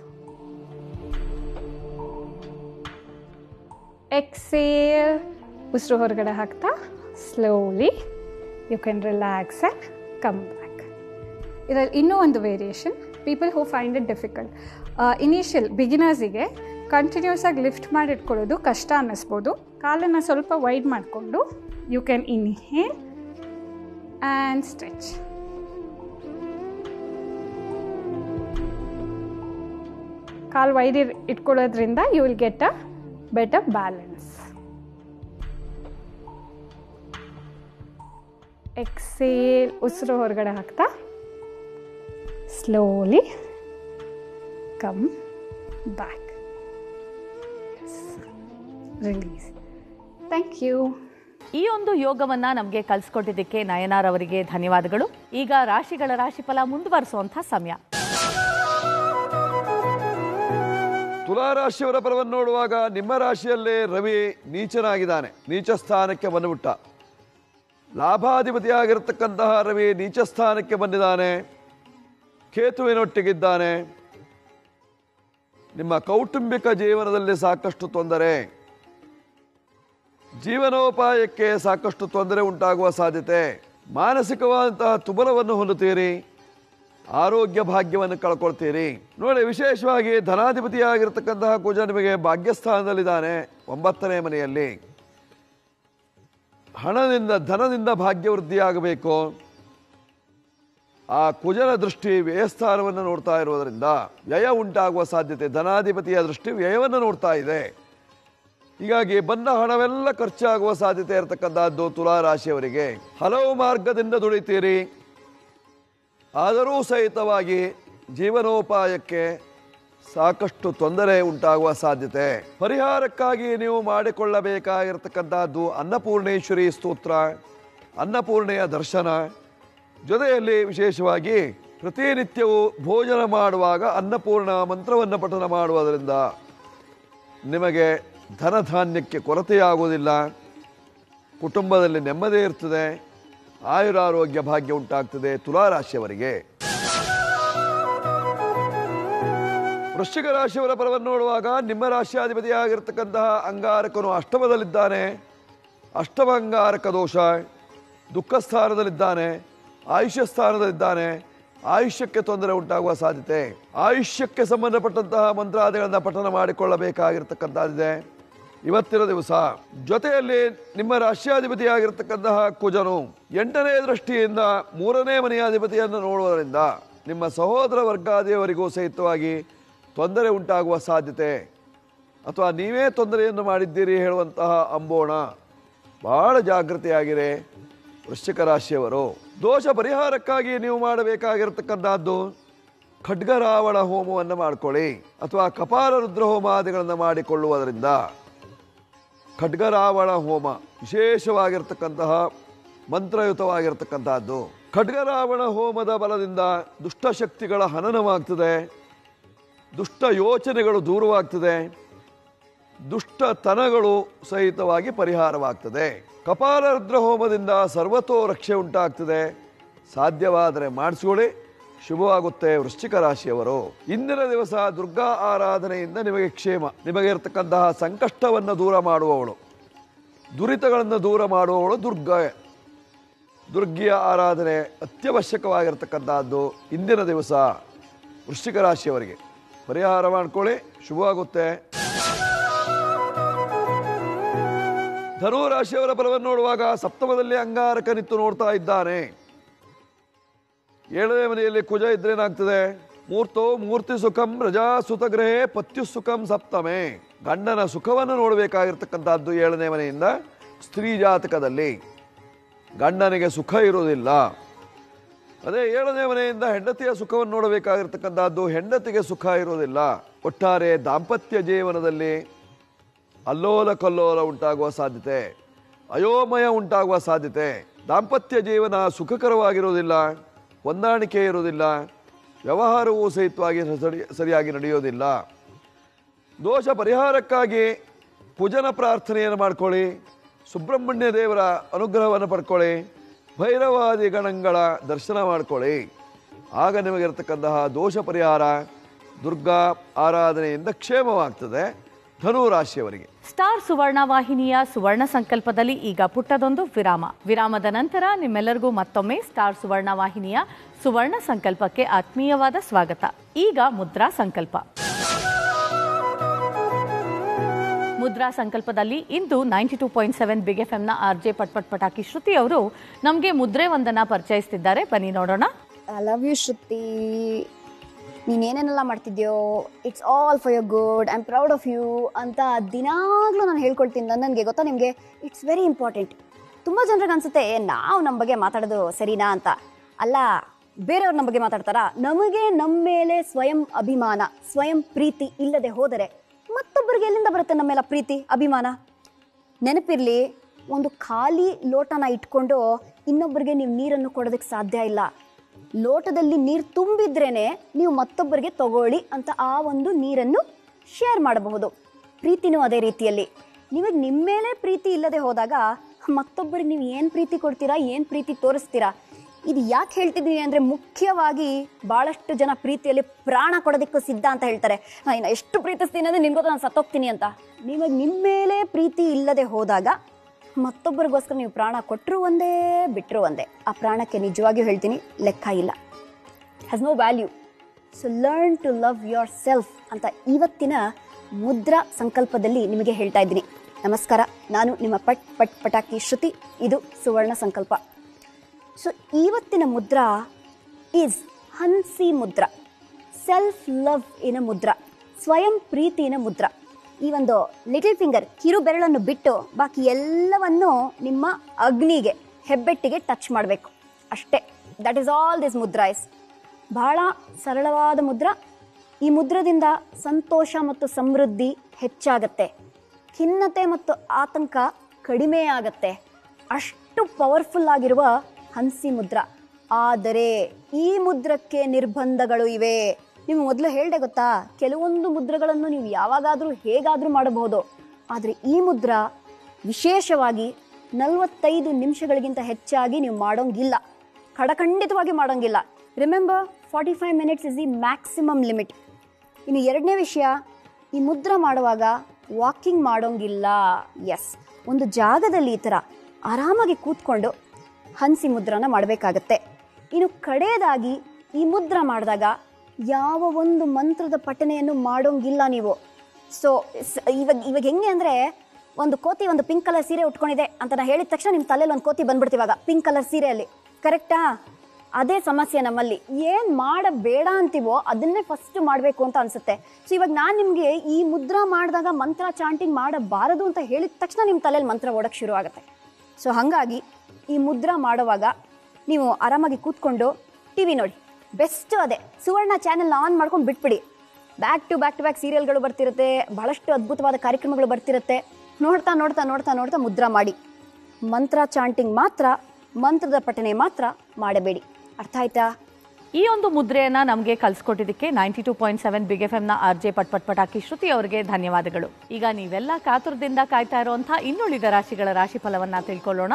exhale ಉಸಿರು ಹೊರಗಡೆ ಹಾಕ್ತಾ slowly you can relax and come back ಇದರಲ್ಲಿ ಇನ್ನೂ ಒಂದು variation people who find it difficult initial ಬಿಗಿನರ್ಸಿಗೆ ಕಂಟಿನ್ಯೂಸ್ ಆಗಿ ಲಿಫ್ಟ್ ಮಾಡಿ ಇಟ್ಕೊಳ್ಳೋದು ಕಷ್ಟ ಅನ್ನಿಸ್ಬೋದು ಕಾಲನ್ನು ಸ್ವಲ್ಪ ವೈಡ್ ಮಾಡಿಕೊಂಡು you can inhale and stretch ಕಾಲು ವೈಡ್ ಇಟ್ಕೊಳ್ಳೋದ್ರಿಂದ you will get a better balance exhale ಉಸಿರು ಹೊರಗಡೆ ಹಾಕ್ತಾ slowly come back. Yes. Release. Thank you. ಈ ಒಂದು ಯೋಗವನ್ನ ನಮಗೆ ಕಲಿಸ್ಕೊಟ್ಟಿದ್ದಕ್ಕೆ ನಯನಾರ್ ಅವರಿಗೆ ಧನ್ಯವಾದಗಳು ಈಗ ರಾಶಿಗಳ ರಾಶಿಫಲ ಮುಂದುವರಿಸುವಂಥ ಸಮಯ ತುಲಾ ರಾಶಿಯವರ ಫಲವನ್ನು ನೋಡುವಾಗ ನಿಮ್ಮ ರಾಶಿಯಲ್ಲೇ ರವಿ ನೀಚನಾಗಿದ್ದಾನೆ ನೀಚ ಸ್ಥಾನಕ್ಕೆ ಬಂದುಬಿಟ್ಟ ಲಾಭಾಧಿಪತಿಯಾಗಿರ್ತಕ್ಕಂತಹ ರವಿ ನೀಚ ಸ್ಥಾನಕ್ಕೆ ಬಂದಿದ್ದಾನೆ ಕೇತುವಿನೊಟ್ಟಿಗಿದ್ದಾನೆ ನಿಮ್ಮ ಕೌಟುಂಬಿಕ ಜೀವನದಲ್ಲಿ ಸಾಕಷ್ಟು ತೊಂದರೆ ಜೀವನೋಪಾಯಕ್ಕೆ ಸಾಕಷ್ಟು ತೊಂದರೆ ಉಂಟಾಗುವ ಸಾಧ್ಯತೆ ಮಾನಸಿಕವಾದಂತಹ ತುಬಲವನ್ನು ಹೊಂದುತ್ತೀರಿ ಆರೋಗ್ಯ ಭಾಗ್ಯವನ್ನು ಕಳ್ಕೊಳ್ತೀರಿ ನೋಡಿ ವಿಶೇಷವಾಗಿ ಧನಾಧಿಪತಿಯಾಗಿರ್ತಕ್ಕಂತಹ ಕುಜ ನಿಮಗೆ ಭಾಗ್ಯಸ್ಥಾನದಲ್ಲಿದ್ದಾನೆ ಒಂಬತ್ತನೇ ಮನೆಯಲ್ಲಿ ಹಣದಿಂದ ಧನದಿಂದ ಭಾಗ್ಯವೃದ್ಧಿಯಾಗಬೇಕು ಆ ಕುಜನ ದೃಷ್ಟಿ ವ್ಯಯಸ್ಥಾನವನ್ನು ನೋಡ್ತಾ ಇರುವುದರಿಂದ ವ್ಯಯ ಉಂಟಾಗುವ ಸಾಧ್ಯತೆ ಧನಾಧಿಪತಿಯ ದೃಷ್ಟಿ ವ್ಯಯವನ್ನು ನೋಡ್ತಾ ಇದೆ ಹೀಗಾಗಿ ಬಂದ ಹಣವೆಲ್ಲ ಖರ್ಚಾಗುವ ಸಾಧ್ಯತೆ ಇರತಕ್ಕಂತಹದ್ದು ತುಲಾ ರಾಶಿಯವರಿಗೆ ಹಲವು ಮಾರ್ಗದಿಂದ ದುಡಿತೀರಿ ಆದರೂ ಸಹಿತವಾಗಿ ಜೀವನೋಪಾಯಕ್ಕೆ ಸಾಕಷ್ಟು ತೊಂದರೆ ಉಂಟಾಗುವ ಸಾಧ್ಯತೆ ಪರಿಹಾರಕ್ಕಾಗಿ ನೀವು ಮಾಡಿಕೊಳ್ಳಬೇಕಾಗಿರತಕ್ಕಂತಹದ್ದು ಅನ್ನಪೂರ್ಣೇಶ್ವರಿ ಸ್ತೋತ್ರ ಅನ್ನಪೂರ್ಣೆಯ ದರ್ಶನ ಜೊತೆಯಲ್ಲಿ ವಿಶೇಷವಾಗಿ ಪ್ರತಿನಿತ್ಯವೂ ಭೋಜನ ಮಾಡುವಾಗ ಅನ್ನಪೂರ್ಣ ಮಂತ್ರವನ್ನು ಪಠನ ಮಾಡುವುದರಿಂದ ನಿಮಗೆ ಧನಧಾನ್ಯಕ್ಕೆ ಕೊರತೆಯಾಗುವುದಿಲ್ಲ ಕುಟುಂಬದಲ್ಲಿ ನೆಮ್ಮದಿ ಇರ್ತದೆ ಆಯುರಾರೋಗ್ಯ ಭಾಗ್ಯ ಉಂಟಾಗ್ತದೆ ತುಲಾರಾಶಿಯವರಿಗೆ ವೃಶ್ಚಿಕ ರಾಶಿಯವರ ಫಲವನ್ನು ನೋಡುವಾಗ ನಿಮ್ಮ ರಾಶಿಯಾಧಿಪತಿಯಾಗಿರ್ತಕ್ಕಂತಹ ಅಂಗಾರಕನು ಅಷ್ಟಮದಲ್ಲಿದ್ದಾನೆ ಅಷ್ಟಮ ಅಂಗಾರಕ ದೋಷ ದುಃಖ ಸ್ಥಾನದಲ್ಲಿದ್ದಾನೆ ಆಯುಷ್ಯ ಸ್ಥಾನದಲ್ಲಿದ್ದಾನೆ ಆಯುಷ್ಯಕ್ಕೆ ತೊಂದರೆ ಉಂಟಾಗುವ ಸಾಧ್ಯತೆ ಆಯುಷ್ಯಕ್ಕೆ ಸಂಬಂಧಪಟ್ಟಂತಹ ಮಂತ್ರಾದಿಗಳನ್ನ ಪಠನ ಮಾಡಿಕೊಳ್ಳಬೇಕಾಗಿರ್ತಕ್ಕಂಥದ್ದಿದೆ ಇವತ್ತಿನ ದಿವಸ ಜೊತೆಯಲ್ಲಿ ನಿಮ್ಮ ರಾಷ್ಟ್ರಾಧಿಪತಿಯಾಗಿರ್ತಕ್ಕಂತಹ ಕುಜನು ಎಂಟನೇ ದೃಷ್ಟಿಯಿಂದ ಮೂರನೇ ಮನೆಯ ಅಧಿಪತಿಯನ್ನು ನೋಡುವುದರಿಂದ ನಿಮ್ಮ ಸಹೋದರ ವರ್ಗಾದಿಯವರಿಗೂ ಸಹಿತವಾಗಿ ತೊಂದರೆ ಉಂಟಾಗುವ ಸಾಧ್ಯತೆ ಅಥವಾ ನೀವೇ ತೊಂದರೆಯನ್ನು ಮಾಡಿದ್ದೀರಿ ಹೇಳುವಂತಹ ಅಂಬೋಣ ಬಹಳ ಜಾಗೃತಿಯಾಗಿರೆ ವೃಶ್ಚಿಕ ರಾಶಿಯವರು ದೋಷ ಪರಿಹಾರಕ್ಕಾಗಿ ನೀವು ಮಾಡಬೇಕಾಗಿರತಕ್ಕಂಥದ್ದು ಖಡ್ಗರಾವಣ ಹೋಮವನ್ನು ಮಾಡಿಕೊಳ್ಳಿ ಅಥವಾ ಕಪಾಲ ರುದ್ರ ಹೋಮಾದಿಗಳನ್ನು ಮಾಡಿಕೊಳ್ಳುವುದರಿಂದ ಖಡ್ಗರಾವಣ ಹೋಮ ವಿಶೇಷವಾಗಿರ್ತಕ್ಕಂತಹ ಮಂತ್ರಯುತವಾಗಿರ್ತಕ್ಕಂತಹದ್ದು ಖಡ್ಗರಾವಣ ಹೋಮದ ಬಲದಿಂದ ದುಷ್ಟಶಕ್ತಿಗಳ ಹನನವಾಗ್ತದೆ ದುಷ್ಟ ಯೋಚನೆಗಳು ದೂರವಾಗ್ತದೆ ದುಷ್ಟತನಗಳು ಸಹಿತವಾಗಿ ಪರಿಹಾರವಾಗ್ತದೆ ಕಪಾಲ ರುದ್ರ ಹೋಮದಿಂದ ಸರ್ವತೋ ರಕ್ಷೆ ಉಂಟಾಗ್ತದೆ ಸಾಧ್ಯವಾದರೆ ಮಾಡಿಸ್ಕೊಳ್ಳಿ ಶುಭವಾಗುತ್ತೆ ವೃಶ್ಚಿಕ ರಾಶಿಯವರು ಇಂದಿನ ದಿವಸ ದುರ್ಗಾ ಆರಾಧನೆಯಿಂದ ನಿಮಗೆ ಕ್ಷೇಮ ನಿಮಗೆ ಇರತಕ್ಕಂತಹ ಸಂಕಷ್ಟವನ್ನು ದೂರ ಮಾಡುವವಳು ದುರಿತಗಳನ್ನು ದೂರ ಮಾಡುವವಳು ದುರ್ಗ ದುರ್ಗಿಯ ಆರಾಧನೆ ಅತ್ಯವಶ್ಯಕವಾಗಿರ್ತಕ್ಕಂತಹದ್ದು ಇಂದಿನ ದಿವಸ ವೃಶ್ಚಿಕ ರಾಶಿಯವರಿಗೆ ಪರಿಹಾರ ಮಾಡ್ಕೊಳ್ಳಿ ಶುಭವಾಗುತ್ತೆ ಧನು ರಾಶಿಯವರ ಫಲವನ್ನು ನೋಡುವಾಗ ಸಪ್ತಮದಲ್ಲಿ ಅಂಗಾರಕ ನಿತ್ತು ನೋಡ್ತಾ ಇದ್ದಾನೆ ಏಳನೇ ಮನೆಯಲ್ಲಿ ಕುಜ ಇದ್ರೇನಾಗ್ತದೆ ಮೂರ್ತೋ ಮೂರ್ತಿ ಸುಖಂ ರಜಾ ಸುತಗ್ರಹೇ ಪತ್ಯು ಸುಖಂ ಸಪ್ತಮೆ ಗಂಡನ ಸುಖವನ್ನು ನೋಡಬೇಕಾಗಿರ್ತಕ್ಕಂಥದ್ದು ಏಳನೇ ಮನೆಯಿಂದ ಸ್ತ್ರೀ ಜಾತಕದಲ್ಲಿ ಗಂಡನಿಗೆ ಸುಖ ಇರುವುದಿಲ್ಲ ಅದೇ ಏಳನೇ ಮನೆಯಿಂದ ಹೆಂಡತಿಯ ಸುಖವನ್ನು ನೋಡಬೇಕಾಗಿರ್ತಕ್ಕಂಥದ್ದು ಹೆಂಡತಿಗೆ ಸುಖ ಇರುವುದಿಲ್ಲ ಒಟ್ಟಾರೆ ದಾಂಪತ್ಯ ಜೀವನದಲ್ಲಿ ಅಲ್ಲೋಲ ಕಲ್ಲೋಲ ಉಂಟಾಗುವ ಸಾಧ್ಯತೆ ಅಯೋಮಯ ಉಂಟಾಗುವ ಸಾಧ್ಯತೆ ದಾಂಪತ್ಯ ಜೀವನ ಸುಖಕರವಾಗಿರುವುದಿಲ್ಲ ಹೊಂದಾಣಿಕೆ ಇರುವುದಿಲ್ಲ ವ್ಯವಹಾರವೂ ಸಹಿತವಾಗಿ ಸರಿ ಸರಿಯಾಗಿ ನಡೆಯೋದಿಲ್ಲ ದೋಷ ಪರಿಹಾರಕ್ಕಾಗಿ ಕುಜನ ಪ್ರಾರ್ಥನೆಯನ್ನು ಮಾಡ್ಕೊಳ್ಳಿ ಸುಬ್ರಹ್ಮಣ್ಯ ದೇವರ ಅನುಗ್ರಹವನ್ನು ಪಡ್ಕೊಳ್ಳಿ ಭೈರವಾದಿ ಗಣಗಳ ದರ್ಶನ ಮಾಡ್ಕೊಳ್ಳಿ ಆಗ ನಿಮಗಿರ್ತಕ್ಕಂತಹ ದೋಷ ಪರಿಹಾರ ದುರ್ಗಾ ಆರಾಧನೆಯಿಂದ ಕ್ಷೇಮವಾಗ್ತದೆ ಧನು ರಾಶಿಯವರಿಗೆ ಸ್ಟಾರ್ ಸುವರ್ಣ ವಾಹಿನಿಯ ಸುವರ್ಣ ಸಂಕಲ್ಪದಲ್ಲಿ ಈಗ ಪುಟ್ಟದೊಂದು ವಿರಾಮ ವಿರಾಮದ ನಂತರ ನಿಮ್ಮೆಲ್ಲರಿಗೂ ಮತ್ತೊಮ್ಮೆ ಸ್ಟಾರ್ ಸುವರ್ಣ ವಾಹಿನಿಯ ಸುವರ್ಣ ಸಂಕಲ್ಪಕ್ಕೆ ಆತ್ಮೀಯವಾದ ಸ್ವಾಗತ ಈಗ ಮುದ್ರಾ ಸಂಕಲ್ಪ ಮುದ್ರಾ ಸಂಕಲ್ಪದಲ್ಲಿ ಇಂದು ninety two point seven big F ಎಂನ ಆರ್ ಜೆ ಪಟ್ಪಟ್ ಪಟಾಕಿ ಶ್ರುತಿ ಅವರು ನಮಗೆ ಮುದ್ರೆ ಒಂದನ್ನ ಪರಿಚಯಿಸ್ತಿದ್ದಾರೆ ಬನ್ನಿ ನೋಡೋಣ ಐ ಲವ್ ಯು ಶ್ರುತಿ ನೀನೇನೇನೆಲ್ಲ ಮಾಡ್ತಿದ್ಯೋ it's all for your good I am proud of you ಅಂತ ದಿನಾಗ್ಲೂ ನಾನು ಹೇಳ್ಕೊಳ್ತೀನಿ ನನಗೆ ಗೊತ್ತಾ ನಿಮಗೆ ಇಟ್ಸ್ ವೆರಿ ಇಂಪಾರ್ಟೆಂಟ್ ತುಂಬ ಜನರಿಗೆ ಅನ್ಸುತ್ತೆ ನಾವು ನಮ್ಮ ಬಗ್ಗೆ ಮಾತಾಡೋದು ಸರಿನಾ ಅಂತ ಅಲ್ಲ ಬೇರೆಯವ್ರು ನಮ್ಮ ಬಗ್ಗೆ ಮಾತಾಡ್ತಾರಾ ನಮಗೆ ನಮ್ಮ ಮೇಲೆ ಸ್ವಯಂ ಅಭಿಮಾನ ಸ್ವಯಂ ಪ್ರೀತಿ ಇಲ್ಲದೆ ಹೋದರೆ ಮತ್ತೊಬ್ಬರಿಗೆ ಎಲ್ಲಿಂದ ಬರುತ್ತೆ ನಮ್ಮೆಲ್ಲ ಪ್ರೀತಿ ಅಭಿಮಾನ ನೆನಪಿರಲಿ ಒಂದು ಖಾಲಿ ಲೋಟನ ಇಟ್ಕೊಂಡು ಇನ್ನೊಬ್ಬರಿಗೆ ನೀವು ನೀರನ್ನು ಕೊಡೋದಕ್ಕೆ ಸಾಧ್ಯ ಇಲ್ಲ ಲೋಟದಲ್ಲಿ ನೀರು ತುಂಬಿದ್ರೇನೆ ನೀವು ಮತ್ತೊಬ್ಬರಿಗೆ ತಗೊಳ್ಳಿ ಅಂತ ಆ ಒಂದು ನೀರನ್ನು ಶೇರ್ ಮಾಡಬಹುದು ಪ್ರೀತಿನೂ ಅದೇ ರೀತಿಯಲ್ಲಿ ನಿಮಗೆ ನಿಮ್ಮ ಮೇಲೆ ಪ್ರೀತಿ ಇಲ್ಲದೆ ಹೋದಾಗ ಮತ್ತೊಬ್ಬರಿಗೆ ನೀವು ಏನು ಪ್ರೀತಿ ಕೊಡ್ತೀರಾ ಏನು ಪ್ರೀತಿ ತೋರಿಸ್ತೀರಾ ಇದು ಯಾಕೆ ಹೇಳ್ತಿದ್ದೀನಿ ಅಂದರೆ ಮುಖ್ಯವಾಗಿ ಭಾಳಷ್ಟು ಜನ ಪ್ರೀತಿಯಲ್ಲಿ ಪ್ರಾಣ ಕೊಡೋದಕ್ಕೂ ಸಿದ್ಧ ಅಂತ ಹೇಳ್ತಾರೆ "ಆ, ಇನ್ನು ಎಷ್ಟು ಪ್ರೀತಿಸ್ತೀನಿ ಅಂದರೆ ನಿನ್ಗೊತ್ತು ನಾನು ಸತ್ತೋಗ್ತೀನಿ ಅಂತ ನಿಮಗೆ ನಿಮ್ಮ ಮೇಲೆ ಪ್ರೀತಿ ಇಲ್ಲದೆ ಹೋದಾಗ ಮತ್ತೊಬ್ಬರಿಗೋಸ್ಕರ ನೀವು ಪ್ರಾಣ ಕೊಟ್ಟರು ಒಂದೇ ಬಿಟ್ಟರು ಒಂದೇ ಆ ಪ್ರಾಣಕ್ಕೆ ನಿಜವಾಗಿಯೂ ಹೇಳ್ತೀನಿ ಲೆಕ್ಕ ಇಲ್ಲ has no value so learn to love yourself ಅಂತ ಇವತ್ತಿನ ಮುದ್ರಾ ಸಂಕಲ್ಪದಲ್ಲಿ ನಿಮಗೆ ಹೇಳ್ತಾ ಇದ್ದೀನಿ ನಮಸ್ಕಾರ ನಾನು ನಿಮ್ಮ ಪಟ್ ಪಟ್ ಪಟಾಕಿ ಶ್ರುತಿ ಇದು ಸುವರ್ಣ ಸಂಕಲ್ಪ ಸೊ ಇವತ್ತಿನ ಮುದ್ರಾ ಈಸ್ ಹನ್ಸಿ ಮುದ್ರಾ ಸೆಲ್ಫ್ ಲವ್ ಇನ ಮುದ್ರಾ ಸ್ವಯಂ ಪ್ರೀತಿನ ಮುದ್ರಾ ಈ ಒಂದು ಲಿಟಲ್ ಫಿಂಗರ್ ಕಿರು ಬೆರಳನ್ನು ಬಿಟ್ಟು ಬಾಕಿ ಎಲ್ಲವನ್ನು ನಿಮ್ಮ ಅಗ್ನಿಗೆ ಹೆಬ್ಬೆಟ್ಟಿಗೆ ಟಚ್ ಮಾಡಬೇಕು ಅಷ್ಟೇ ದಟ್ ಈಸ್ ಆಲ್ ದಿಸ್ ಮುದ್ರಾಯ್ಸ್ ಬಹಳ ಸರಳವಾದ ಮುದ್ರ ಈ ಮುದ್ರದಿಂದ ಸಂತೋಷ ಮತ್ತು ಸಮೃದ್ಧಿ ಹೆಚ್ಚಾಗತ್ತೆ ಖಿನ್ನತೆ ಮತ್ತು ಆತಂಕ ಕಡಿಮೆ ಆಗತ್ತೆ ಅಷ್ಟು ಪವರ್ಫುಲ್ ಆಗಿರುವ ಹಂಸಿ ಮುದ್ರ ಆದರೆ ಈ ಮುದ್ರಕ್ಕೆ ನಿರ್ಬಂಧಗಳು ಇವೆ ನೀವು ಮೊದಲು ಹೇಳ್ದೆ ಗೊತ್ತಾ ಕೆಲವೊಂದು ಮುದ್ರಗಳನ್ನು ನೀವು ಯಾವಾಗಾದರೂ ಹೇಗಾದರೂ ಮಾಡಬಹುದು ಆದರೆ ಈ ಮುದ್ರ ವಿಶೇಷವಾಗಿ ನಲವತ್ತೈದು ನಿಮಿಷಗಳಿಗಿಂತ ಹೆಚ್ಚಾಗಿ ನೀವು ಮಾಡೋಂಗಿಲ್ಲ ಖಡಖಂಡಿತವಾಗಿ ಮಾಡೋಂಗಿಲ್ಲ remember forty five minutes is the maximum limit ಇನ್ನು ಎರಡನೇ ವಿಷಯ ಈ ಮುದ್ರ ಮಾಡುವಾಗ ವಾಕಿಂಗ್ ಮಾಡೋಂಗಿಲ್ಲ ಎಸ್ ಒಂದು ಜಾಗದಲ್ಲಿ ಈ ಥರ ಆರಾಮಾಗಿ ಕೂತ್ಕೊಂಡು ಹಂಸಿ ಮುದ್ರನ ಮಾಡಬೇಕಾಗತ್ತೆ ಇನ್ನು ಕಡೆಯದಾಗಿ ಈ ಮುದ್ರ ಮಾಡಿದಾಗ ಯಾವ ಒಂದು ಮಂತ್ರದ ಪಠನೆಯನ್ನು ಮಾಡೋಂಗಿಲ್ಲ ನೀವು ಸೊ ಇವಾಗ ಇವಾಗ ಹೆಂಗೆ ಅಂದರೆ ಒಂದು ಕೋತಿ ಒಂದು ಪಿಂಕ್ ಕಲರ್ ಸೀರೆ ಉಟ್ಕೊಂಡಿದೆ ಅಂತ ನಾ ಹೇಳಿದ ತಕ್ಷಣ ನಿಮ್ಮ ತಲೆಯಲ್ಲಿ ಒಂದು ಕೋತಿ ಬಂದ್ಬಿಡ್ತೀವಾಗ ಪಿಂಕ್ ಕಲರ್ ಸೀರೆಯಲ್ಲಿ ಕರೆಕ್ಟಾ ಅದೇ ಸಮಸ್ಯೆ ನಮ್ಮಲ್ಲಿ ಏನು ಮಾಡಬೇಡ ಅಂತೀವೋ ಅದನ್ನೇ ಫಸ್ಟ್ ಮಾಡಬೇಕು ಅಂತ ಅನ್ಸುತ್ತೆ ಸೊ ಇವಾಗ ನಾನು ನಿಮಗೆ ಈ ಮುದ್ರಾ ಮಾಡಿದಾಗ ಮಂತ್ರ ಚಾಂಟಿಂಗ್ ಮಾಡಬಾರದು ಅಂತ ಹೇಳಿದ ತಕ್ಷಣ ನಿಮ್ಮ ತಲೆಯಲ್ಲಿ ಮಂತ್ರ ಓಡಕ್ಕೆ ಶುರು ಆಗುತ್ತೆ ಸೊ ಹಾಗಾಗಿ ಈ ಮುದ್ರಾ ಮಾಡುವಾಗ ನೀವು ಆರಾಮಾಗಿ ಕೂತ್ಕೊಂಡು ಟಿ ವಿ ನೋಡಿ ಬೆಸ್ಟ್ ಅದೇ ಸುವರ್ಣ ಚಾನೆಲ್ ಆನ್ ಮಾಡ್ಕೊಂಡು ಬಿಟ್ಬಿಡಿ back to back to back ಸೀರಿಯಲ್ಗಳು ಬರ್ತಿರುತ್ತೆ ಬಹಳಷ್ಟು ಅದ್ಭುತವಾದ ಕಾರ್ಯಕ್ರಮಗಳು ಬರ್ತಿರುತ್ತೆ ನೋಡ್ತಾ ನೋಡ್ತಾ ನೋಡ್ತಾ ನೋಡ್ತಾ ಮುದ್ರಾ ಮಾಡಿ ಮಂತ್ರ ಚಾಂಟಿಂಗ್ ಮಾತ್ರ ಮಂತ್ರದ ಪಠನೆ ಮಾತ್ರ ಮಾಡಬೇಡಿ ಅರ್ಥ ಆಯ್ತಾ ಈ ಒಂದು ಮುದ್ರೆಯನ್ನ ನಮಗೆ ಕಲಿಸ್ಕೊಟ್ಟಿದ್ದಕ್ಕೆ ninety two point seven big F ಎಂನ ಆರ್ ಜೆ ಪಟ್ ಪಟ್ ಪಟಾಕಿ ಶ್ರುತಿ ಅವರಿಗೆ ಧನ್ಯವಾದಗಳು ಈಗ ನೀವೆಲ್ಲ ಕಾತುರದಿಂದ ಕಾಯ್ತಾ ಇರುವಂತಹ ಇನ್ನುಳಿದ ರಾಶಿಗಳ ರಾಶಿ ಫಲವನ್ನ ತಿಳ್ಕೊಳ್ಳೋಣ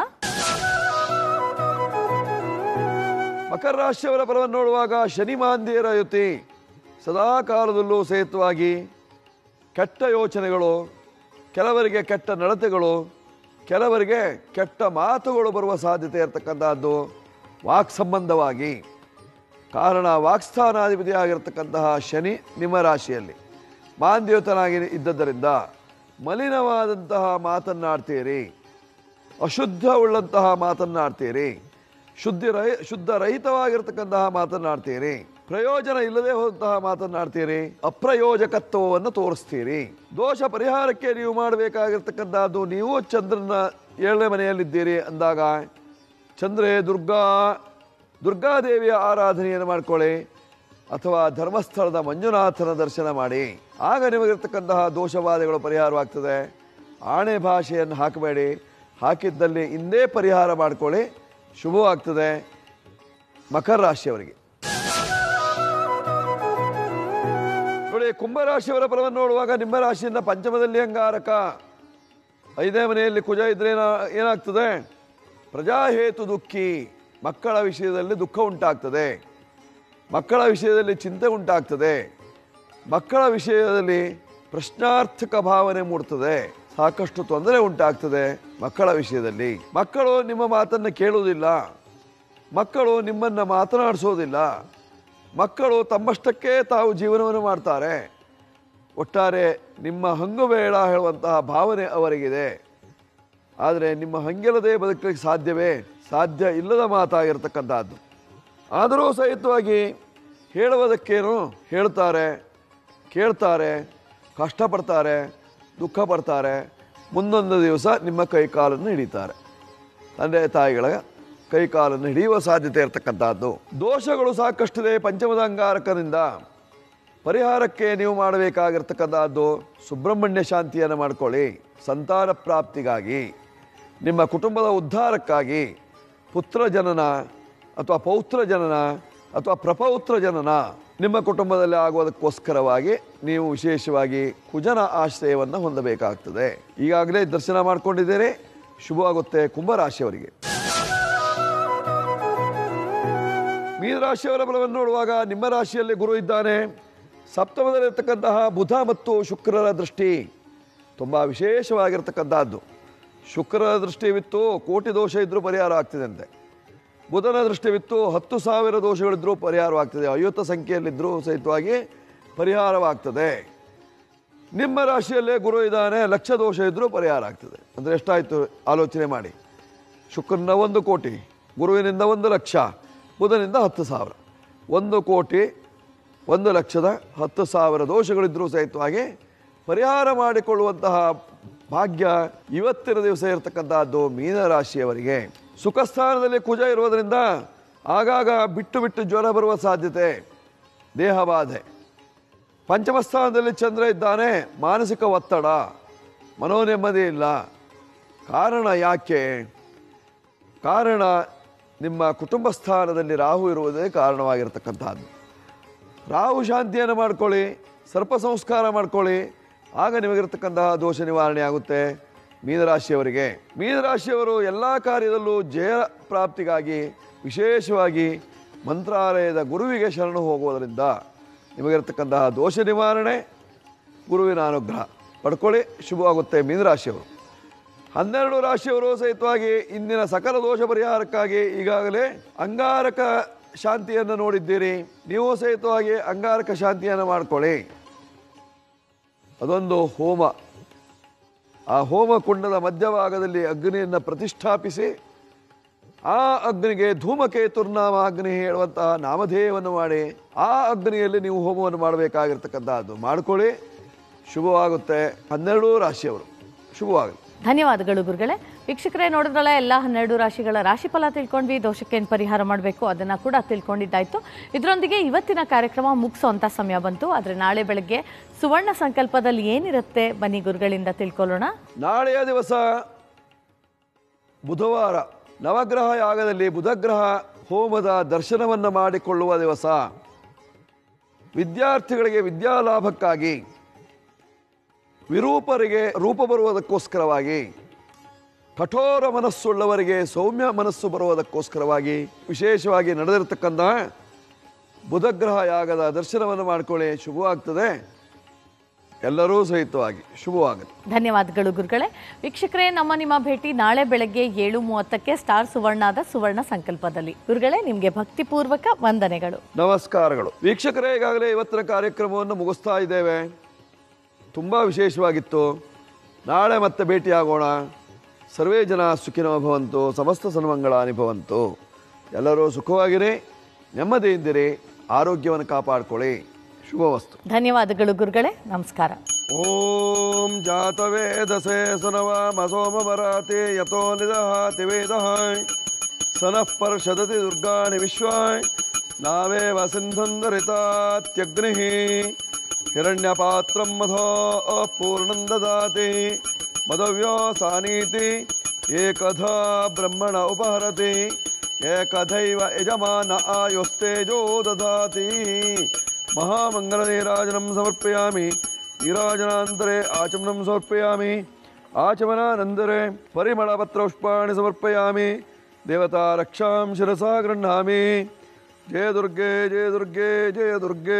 ಮಕರ ರಾಶಿಯವರ ಫಲವನ್ನು ನೋಡುವಾಗ ಶನಿ ಮಾಂದಿಯರ ಯುತಿ ಸದಾ ಕಾಲದಲ್ಲೂ ಸಹಿತವಾಗಿ ಕೆಟ್ಟ ಯೋಚನೆಗಳು ಕೆಲವರಿಗೆ ಕೆಟ್ಟ ನಡತೆಗಳು ಕೆಲವರಿಗೆ ಕೆಟ್ಟ ಮಾತುಗಳು ಬರುವ ಸಾಧ್ಯತೆ ಇರತಕ್ಕಂತಹದ್ದು ವಾಕ್ ಸಂಬಂಧವಾಗಿ ಕಾರಣ ವಾಕ್ಸ್ಥಾನಾಧಿಪತಿ ಆಗಿರತಕ್ಕಂತಹ ಶನಿ ನಿಮ್ಮ ರಾಶಿಯಲ್ಲಿ ಮಾಂದ್ಯೋತನಾಗಿ ಇದ್ದದ್ದರಿಂದ ಮಲಿನವಾದಂತಹ ಮಾತನ್ನಾಡ್ತೀರಿ ಅಶುದ್ಧ ಉಳ್ಳಂತಹ ಮಾತನ್ನಾಡ್ತೀರಿ ಶುದ್ಧಿ ರಹಿ ಶುದ್ಧ ರಹಿತವಾಗಿರ್ತಕ್ಕಂತಹ ಮಾತನ್ನಾಡ್ತೀರಿ ಪ್ರಯೋಜನ ಇಲ್ಲದೆ ಹೋದಂತಹ ಮಾತನ್ನಾಡ್ತೀರಿ ಅಪ್ರಯೋಜಕತ್ವವನ್ನು ತೋರಿಸ್ತೀರಿ ದೋಷ ಪರಿಹಾರಕ್ಕೆ ನೀವು ಮಾಡಬೇಕಾಗಿರ್ತಕ್ಕಂತಹದ್ದು ನೀವು ಚಂದ್ರನ ಏಳನೇ ಮನೆಯಲ್ಲಿದ್ದೀರಿ ಅಂದಾಗ ಚಂದ್ರೆ ದುರ್ಗಾ ದುರ್ಗಾದೇವಿಯ ಆರಾಧನೆಯನ್ನು ಮಾಡ್ಕೊಳ್ಳಿ ಅಥವಾ ಧರ್ಮಸ್ಥಳದ ಮಂಜುನಾಥನ ದರ್ಶನ ಮಾಡಿ ಆಗ ನಿಮಗಿರ್ತಕ್ಕಂತಹ ದೋಷವಾದಗಳು ಪರಿಹಾರವಾಗ್ತದೆ ಆಣೆ ಭಾಷೆಯನ್ನು ಹಾಕಬೇಡಿ ಹಾಕಿದ್ದಲ್ಲಿ ಹಿಂದೆ ಪರಿಹಾರ ಮಾಡ್ಕೊಳ್ಳಿ ಶುಭವಾಗ್ತದೆ ಮಕರ ರಾಶಿಯವರಿಗೆ ನೋಡಿ ಕುಂಭರಾಶಿಯವರ ಫಲವನ್ನು ನೋಡುವಾಗ ನಿಮ್ಮ ರಾಶಿಯಿಂದ ಪಂಚಮದಲ್ಲಿ ಅಂಗಾರಕ ಐದೇ ಮನೆಯಲ್ಲಿ ಕುಜ ಇದ್ರೆ ಏನ- ಏನಾಗ್ತದೆ ಪ್ರಜಾಹೇತು ದುಃಖಿ ಮಕ್ಕಳ ವಿಷಯದಲ್ಲಿ ದುಃಖ ಉಂಟಾಗ್ತದೆ ಮಕ್ಕಳ ವಿಷಯದಲ್ಲಿ ಚಿಂತೆ ಉಂಟಾಗ್ತದೆ ಮಕ್ಕಳ ವಿಷಯದಲ್ಲಿ ಪ್ರಶ್ನಾರ್ಥಕ ಭಾವನೆ ಮೂಡ್ತದೆ ಸಾಕಷ್ಟು ತೊಂದರೆ ಉಂಟಾಗ್ತದೆ ಮಕ್ಕಳ ವಿಷಯದಲ್ಲಿ ಮಕ್ಕಳು ನಿಮ್ಮ ಮಾತನ್ನು ಕೇಳುವುದಿಲ್ಲ ಮಕ್ಕಳು ನಿಮ್ಮನ್ನ ಮಾತನಾಡಿಸೋದಿಲ್ಲ ಮಕ್ಕಳು ತಮ್ಮಷ್ಟಕ್ಕೆ ತಾವು ಜೀವನವನ್ನು ಮಾಡ್ತಾರೆ ಒಟ್ಟಾರೆ ನಿಮ್ಮ ಹಂಗು ಬೇಡ ಹೇಳುವಂತಹ ಭಾವನೆ ಅವರಿಗಿದೆ ಆದರೆ ನಿಮ್ಮ ಹಂಗೆಲ್ಲದೆ ಬದುಕಲಿಕ್ಕೆ ಸಾಧ್ಯವೇ ಸಾಧ್ಯ ಇಲ್ಲದ ಮಾತಾಗಿರ್ತಕ್ಕಂಥದ್ದು ಆದರೂ ಸಹಿತವಾಗಿ ಹೇಳುವುದಕ್ಕೇನು ಹೇಳ್ತಾರೆ ಕೇಳ್ತಾರೆ ಕಷ್ಟಪಡ್ತಾರೆ ದುಃಖ ಪಡ್ತಾರೆ ಮುಂದೊಂದು ದಿವಸ ನಿಮ್ಮ ಕೈಕಾಲನ್ನು ಹಿಡಿತಾರೆ ತಂದೆ ತಾಯಿಗಳ ಕೈಕಾಲನ್ನು ಹಿಡಿಯುವ ಸಾಧ್ಯತೆ ಇರತಕ್ಕಂಥದ್ದು ದೋಷಗಳು ಸಾಕಷ್ಟಿದೆ ಪಂಚಮದ ಅಂಗಾರಕದಿಂದ ಪರಿಹಾರಕ್ಕೆ ನೀವು ಮಾಡಬೇಕಾಗಿರ್ತಕ್ಕಂಥದ್ದು ಸುಬ್ರಹ್ಮಣ್ಯ ಶಾಂತಿಯನ್ನು ಮಾಡ್ಕೊಳ್ಳಿ ಸಂತಾನ ಪ್ರಾಪ್ತಿಗಾಗಿ ನಿಮ್ಮ ಕುಟುಂಬದ ಉದ್ಧಾರಕ್ಕಾಗಿ ಪುತ್ರ ಜನನ ಅಥವಾ ಪೌತ್ರ ಜನನ ಅಥವಾ ಪ್ರಪೌತ್ರ ಜನನ ನಿಮ್ಮ ಕುಟುಂಬದಲ್ಲಿ ಆಗುವುದಕ್ಕೋಸ್ಕರವಾಗಿ ನೀವು ವಿಶೇಷವಾಗಿ ಕುಜನ ಆಶ್ರಯವನ್ನು ಹೊಂದಬೇಕಾಗ್ತದೆ ಈಗಾಗಲೇ ದರ್ಶನ ಮಾಡ್ಕೊಂಡಿದ್ದೀರಿ ಶುಭವಾಗುತ್ತೆ ಕುಂಭರಾಶಿಯವರಿಗೆ ಮೀನರಾಶಿಯವರ ಬಲವನ್ನು ನೋಡುವಾಗ ನಿಮ್ಮ ರಾಶಿಯಲ್ಲಿ ಗುರು ಇದ್ದಾನೆ ಸಪ್ತಮದಲ್ಲಿರ್ತಕ್ಕಂತಹ ಬುಧ ಮತ್ತು ಶುಕ್ರರ ದೃಷ್ಟಿ ತುಂಬ ವಿಶೇಷವಾಗಿರ್ತಕ್ಕಂಥದ್ದು ಶುಕ್ರರ ದೃಷ್ಟಿವಿತ್ತು ಕೋಟಿ ದೋಷ ಇದ್ರೂ ಪರಿಹಾರ ಆಗ್ತಿದೆ ಅಂತೆ ಬುಧನ ದೃಷ್ಟಿವಿತ್ತು ಹತ್ತು ಸಾವಿರ ದೋಷಗಳಿದ್ರೂ ಪರಿಹಾರವಾಗ್ತದೆ ಐವತ್ತು ಸಂಖ್ಯೆಯಲ್ಲಿದ್ದರೂ ಸಹಿತವಾಗಿ ಪರಿಹಾರವಾಗ್ತದೆ ನಿಮ್ಮ ರಾಶಿಯಲ್ಲೇ ಗುರು ಇದ್ದಾನೆ ಲಕ್ಷ ದೋಷ ಇದ್ರೂ ಪರಿಹಾರ ಆಗ್ತದೆ ಅಂದರೆ ಎಷ್ಟಾಯಿತು ಆಲೋಚನೆ ಮಾಡಿ ಶುಕ್ರನ ಒಂದು ಕೋಟಿ ಗುರುವಿನಿಂದ ಒಂದು ಲಕ್ಷ ಬುಧನಿಂದ ಹತ್ತು ಸಾವಿರ ಒಂದು ಕೋಟಿ ಒಂದು ಲಕ್ಷದ ಹತ್ತು ಸಾವಿರ ದೋಷಗಳಿದ್ರೂ ಸಹಿತವಾಗಿ ಪರಿಹಾರ ಮಾಡಿಕೊಳ್ಳುವಂತಹ ಭಾಗ್ಯ ಇವತ್ತಿನ ದಿವಸ ಇರತಕ್ಕಂತಹದ್ದು ಮೀನರಾಶಿಯವರಿಗೆ ಸುಖ ಸ್ಥಾನದಲ್ಲಿ ಕುಜ ಇರುವುದರಿಂದ ಆಗಾಗ ಬಿಟ್ಟು ಬಿಟ್ಟು ಜ್ವರ ಬರುವ ಸಾಧ್ಯತೆ ದೇಹಬಾಧೆ ಪಂಚಮ ಸ್ಥಾನದಲ್ಲಿ ಚಂದ್ರ ಇದ್ದಾನೆ ಮಾನಸಿಕ ಒತ್ತಡ ಮನೋನೆಮ್ಮದಿ ಇಲ್ಲ ಕಾರಣ ಯಾಕೆ ಕಾರಣ ನಿಮ್ಮ ಕುಟುಂಬ ಸ್ಥಾನದಲ್ಲಿ ರಾಹು ಇರುವುದೇ ಕಾರಣವಾಗಿರ್ತಕ್ಕಂಥದ್ದು ರಾಹು ಶಾಂತಿಯನ್ನು ಮಾಡ್ಕೊಳ್ಳಿ ಸರ್ಪ ಸಂಸ್ಕಾರ ಮಾಡ್ಕೊಳ್ಳಿ ಆಗ ನಿಮಗಿರ್ತಕ್ಕಂತಹ ದೋಷ ನಿವಾರಣೆ ಆಗುತ್ತೆ ಮೀನರಾಶಿಯವರಿಗೆ ಮೀನರಾಶಿಯವರು ಎಲ್ಲ ಕಾರ್ಯದಲ್ಲೂ ಜಯ ಪ್ರಾಪ್ತಿಗಾಗಿ ವಿಶೇಷವಾಗಿ ಮಂತ್ರಾಲಯದ ಗುರುವಿಗೆ ಶರಣು ಹೋಗುವುದರಿಂದ ನಿಮಗಿರ್ತಕ್ಕಂತಹ ದೋಷ ನಿವಾರಣೆ ಗುರುವಿನ ಅನುಗ್ರಹ ಪಡ್ಕೊಳ್ಳಿ ಶುಭವಾಗುತ್ತೆ ಮೀನರಾಶಿಯವರು ಹನ್ನೆರಡು ರಾಶಿಯವರು ಸಹಿತವಾಗಿ ಇಂದಿನ ಸಕಲ ದೋಷ ಪರಿಹಾರಕ್ಕಾಗಿ ಈಗಾಗಲೇ ಅಂಗಾರಕ ಶಾಂತಿಯನ್ನು ನೋಡಿದ್ದೀರಿ ನೀವು ಸಹಿತವಾಗಿ ಅಂಗಾರಕ ಶಾಂತಿಯನ್ನು ಮಾಡ್ಕೊಳ್ಳಿ ಅದೊಂದು ಹೋಮ ಆ ಹೋಮ ಕುಂಡದ ಮಧ್ಯಭಾಗದಲ್ಲಿ ಅಗ್ನಿಯನ್ನು ಪ್ರತಿಷ್ಠಾಪಿಸಿ ಆ ಅಗ್ನಿಗೆ ಧೂಮಕೇತುರ್ನಾಮ ಅಗ್ನಿ ಹೇಳುವಂತಹ ನಾಮಧೇಯವನ್ನು ಮಾಡಿ ಆ ಅಗ್ನಿಯಲ್ಲಿ ನೀವು ಹೋಮವನ್ನು ಮಾಡಬೇಕಾಗಿರ್ತಕ್ಕಂಥದ್ದು ಮಾಡ್ಕೊಳ್ಳಿ ಶುಭವಾಗುತ್ತೆ ಹನ್ನೆರಡು ರಾಶಿಯವರು ಶುಭವಾಗಲಿ ಧನ್ಯವಾದಗಳು ಗುರುಗಳೇ ವೀಕ್ಷಕರೇ ನೋಡಿದ್ರಲ್ಲ ಎಲ್ಲ ಹನ್ನೆರಡು ರಾಶಿಗಳ ರಾಶಿಫಲ ತಿಳ್ಕೊಂಡ್ವಿ ದೋಷಕ್ಕೇನು ಪರಿಹಾರ ಮಾಡಬೇಕು ಅದನ್ನ ಕೂಡ ತಿಳ್ಕೊಂಡಿದ್ದಾಯ್ತು ಇದರೊಂದಿಗೆ ಇವತ್ತಿನ ಕಾರ್ಯಕ್ರಮ ಮುಗಿಸೋಂಥ ಸಮಯ ಬಂತು ಆದರೆ ನಾಳೆ ಬೆಳಗ್ಗೆ ಸುವರ್ಣ ಸಂಕಲ್ಪದಲ್ಲಿ ಏನಿರುತ್ತೆ ಬನ್ನಿ ಗುರುಗಳಿಂದ ತಿಳ್ಕೊಳ್ಳೋಣ ನಾಳೆಯ ದಿವಸ ಬುಧವಾರ ನವಗ್ರಹ ಯಾಗದಲ್ಲಿ ಬುಧಗ್ರಹ ಹೋಮದ ದರ್ಶನವನ್ನು ಮಾಡಿಕೊಳ್ಳುವ ದಿವಸ ವಿದ್ಯಾರ್ಥಿಗಳಿಗೆ ವಿದ್ಯಾಲಾಭಕ್ಕಾಗಿ ವಿರೂಪರಿಗೆ ರೂಪ ಬರುವುದಕ್ಕೋಸ್ಕರವಾಗಿ ಕಠೋರ ಮನಸ್ಸುಳ್ಳವರಿಗೆ ಸೌಮ್ಯ ಮನಸ್ಸು ಬರುವುದಕ್ಕೋಸ್ಕರವಾಗಿ ವಿಶೇಷವಾಗಿ ನಡೆದಿರತಕ್ಕಂಥ ಬುಧಗ್ರಹ ಯಾಗದ ದರ್ಶನವನ್ನು ಮಾಡಿಕೊಳ್ಳಿ ಶುಭವಾಗ್ತದೆ ಎಲ್ಲರೂ ಸಹಿತವಾಗಿ ಶುಭವಾಗುತ್ತೆ ಧನ್ಯವಾದಗಳು ಗುರುಗಳೇ ವೀಕ್ಷಕರೇ ನಮ್ಮ ನಿಮ್ಮ ಭೇಟಿ ನಾಳೆ ಬೆಳಗ್ಗೆ ಏಳು ಮೂವತ್ತಕ್ಕೆ ಸ್ಟಾರ್ ಸುವರ್ಣದ ಸುವರ್ಣ ಸಂಕಲ್ಪದಲ್ಲಿ ಗುರುಗಳೇ ನಿಮಗೆ ಭಕ್ತಿಪೂರ್ವಕ ವಂದನೆಗಳು ನಮಸ್ಕಾರಗಳು ವೀಕ್ಷಕರೇ ಈಗಾಗಲೇ ಇವತ್ತಿನ ಕಾರ್ಯಕ್ರಮವನ್ನು ಮುಗಿಸ್ತಾ ಇದ್ದೇವೆ ತುಂಬ ವಿಶೇಷವಾಗಿತ್ತು ನಾಳೆ ಮತ್ತೆ ಭೇಟಿಯಾಗೋಣ ಸರ್ವೇ ಜನ ಸುಖಿನೋ ಭವಂತು ಸಮಸ್ತ ಸನ್ಮಂಗಳಾನಿ ಭವಂತು ಎಲ್ಲರೂ ಸುಖವಾಗಿರಿ ನೆಮ್ಮದಿಯಿಂದಿರಿ ಆರೋಗ್ಯವನ್ನು ಕಾಪಾಡಿಕೊಳ್ಳಿ ಶುಭವಸ್ತು ಧನ್ಯವಾದಗಳು ಗುರುಗಳೇ ನಮಸ್ಕಾರ ಓಂ ಜಾತವೇದಸೆ ಸುನವಾಮ ಸೋಮವರಾತೆ ಯಥೋ ನಿದಹಾತಿ ವೇದಃ ಸನಃ ಪರ್ಷದತಿ ದುರ್ಗಾಣಿ ವಿಶ್ವಾಯ್ ನಾವೇವ ಸಿಂಧುಂದರಿತಾತ್ಯಗ್ನಿಃ ಹಿರಣ್ಯಪಾತ್ರಂ ಮಧೋ ಪೂರ್ಣಂ ದದಾತಿ ಮದವ್ಯೋ ಸಾನೀತಿ ಏಕಧಾ ಬ್ರಹ್ಮಣ ಉಪಹರತಿ ಏಕಥೈವ ಯಜಮಾನ ಆಯುಸ್ತೇಜೋ ದದಾತಿ ಮಹಾಮಂಗಲನೀರಾಜನಂ ಸಮರ್ಪಯಾಮಿ ನೀರಾಜನಾಂತರೆ ಆಚಮನಂ ಸಮರ್ಪಯಾಮಿ ಆಚಮನಾನಂತರೆ ಪರಿಮಳಪತ್ರಪುಷ್ಪಾಣಿ ಸಮರ್ಪಯಾಮಿ ದೇವತಾ ರಕ್ಷಾಂ ಶಿರಸಾ ಗೃಹ್ಣಾಮಿ ಜಯ ದುರ್ಗೆ ಜಯ ದುರ್ಗೆ ಜಯ ದುರ್ಗೆ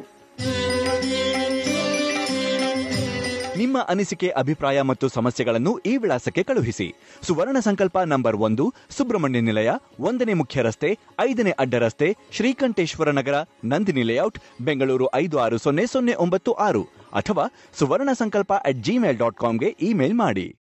ನಿಮ್ಮ ಅನಿಸಿಕೆ ಅಭಿಪ್ರಾಯ ಮತ್ತು ಸಮಸ್ಯೆಗಳನ್ನು ಈ ವಿಳಾಸಕ್ಕೆ ಕಳುಹಿಸಿ ಸುವರ್ಣ ಸಂಕಲ್ಪ ನಂಬರ್ ಒಂದು ಸುಬ್ರಹ್ಮಣ್ಯ ನಿಲಯ ಒಂದನೇ ಮುಖ್ಯ ರಸ್ತೆ ಐದನೇ ಅಡ್ಡ ರಸ್ತೆ ಶ್ರೀಕಂಠೇಶ್ವರ ನಗರ ನಂದಿನಿ ಲೇಔಟ್ ಬೆಂಗಳೂರು ಐದು ಆರು ಸೊನ್ನೆ ಸೊನ್ನೆ ಒಂಬತ್ತು ಆರು ಅಥವಾ Suvarna Sankalpa at Gmail dot ಕಾಮ್ಗೆ ಇಮೇಲ್ ಮಾಡಿ